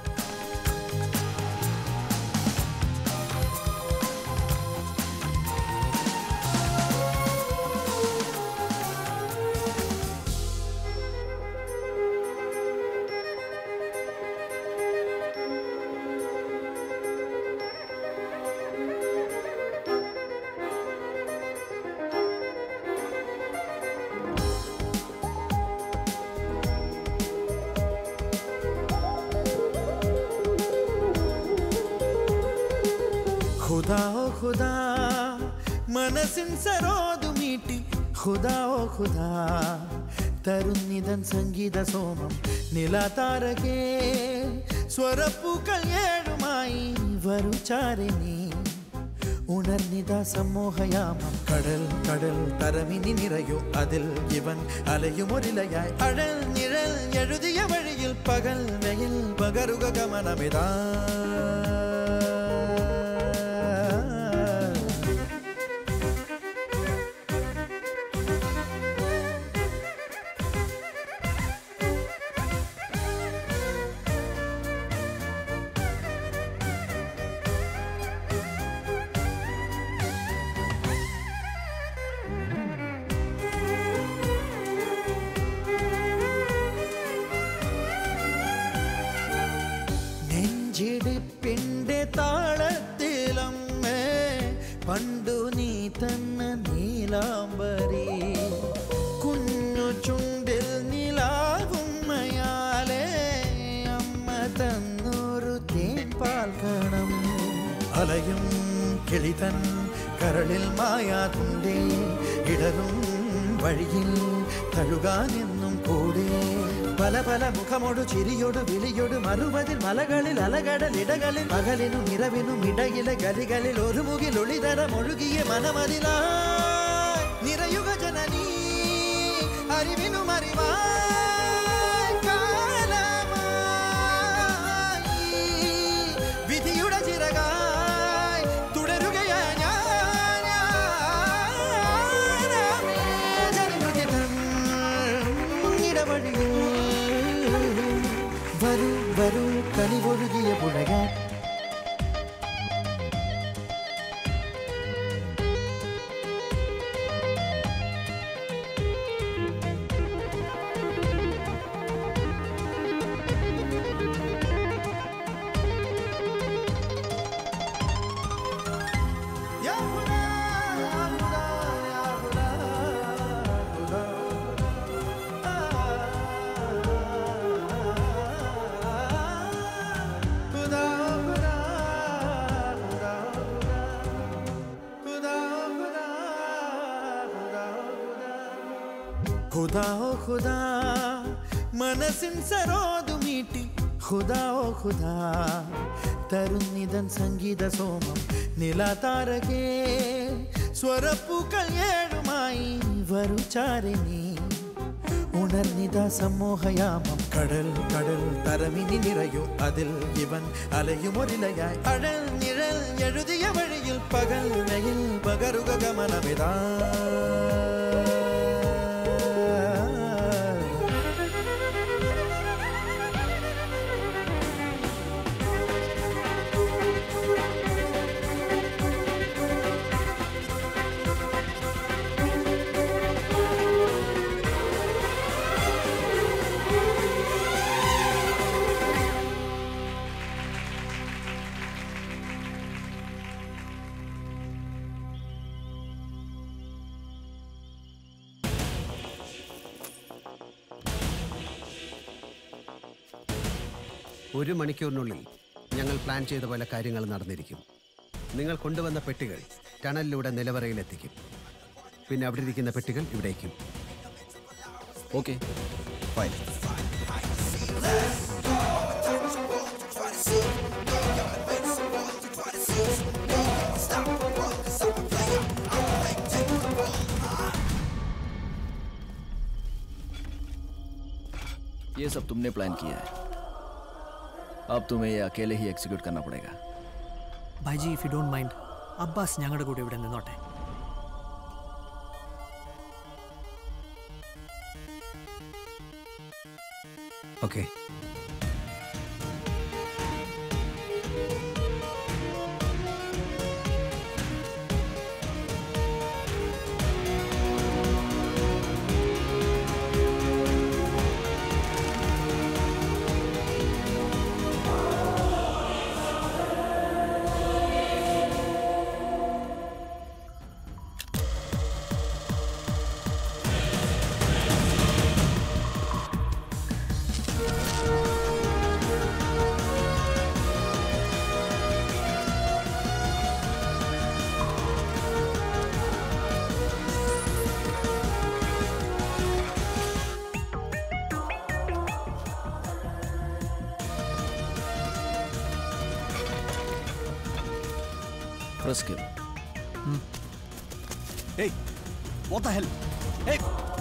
ಖುದಾ ಓ ಖುದಾ മനസ്സിൻ സരോദു മീട്ടി ഖുദാ ഓ ഖുദാ തരുന്നിതൻ സംഗീത സോമം നിലതാരകേ സ്വരപ്പൂക്കൾ ഏഴുമായി വരു ചാരിണി ഉണർന്നിത സമ്മോഹയാമം കടൽ കടൽ തരമിനി നിറയോ അതിൽ ഇവൻ അലയുമൊരിലയായി അഴൽ നിഴൽ എഴുതിയ വഴിയിൽ പകൽ വെയിൽ പകരുക ഗമനമിതാ നെഞ്ചിടിപ്പിന്റെ താളത്തിലമ്മേ പണ്ടു നീ തന്ന നീലാംബരി കുഞ്ഞു ചുണ്ടിൽ നിലാവുമ്മയാലേ അലയും കിളിതൻ കരളിൽ മായാതുണ്ടേ ഇടറും വഴിയിൽ തഴുകാനെന്നും കൂടെ പല പല മുഖമോട് ചിരിയോട് വിളിയോട് മറുപതിൽ മലകളിൽ അലകടൽ ഇടകളിൽ പകലിനും ഇരവിനും ഇടയിലെ ഗലികളിൽ ഒരു മുകിൽ ഒളിതരം ഒഴുകിയ മനമതിലായി നിറയുക ജനനീ അറിവിനും അറിവായി കാലമായി വിധിയുടെ ചിറകായി തുടരുകയാ ഞാൻ ഞാനാമേ ജനമൃതിതൻ ഇടവഴിയിൽ വരൂ വരൂ കനിവൊഴുകിയ പുഴകാൻ ഖുദാ ഓ ഖുദാ മനസ്സിൻ സരോദു മീട്ടി ഖുദാ ഓ ഖുദാ തരുന്നിതൻ സംഗീത സോമം നിലതാരകേ സ്വരപ്പൂക്കൾ ഏഴുമായി വരു ചാരിണി ഉണർന്നിത സമൂഹയാമം കടൽ കടൽ തരമിനി നിറയും അതിൽ ഇവൻ അലയുമൊരിലയായി അഴൽ നിഴൽ എഴുതിയ വഴിയിൽ പകൽ വെയിൽ പകരുക ഗമനമിതാ ഒരു മണിക്കൂറിനുള്ളിൽ ഞങ്ങൾ പ്ലാൻ ചെയ്ത പോലെ കാര്യങ്ങൾ നടന്നിരിക്കും നിങ്ങൾ കൊണ്ടുവന്ന പെട്ടികൾ ടണലിലൂടെ നിലവറയിലെത്തിക്കും പിന്നെ അവിടെ ഇരിക്കുന്ന പെട്ടികൾ ഇവിടേക്കും ഓക്കെ ഫൈൻ ये सब तुमने प्लान किया है अब तुम्हें ये अकेले ही एग्जीक्यूट करना पड़ेगा Bhaiji if you don't mind Abbas ഞങ്ങളുടെ കൂടെ ഇവിടെ നിന്നോട്ടെ okay Frisk him. Hey, what the hell? Hey!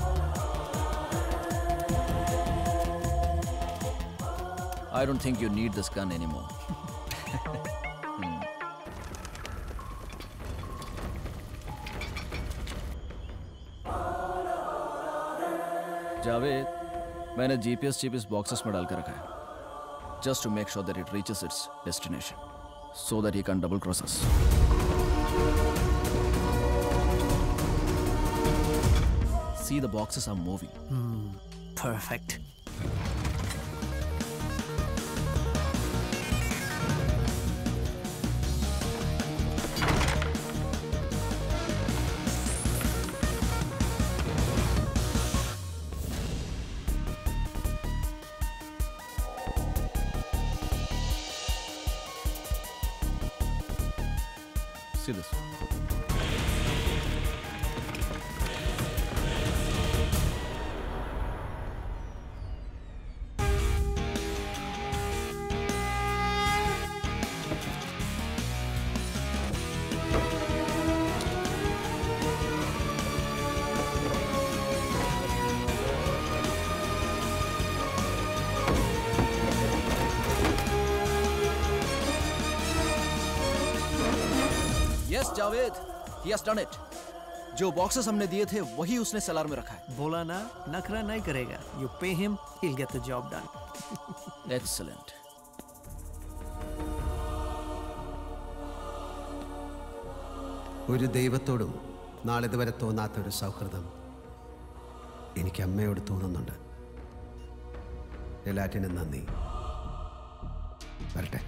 I don't think you need this gun anymore. Hmm. Javed मैंने जीपीएस चिप इस बॉक्सेस में डाल कर रखा है just to make sure that it reaches its destination so that he can double cross us. See, the boxes are moving. Perfect. See this. Yes Javed he has done it जो बॉक्सेस हमने दिए थे वही उसने सलार में रखा है बोला ना नखरा नहीं करेगा you pay him he'll get the job done Excellent. ഒരു ദൈവത്തോടും നാളിതുവരെ തോന്നാത്ത ഒരു സൗഹൃദം എനിക്ക് അമ്മയോട് തോന്നുന്നുണ്ട് എല്ലാറ്റിനും നന്ദി വരട്ടെ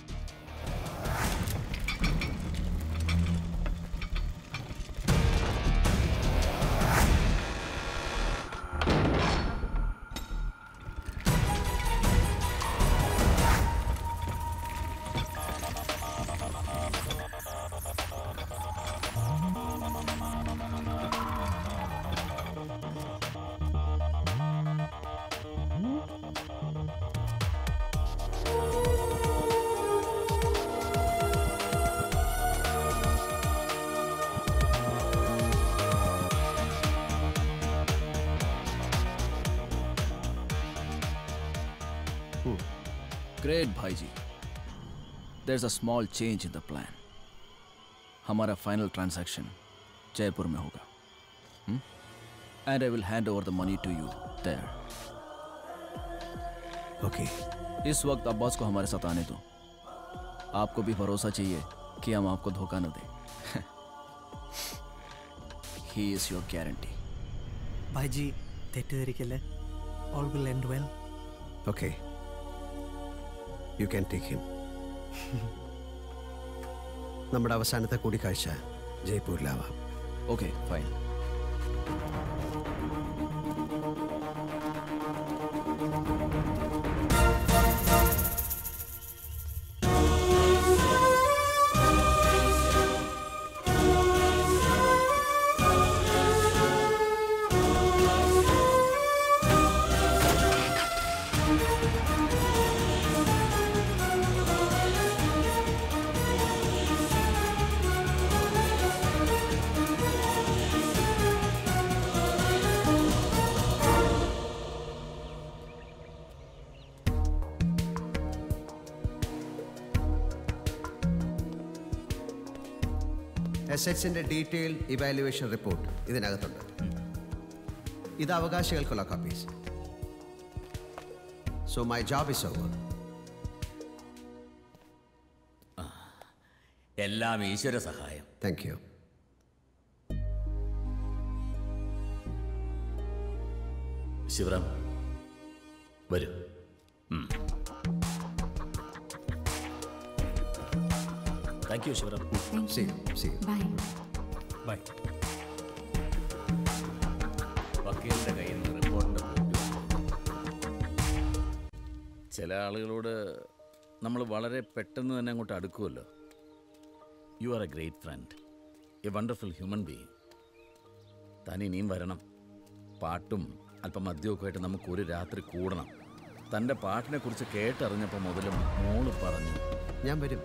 Great, भाईजी. There's a small change in the plan. हमारा फाइनल ट्रांजैक्शन जयपुर में होगा and I will hand over the money to you there okay इस वक्त अब्बास को हमारे साथ आने दो आपको भी भरोसा चाहिए कि हम आपको धोखा न दें he is your guarantee Bhaiji തെറ്റിദ്ധരിക്കല്ലേ all will end well okay you can take him നമ്മുടെ അവസാനത്തെ കൂടിക്കാഴ്ച ജയ്പൂരിലാവാം ഓക്കെ ഫൈൻ എസ് എച്ചിൻ്റെ ഡീറ്റെയിൽ ഇവാലുവേഷൻ റിപ്പോർട്ട് ഇതിനകത്തുണ്ട് ഇത് അവകാശികൾക്കുള്ള copies so my job is over എല്ലാം ഈശ്വര സഹായം താങ്ക് യു ശിവറാം വരൂ thank you Shivaram See you. See you. Bye bye വക്കീലിന്റെ കയ്യിൽ നിന്ന് റിപ്പോർട്ടിന്റെ കോപ്പി ചില ആളുകളോട് നമ്മൾ വളരെ പെട്ടെന്ന് തന്നെ അങ്ങോട്ട് അടുക്കുമല്ലോ you are a great friend a wonderful human being താൻ ഇനിയും വരണം പാട്ടും അല്പം മദ്യമൊക്കെ ആയിട്ട് നമുക്ക് ഒരു രാത്രി കൂടണം തൻ്റെ പാട്ടിനെ കുറിച്ച് കേട്ടറിഞ്ഞപ്പോൾ മുതലും മോള് പറഞ്ഞു ഞാൻ വരും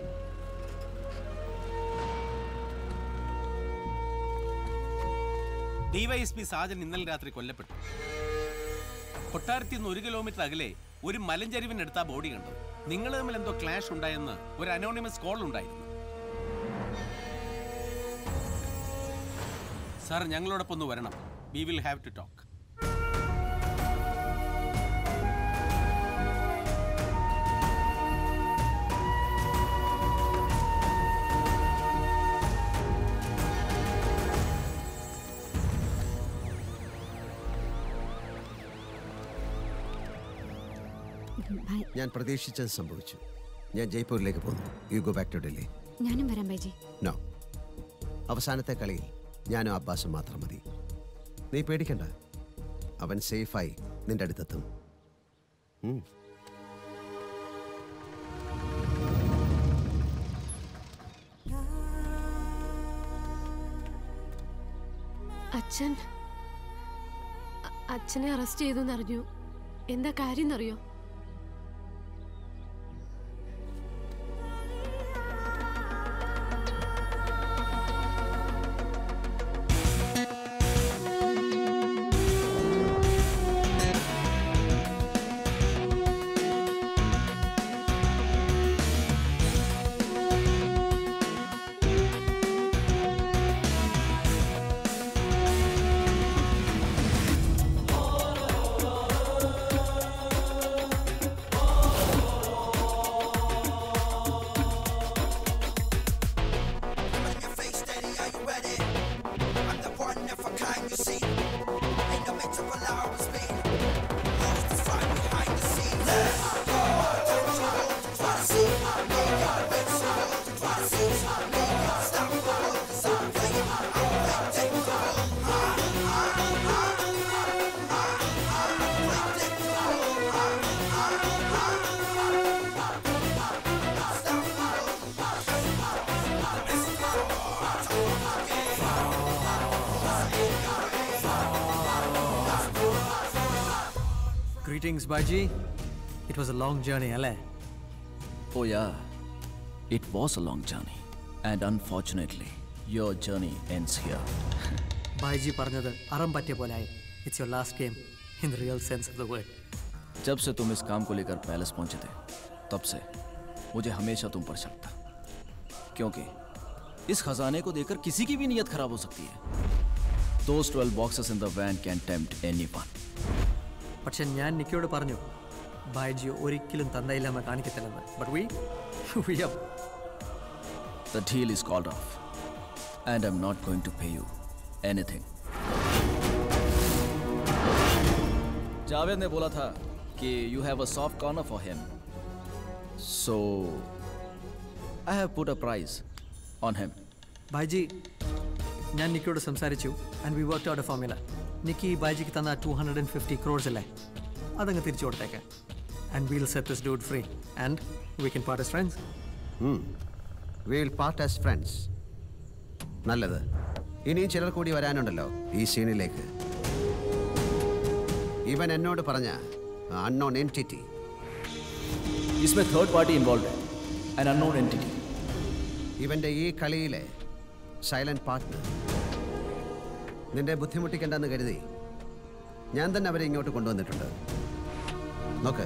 ഡിവൈഎസ്പി സാജൻ ഇന്നലെ രാത്രി കൊല്ലപ്പെട്ടു കൊട്ടാരത്തിൽ നിന്ന് ഒരു കിലോമീറ്റർ അകലെ ഒരു മലഞ്ചരിവിനടുത്താ ബോഡി കണ്ടത് നിങ്ങൾ തമ്മിൽ എന്തോ ക്ലാഷ് ഉണ്ടായെന്ന് ഒരു അനോണിമസ് കോൾ ഉണ്ടായിരുന്നു സാർ ഞങ്ങളോടൊപ്പം ഒന്ന് വരണം we will have to talk bye ഞാൻ പ്രതീക്ഷിച്ചത് സംഭവിച്ചു ഞാൻ ജയ്പൂരിലേക്ക് പോകുന്നു you go back to Delhi ഞാനും വരാം ബൈജി നോ അവസാനത്തെ കളിയിൽ ഞാനും അബ്ബാസും മാത്രം മതി നീ പേടിക്കണ്ട അവൻ സേഫായി നിന്റെ അടുത്തെത്തും ഉം. അച്ഛൻ അ- അച്ഛനെ അറസ്റ്റ് ചെയ്തു എന്നറിഞ്ഞു എന്താ കാര്യം എന്നറിയോ Greetings, Baji. It was a long journey, അല്ലേ Oh, yeah. It was a long journey. And unfortunately, your journey ends here. ബായിജി പറഞ്ഞത് അറം പറ്റിയ പോലായി its your last game in the real sense of the word जब से तुम इस काम को लेकर पैलेस पहुंचे थे तब से मुझे हमेशा तुम पर शक था क्योंकि इस खजाने को देखकर किसी की भी नीयत खराब हो सकती है Those 12 boxes in the van can tempt anyone. പക്ഷെ ഞാൻ നിക്കയോട് പറഞ്ഞു ബായിജി ഒരിക്കലും തന്തയില്ലാമ കാണിക്കത്തില്ലെന്ന് but we we up The deal is called off, and I'm not going to pay you anything. Javed ने बोला था कि you have a soft corner for him. So I have put a price on him. ബായിജി ഞാൻ നിക്കയോട് സംസാരിച്ചു and we work out a formula Nikki ബായിജിക്ക് തന്ന two hundred and fifty crores അല്ലേ അതങ്ങ് തിരിച്ചു കൊടുത്തേക്കാം and we'll set this dude free and we can part as friends will part as friends നല്ലത് ഇനിയും ചിലർ കൂടി വരാനുണ്ടല്ലോ ഈ സീനിലേക്ക് ഇവൻ എന്നോട് പറഞ്ഞ അൺനോൺ എൻറ്റിറ്റി इसमें थर्ड पार्टी इन्वॉल्व है an unknown entity. ഇവന്റെ ഈ കളിയിലെ സൈലന്റ് പാർട്ട്ണർ നിന്റെ ബുദ്ധിമുട്ടിക്കണ്ടെന്ന് കരുതി ഞാൻ തന്നെ അവരെ ഇങ്ങോട്ട് കൊണ്ടുവന്നിട്ടുണ്ട് നോക്ക്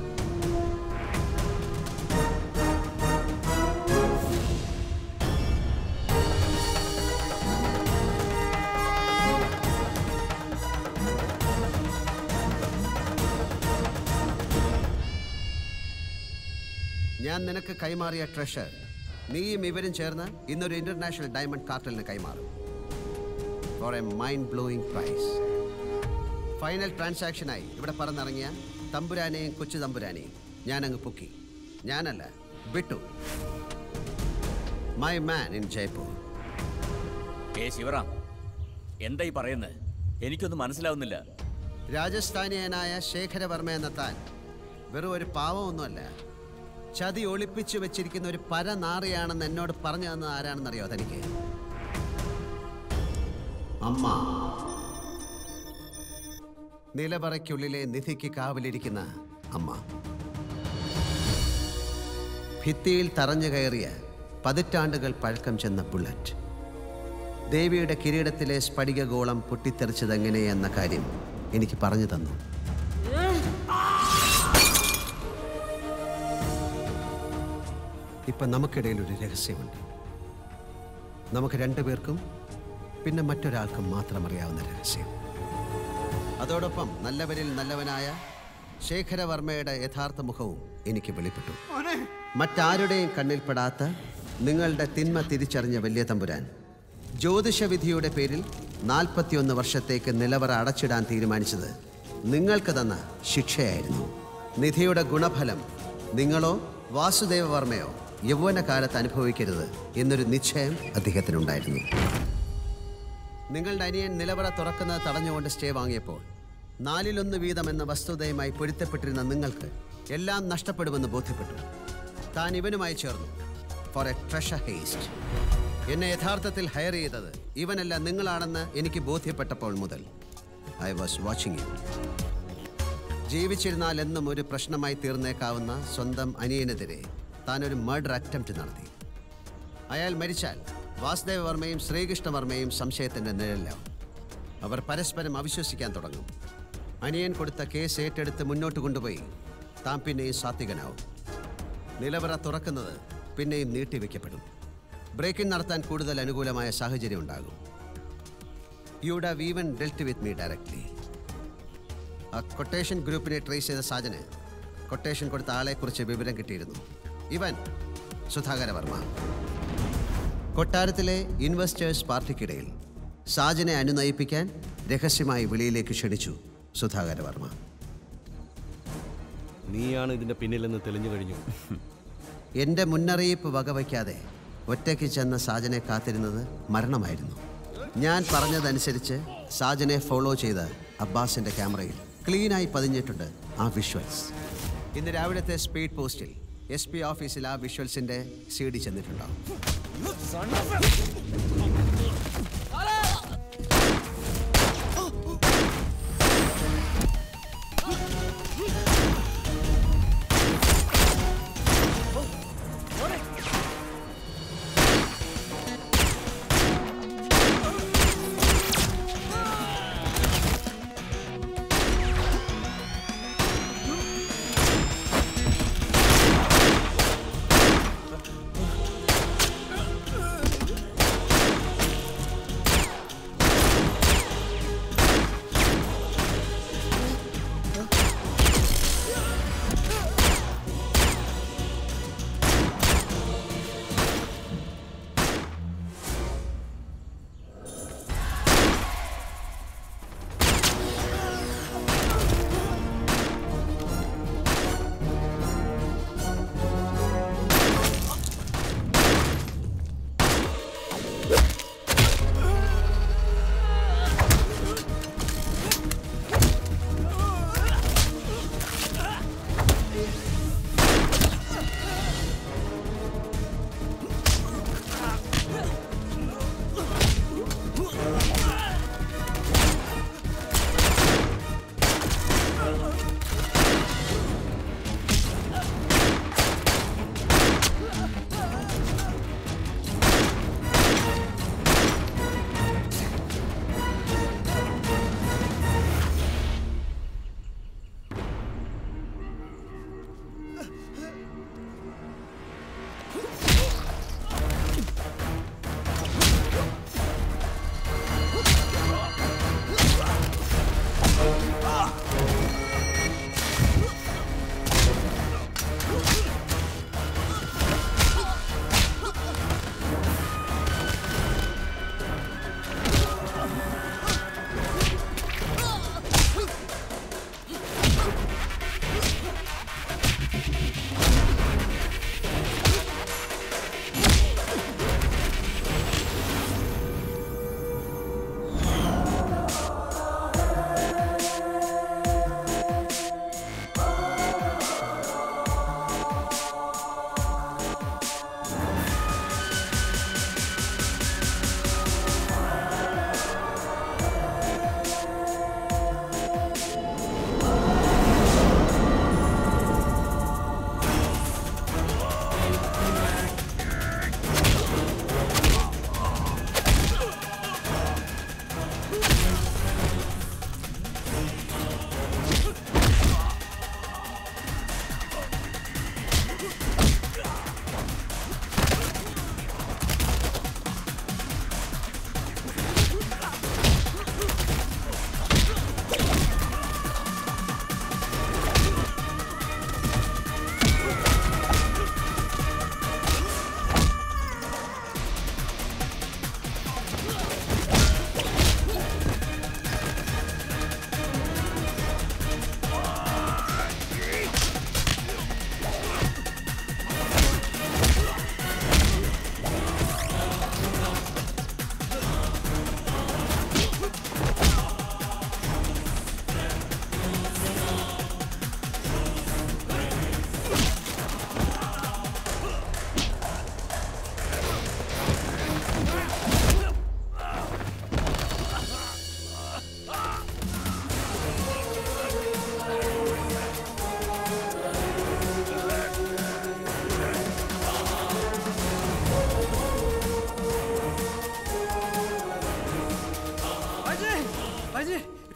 ഞാൻ നിനക്ക് കൈമാറിയ ട്രഷർ നീയും ഇവരും ചേർന്ന് ഇന്നൊരു ഇന്റർനാഷണൽ ഡയമണ്ട് കാർട്ടലിന് കൈമാറും for a mind blowing price final ട്രാൻസാക്ഷനായി ഇവിടെ പറന്നിറങ്ങിയ തമ്പുരാനെയും കൊച്ചു തമ്പുരാനെയും ഞാൻ അങ്ങ് പൊക്കി ഞാനല്ല വിട്ടു മൈ മാൻ ഇൻ ജയ്പൂർ ഏ ശിവറാം എന്താ ഈ പറയുന്നത് എനിക്കൊന്നും മനസ്സിലാവുന്നില്ല രാജസ്ഥാനിയനായ ശേഖരവർമ്മ എന്ന താൻ വെറും ഒരു പാവമൊന്നുമല്ല ചതി ഒളിപ്പിച്ചു വെച്ചിരിക്കുന്ന ഒരു പരനാറിയാണെന്ന് എന്നോട് പറഞ്ഞു തന്നത് ആരാണെന്നറിയോ തനിക്ക് അമ്മ നിലവറയ്ക്കുള്ളിലെ നിധിക്ക് കാവലിരിക്കുന്ന അമ്മ ഭിത്തിയിൽ തറഞ്ഞു കയറിയ പതിറ്റാണ്ടുകൾ പഴക്കം ചെന്ന ബുള്ളറ്റ് ദേവിയുടെ കിരീടത്തിലെ സ്ഫടികഗോളം പൊട്ടിത്തെറിച്ചതെങ്ങനെയെന്ന കാര്യം എനിക്ക് പറഞ്ഞു തന്നു ഇപ്പൊ നമുക്കിടയിൽ ഒരു രഹസ്യമുണ്ട് നമുക്ക് രണ്ടുപേർക്കും പിന്നെ മറ്റൊരാൾക്കും മാത്രം അറിയാവുന്ന രഹസ്യം അതോടൊപ്പം നല്ലവരിൽ നല്ലവനായ ശേഖരവർമ്മയുടെ യഥാർത്ഥ മുഖവും എനിക്ക് വെളിപ്പെട്ടു മറ്റാരുടെയും കണ്ണിൽപ്പെടാത്ത നിങ്ങളുടെ തിന്മ തിരിച്ചറിഞ്ഞ വലിയ തമ്പുരാൻ ജ്യോതിഷവിധിയുടെ പേരിൽ നാൽപ്പത്തിയൊന്ന് വർഷത്തേക്ക് നിലവറ അടച്ചിടാൻ തീരുമാനിച്ചത് നിങ്ങൾക്ക് തന്ന ശിക്ഷയായിരുന്നു നിധിയുടെ ഗുണഫലം നിങ്ങളോ വാസുദേവവർമ്മയോ യൗവനകാലത്ത് അനുഭവിക്കരുത് എന്നൊരു നിശ്ചയം അദ്ദേഹത്തിനുണ്ടായിരുന്നു നിങ്ങളുടെ അനിയൻ നിലവറ തുറക്കുന്നത് തടഞ്ഞുകൊണ്ട് സ്റ്റേ വാങ്ങിയപ്പോൾ നാലിലൊന്ന് വീതം എന്ന വസ്തുതയുമായി പൊരുത്തപ്പെട്ടിരുന്ന നിങ്ങൾക്ക് എല്ലാം നഷ്ടപ്പെടുമെന്ന് ബോധ്യപ്പെട്ടു താൻ ഇവനുമായി ചേർന്നു ഫോർ എ ട്രഷർ ഹേസ്റ്റ് എന്നെ യഥാർത്ഥത്തിൽ ഹയർ ചെയ്തത് ഇവനല്ല നിങ്ങളാണെന്ന് എനിക്ക് ബോധ്യപ്പെട്ടപ്പോൾ മുതൽ ഐ വാസ് വാച്ചിങ് യു ജീവിച്ചിരുന്നാൽ എന്നും ഒരു പ്രശ്നമായി തീർന്നേക്കാവുന്ന സ്വന്തം അനിയനെതിരെ താൻ ഒരു മർഡർ അറ്റംപ്റ്റ് നടത്തി അയാൾ മരിച്ചാൽ വാസുദേവ വർമ്മയും ശ്രീകൃഷ്ണവർമ്മയും സംശയത്തിന്റെ നിഴലിലാവും അവർ പരസ്പരം അവിശ്വസിക്കാൻ തുടങ്ങും അനിയൻ കൊടുത്ത കേസ് ഏറ്റെടുത്ത് മുന്നോട്ട് കൊണ്ടുപോയി താൻ പിന്നെയും സാത്വികനാവും നിലവറ തുറക്കുന്നത് പിന്നെയും നീട്ടിവെക്കപ്പെടും ബ്രേക്കിംഗ് നടത്താൻ കൂടുതൽ അനുകൂലമായ സാഹചര്യം ഉണ്ടാകും you'd have even dealt with me directly ആ കൊട്ടേഷൻ ഗ്രൂപ്പിനെ ട്രേസ് ചെയ്ത സാജന് കൊട്ടേഷൻ കൊടുത്ത ആളെക്കുറിച്ച് വിവരം കിട്ടിയിരുന്നു ഇവൻ സുധാകര വർമ്മ കൊട്ടാരത്തിലെ ഇൻവെസ്റ്റേഴ്സ് പാർട്ടിക്കിടയിൽ സാജനെ അനുനയിപ്പിക്കാൻ രഹസ്യമായി വെളിയിലേക്ക് ക്ഷണിച്ചു സുധാകര വർമ്മ നീയാണ് ഇതിന്റെ പിന്നിലെന്ന് തെളിഞ്ഞു കഴിഞ്ഞു എൻ്റെ മുന്നറിയിപ്പ് വകവയ്ക്കാതെ ഒറ്റയ്ക്ക് ചെന്ന സാജനെ കാത്തിരുന്നത് മരണമായിരുന്നു ഞാൻ പറഞ്ഞതനുസരിച്ച് സാജനെ ഫോളോ ചെയ്ത് അബ്ബാസിന്റെ ക്യാമറയിൽ ക്ലീനായി പതിഞ്ഞിട്ടുണ്ട് ആ വിഷ്വൽസ് ഇന്ന് രാവിലത്തെ സ്പീഡ് പോസ്റ്റിൽ എസ് പി ഓഫീസിൽ ആ വിഷ്വൽസിന്റെ സി ഡി ചെന്നിട്ടുണ്ടാവും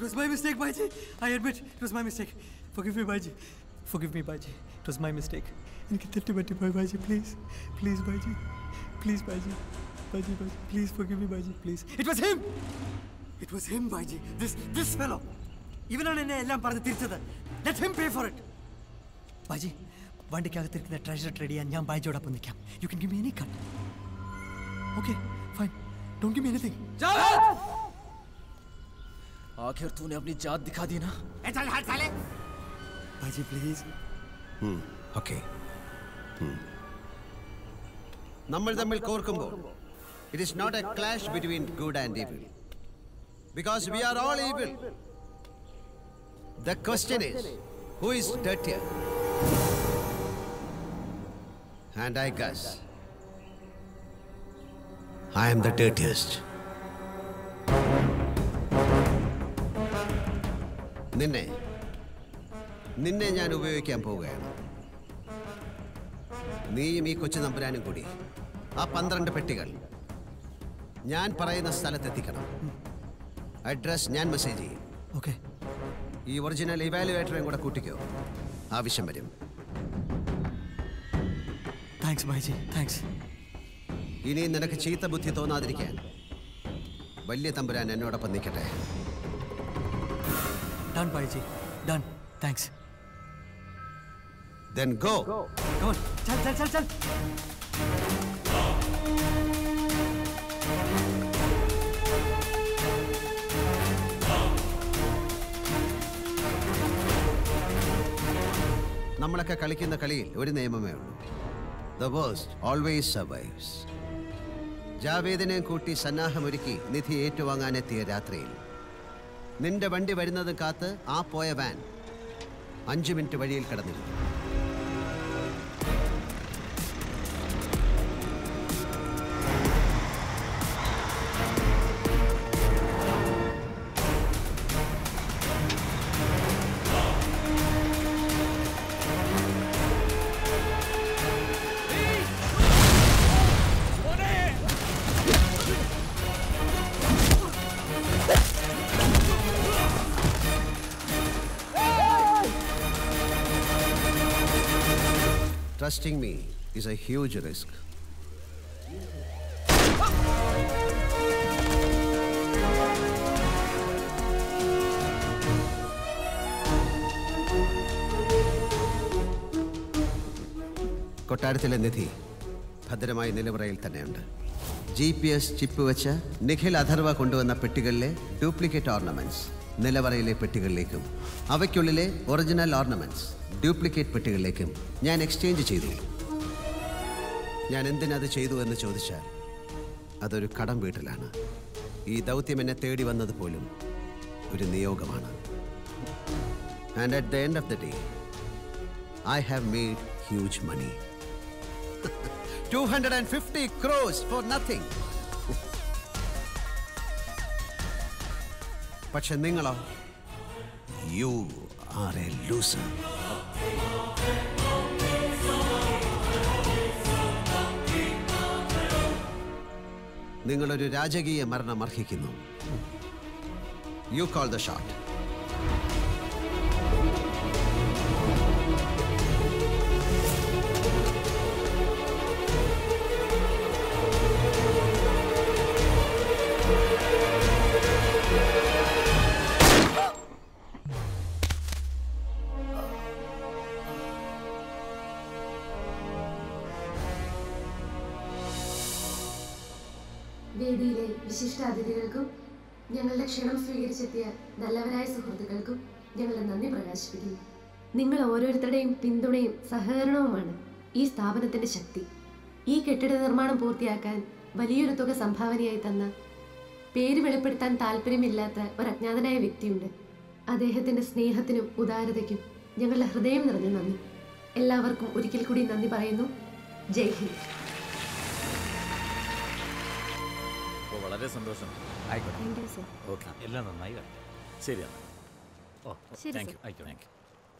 was my mistake, Baiji. I admit it was my mistake. Forgive me, Baiji. Forgive me, Baiji. It was my mistake. എനിക്ക് തെറ്റുപറ്റി പോയി ബാജി പ്ലീസ് പ്ലീസ് ബാജി പ്ലീസ് ബാജി ബാജി ബാജി പ്ലീസ് forgive me ബാജി please it was him it was him ബാജി ദിസ് ദിസ് ഫെലോ ഇവനാണ് എന്നെ എല്ലാം പറഞ്ഞ് തിരിച്ചത് let him pay for it ബാജി വണ്ടിക്കകത്തിരിക്കുന്ന ട്രഷർ ട്രേഡ് ചെയ്യാൻ ഞാൻ ബാജിയോടൊപ്പം നിൽക്കാം you can give me any cut okay fine don't give me anything आखिर तूने अपनी जात दिखा दी ना ബാജി പ്ലീസ് ഓക്കെ നമ്മൾ തമ്മിൽ കോർക്കുമ്പോൾ it is not a clash between good and evil because we are all evil the question is who is dirtier and I guess I am the dirtiest നിന്നെ നിന്നെ ഞാൻ ഉപയോഗിക്കാൻ പോവുകയാണ് നീയും ഈ കൊച്ചു നമ്പുരാനും കൂടി ആ പന്ത്രണ്ട് പെട്ടികൾ ഞാൻ പറയുന്ന സ്ഥലത്തെത്തിക്കണം അഡ്രസ് ഞാൻ മെസ്സേജ് ചെയ്യും ഓക്കെ ഈ ഒറിജിനൽ ഇവാലുവേറ്ററേയും കൂടെ കൂട്ടിക്കോ ആവശ്യം വരും താങ്ക്സ് ബാജി താങ്ക്സ് ഇനി നിനക്ക് ചീത്ത ബുദ്ധി തോന്നാതിരിക്കാൻ വലിയ തമ്പുരാൻ എന്നോടൊപ്പം നിൽക്കട്ടെ ഡൺ ബാജി done thanks then go Come on, चल चल चल चल നമ്മളൊക്കെ കളിക്കുന്ന കളിയിൽ ഒരു നിയമമേ ഉള്ളൂ ദ വേഴ്സ്റ്റ് ഓൾവേസ് സർവൈവ്സ് ജാവേദിനെ കൂട്ടി സന്നാഹമൊരുക്കി നിധി ഏറ്റുവാങ്ങാനെത്തിയ രാത്രിയിൽ നിന്റെ വണ്ടി വരുന്നത് കാത്ത് ആ പോയ വാൻ അഞ്ചു മിനിറ്റ് വഴിയിൽ കിടന്നിരുന്നു Trusting me is a huge risk. കൊട്ടാരത്തിലെ നിധി ഭദ്രമായി നിലവറയിൽ തന്നെയുണ്ട് ജി പി എസ് ചിപ്പ് വെച്ച് നിഖിൽ അഥർവ കൊണ്ടുവന്ന പെട്ടികളിലെ ഡ്യൂപ്ലിക്കേറ്റ് ഓർണമെന്റ്സ് നിലവറയിലെ പെട്ടികളിലേക്കും അവയ്ക്കുള്ളിലെ ഒറിജിനൽ ഓർണമെന്റ്സ് ഡ്യൂപ്ലിക്കേറ്റ് പെട്ടികളിലേക്കും ഞാൻ എക്സ്ചേഞ്ച് ചെയ്തു ഞാൻ എന്തിനത് ചെയ്തു എന്ന് ചോദിച്ചാൽ അതൊരു കടം വീട്ടിലാണ് ഈ ദൗത്യം എന്നെ തേടി വന്നത് പോലും ഒരു നിയോഗമാണ് and at the end of the day I have made huge money 250 crores for nothing. പക്ഷെ നിങ്ങളോ യു ആർ എ ലൂസർ നിങ്ങളൊരു രാജകീയ മരണം അർഹിക്കുന്നു യു കോൾ ദ ഷോട്ട് വേദിയിലെ വിശിഷ്ട അതിഥികൾക്കും ഞങ്ങളുടെ ക്ഷണം സ്വീകരിച്ചെത്തിയ നല്ലവരായ സുഹൃത്തുക്കൾക്കും ഞങ്ങളുടെ നന്ദി പ്രകാശിപ്പിക്കുന്നു നിങ്ങൾ ഓരോരുത്തരുടെയും പിന്തുണയും സഹകരണവുമാണ് ഈ സ്ഥാപനത്തിന്റെ ശക്തി ഈ കെട്ടിട നിർമ്മാണം പൂർത്തിയാക്കാൻ വലിയൊരു തുക സംഭാവനയായി തന്ന പേര് വെളിപ്പെടുത്താൻ താല്പര്യമില്ലാത്ത ഒരു അജ്ഞാതനായ വ്യക്തിയുണ്ട് അദ്ദേഹത്തിന്റെ സ്നേഹത്തിനും ഉദാരതയ്ക്കും ഞങ്ങളുടെ ഹൃദയം നിറഞ്ഞ നന്ദി എല്ലാവർക്കും ഒരിക്കൽ കൂടി നന്ദി പറയുന്നു ജയ് ഹിന്ദ് അപ്പോൾ വളരെ സന്തോഷം Thank you, sir. ഓക്കെ എല്ലാം നന്നായി വരട്ടെ. ശരിയാണ് ഓ ശരി, താങ്ക് sir. യു ആയിക്കോട്ടെ താങ്ക് യു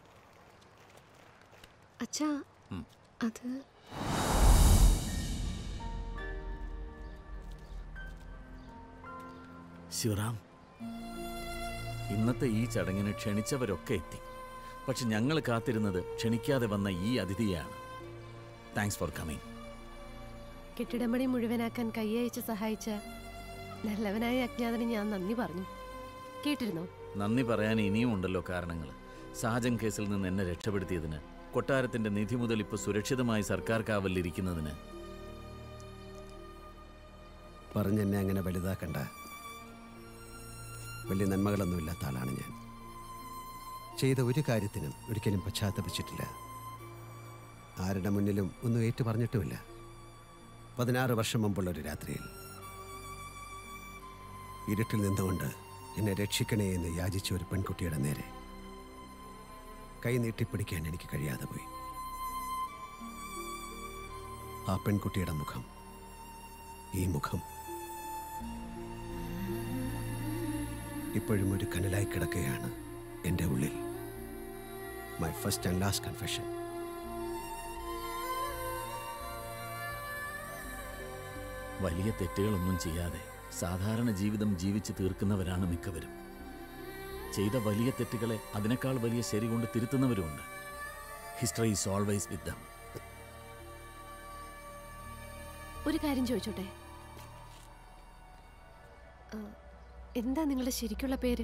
അച്ഛാ ഉം. അത് ശിവറാം ഇന്നത്തെ ഈ ചടങ്ങിന് ക്ഷണിച്ചവരൊക്കെ എത്തി പക്ഷെ ഞങ്ങൾ കാത്തിരുന്നത് ക്ഷണിക്കാതെ വന്ന ഈ അതിഥിയാണ് താങ്ക്സ് ഫോർ കമ്മിങ് കെട്ടിടമണി മുഴുവനാക്കാൻ കൈയയച്ച് സഹായിച്ച നല്ലവനായ അജ്ഞാതന് ഞാൻ നന്ദി പറഞ്ഞു കേട്ടിരുന്നോ നന്ദി പറയാൻ ഇനിയും ഉണ്ടല്ലോ കാരണങ്ങൾ സഹജം കേസിൽ നിന്ന് എന്നെ രക്ഷപ്പെടുത്തിയതിന് കൊട്ടാരത്തിന്റെ നിധി മുതൽ ഇപ്പോൾ സുരക്ഷിതമായി സർക്കാർ കാവലിരിക്കുന്നതിന് പറഞ്ഞെന്നെ അങ്ങനെ വലുതാക്കണ്ട വലിയ നന്മകളൊന്നുമില്ലാത്ത ആളാണ് ഞാൻ ചെയ്ത ഒരു കാര്യത്തിനും ഒരിക്കലും പശ്ചാത്തപിച്ചിട്ടില്ല ആരുടെ മുന്നിലും ഒന്നും ഏറ്റു പറഞ്ഞിട്ടുമില്ല പതിനാറ് വർഷം മുമ്പുള്ള ഒരു രാത്രിയിൽ ഇരുട്ടിൽ നിന്നുകൊണ്ട് എന്നെ രക്ഷിക്കണേ എന്ന് യാചിച്ച ഒരു പെൺകുട്ടിയുടെ നേരെ കൈ നീട്ടിപ്പിടിക്കാൻ എനിക്ക് കഴിയാതെ പോയി ആ പെൺകുട്ടിയുടെ മുഖം ഈ മുഖം ഇപ്പോഴും ഒരു കനലായി കിടക്കുകയാണ് എൻ്റെ ഉള്ളിൽ my first and last confession വലിയ തെറ്റുകളൊന്നും ചെയ്യാതെ സാധാരണ ജീവിതം ജീവിച്ച് തീർക്കുന്നവരാണ് മിക്കവരും ചെയ്ത വലിയ തെറ്റുകളെ അതിനേക്കാൾ വലിയ ശരി കൊണ്ട് തിരുത്തുന്നവരുമുണ്ട് history is always with them ഒരു കാര്യം ചോദിച്ചോട്ടെ ആ, എന്താ നിങ്ങളുടെ ശരിക്കുള്ള പേര്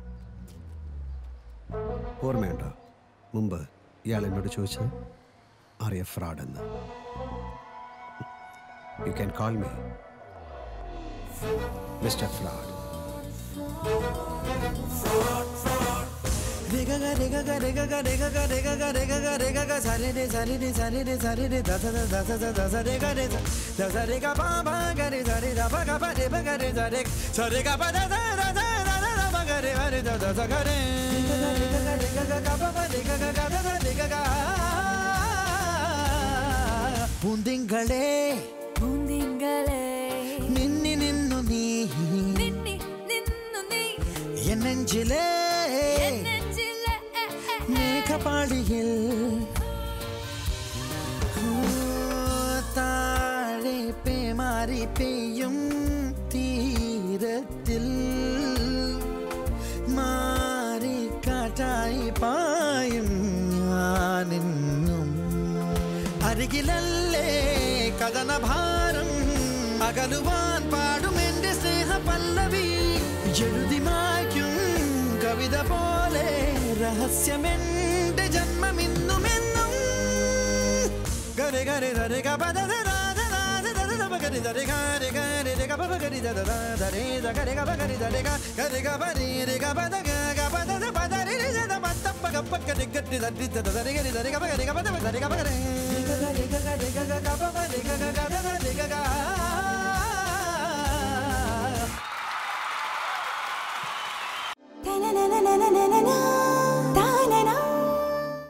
ഓർമ്മയുണ്ടോ മുമ്പ് ഇയാൾ എന്നോട് ചോദിച്ചത് ആർ എ ഫ്രോഡ് എന്ന് you can call me mister fraud പൂന്തിങ്കളേ പൂന്തിങ്കളേ മിന്നി നിന്നു നീ നിന്നി നിന്നു നീ എൻ നെഞ്ചിലേ എൻ നെഞ്ചിലെ എ, എ, എ. മേഘപാളിയിൽ താഴെ പേമാരി പെയ്യും തീരത്തിൽ മാറി കാറ്റായി പായും ഞാനെന്നും അരികിലല്ലേ കഥനഭാരം അകലുവാൻ പാടും എന്റെ സ്നേഹ പല്ലവി എഴുതി മായ്ക്കും കവിത പോലെ രഹസ്യമെന്റെ ജന്മമിന്നുമെന്നും ഗരെ ഗരെ ഗരെ ഗ പദ ധ ര ധ ര ധ ധ ധ ധ പ ഗരി ധ രെ ഗ രെ ഗ രെ രെ ഗ പ പ ഗരി ധ ധ ധ ധ രെ ധ ഗ രെ ഗ പ ഗരി ധ രെ ഗ ഗ രെ ഗ പ രി രെ ഗ പ ധ ഗ ഗ പ ധ ധ പ ധ രി രി ധ ധ പ ത പ ഗ പ ഗ രി ഗ രി ധ രി ധ ധ ര ഗ രി ധ രെ ഗ പ ഗ രി ഗ പ ധ പ ധ രി ഗ പ ഗ രെ ഗ ഗ രെ ഗ ഗ രെ ഗ ഗ ഗ പ പ രി ഗ ഗ ഗ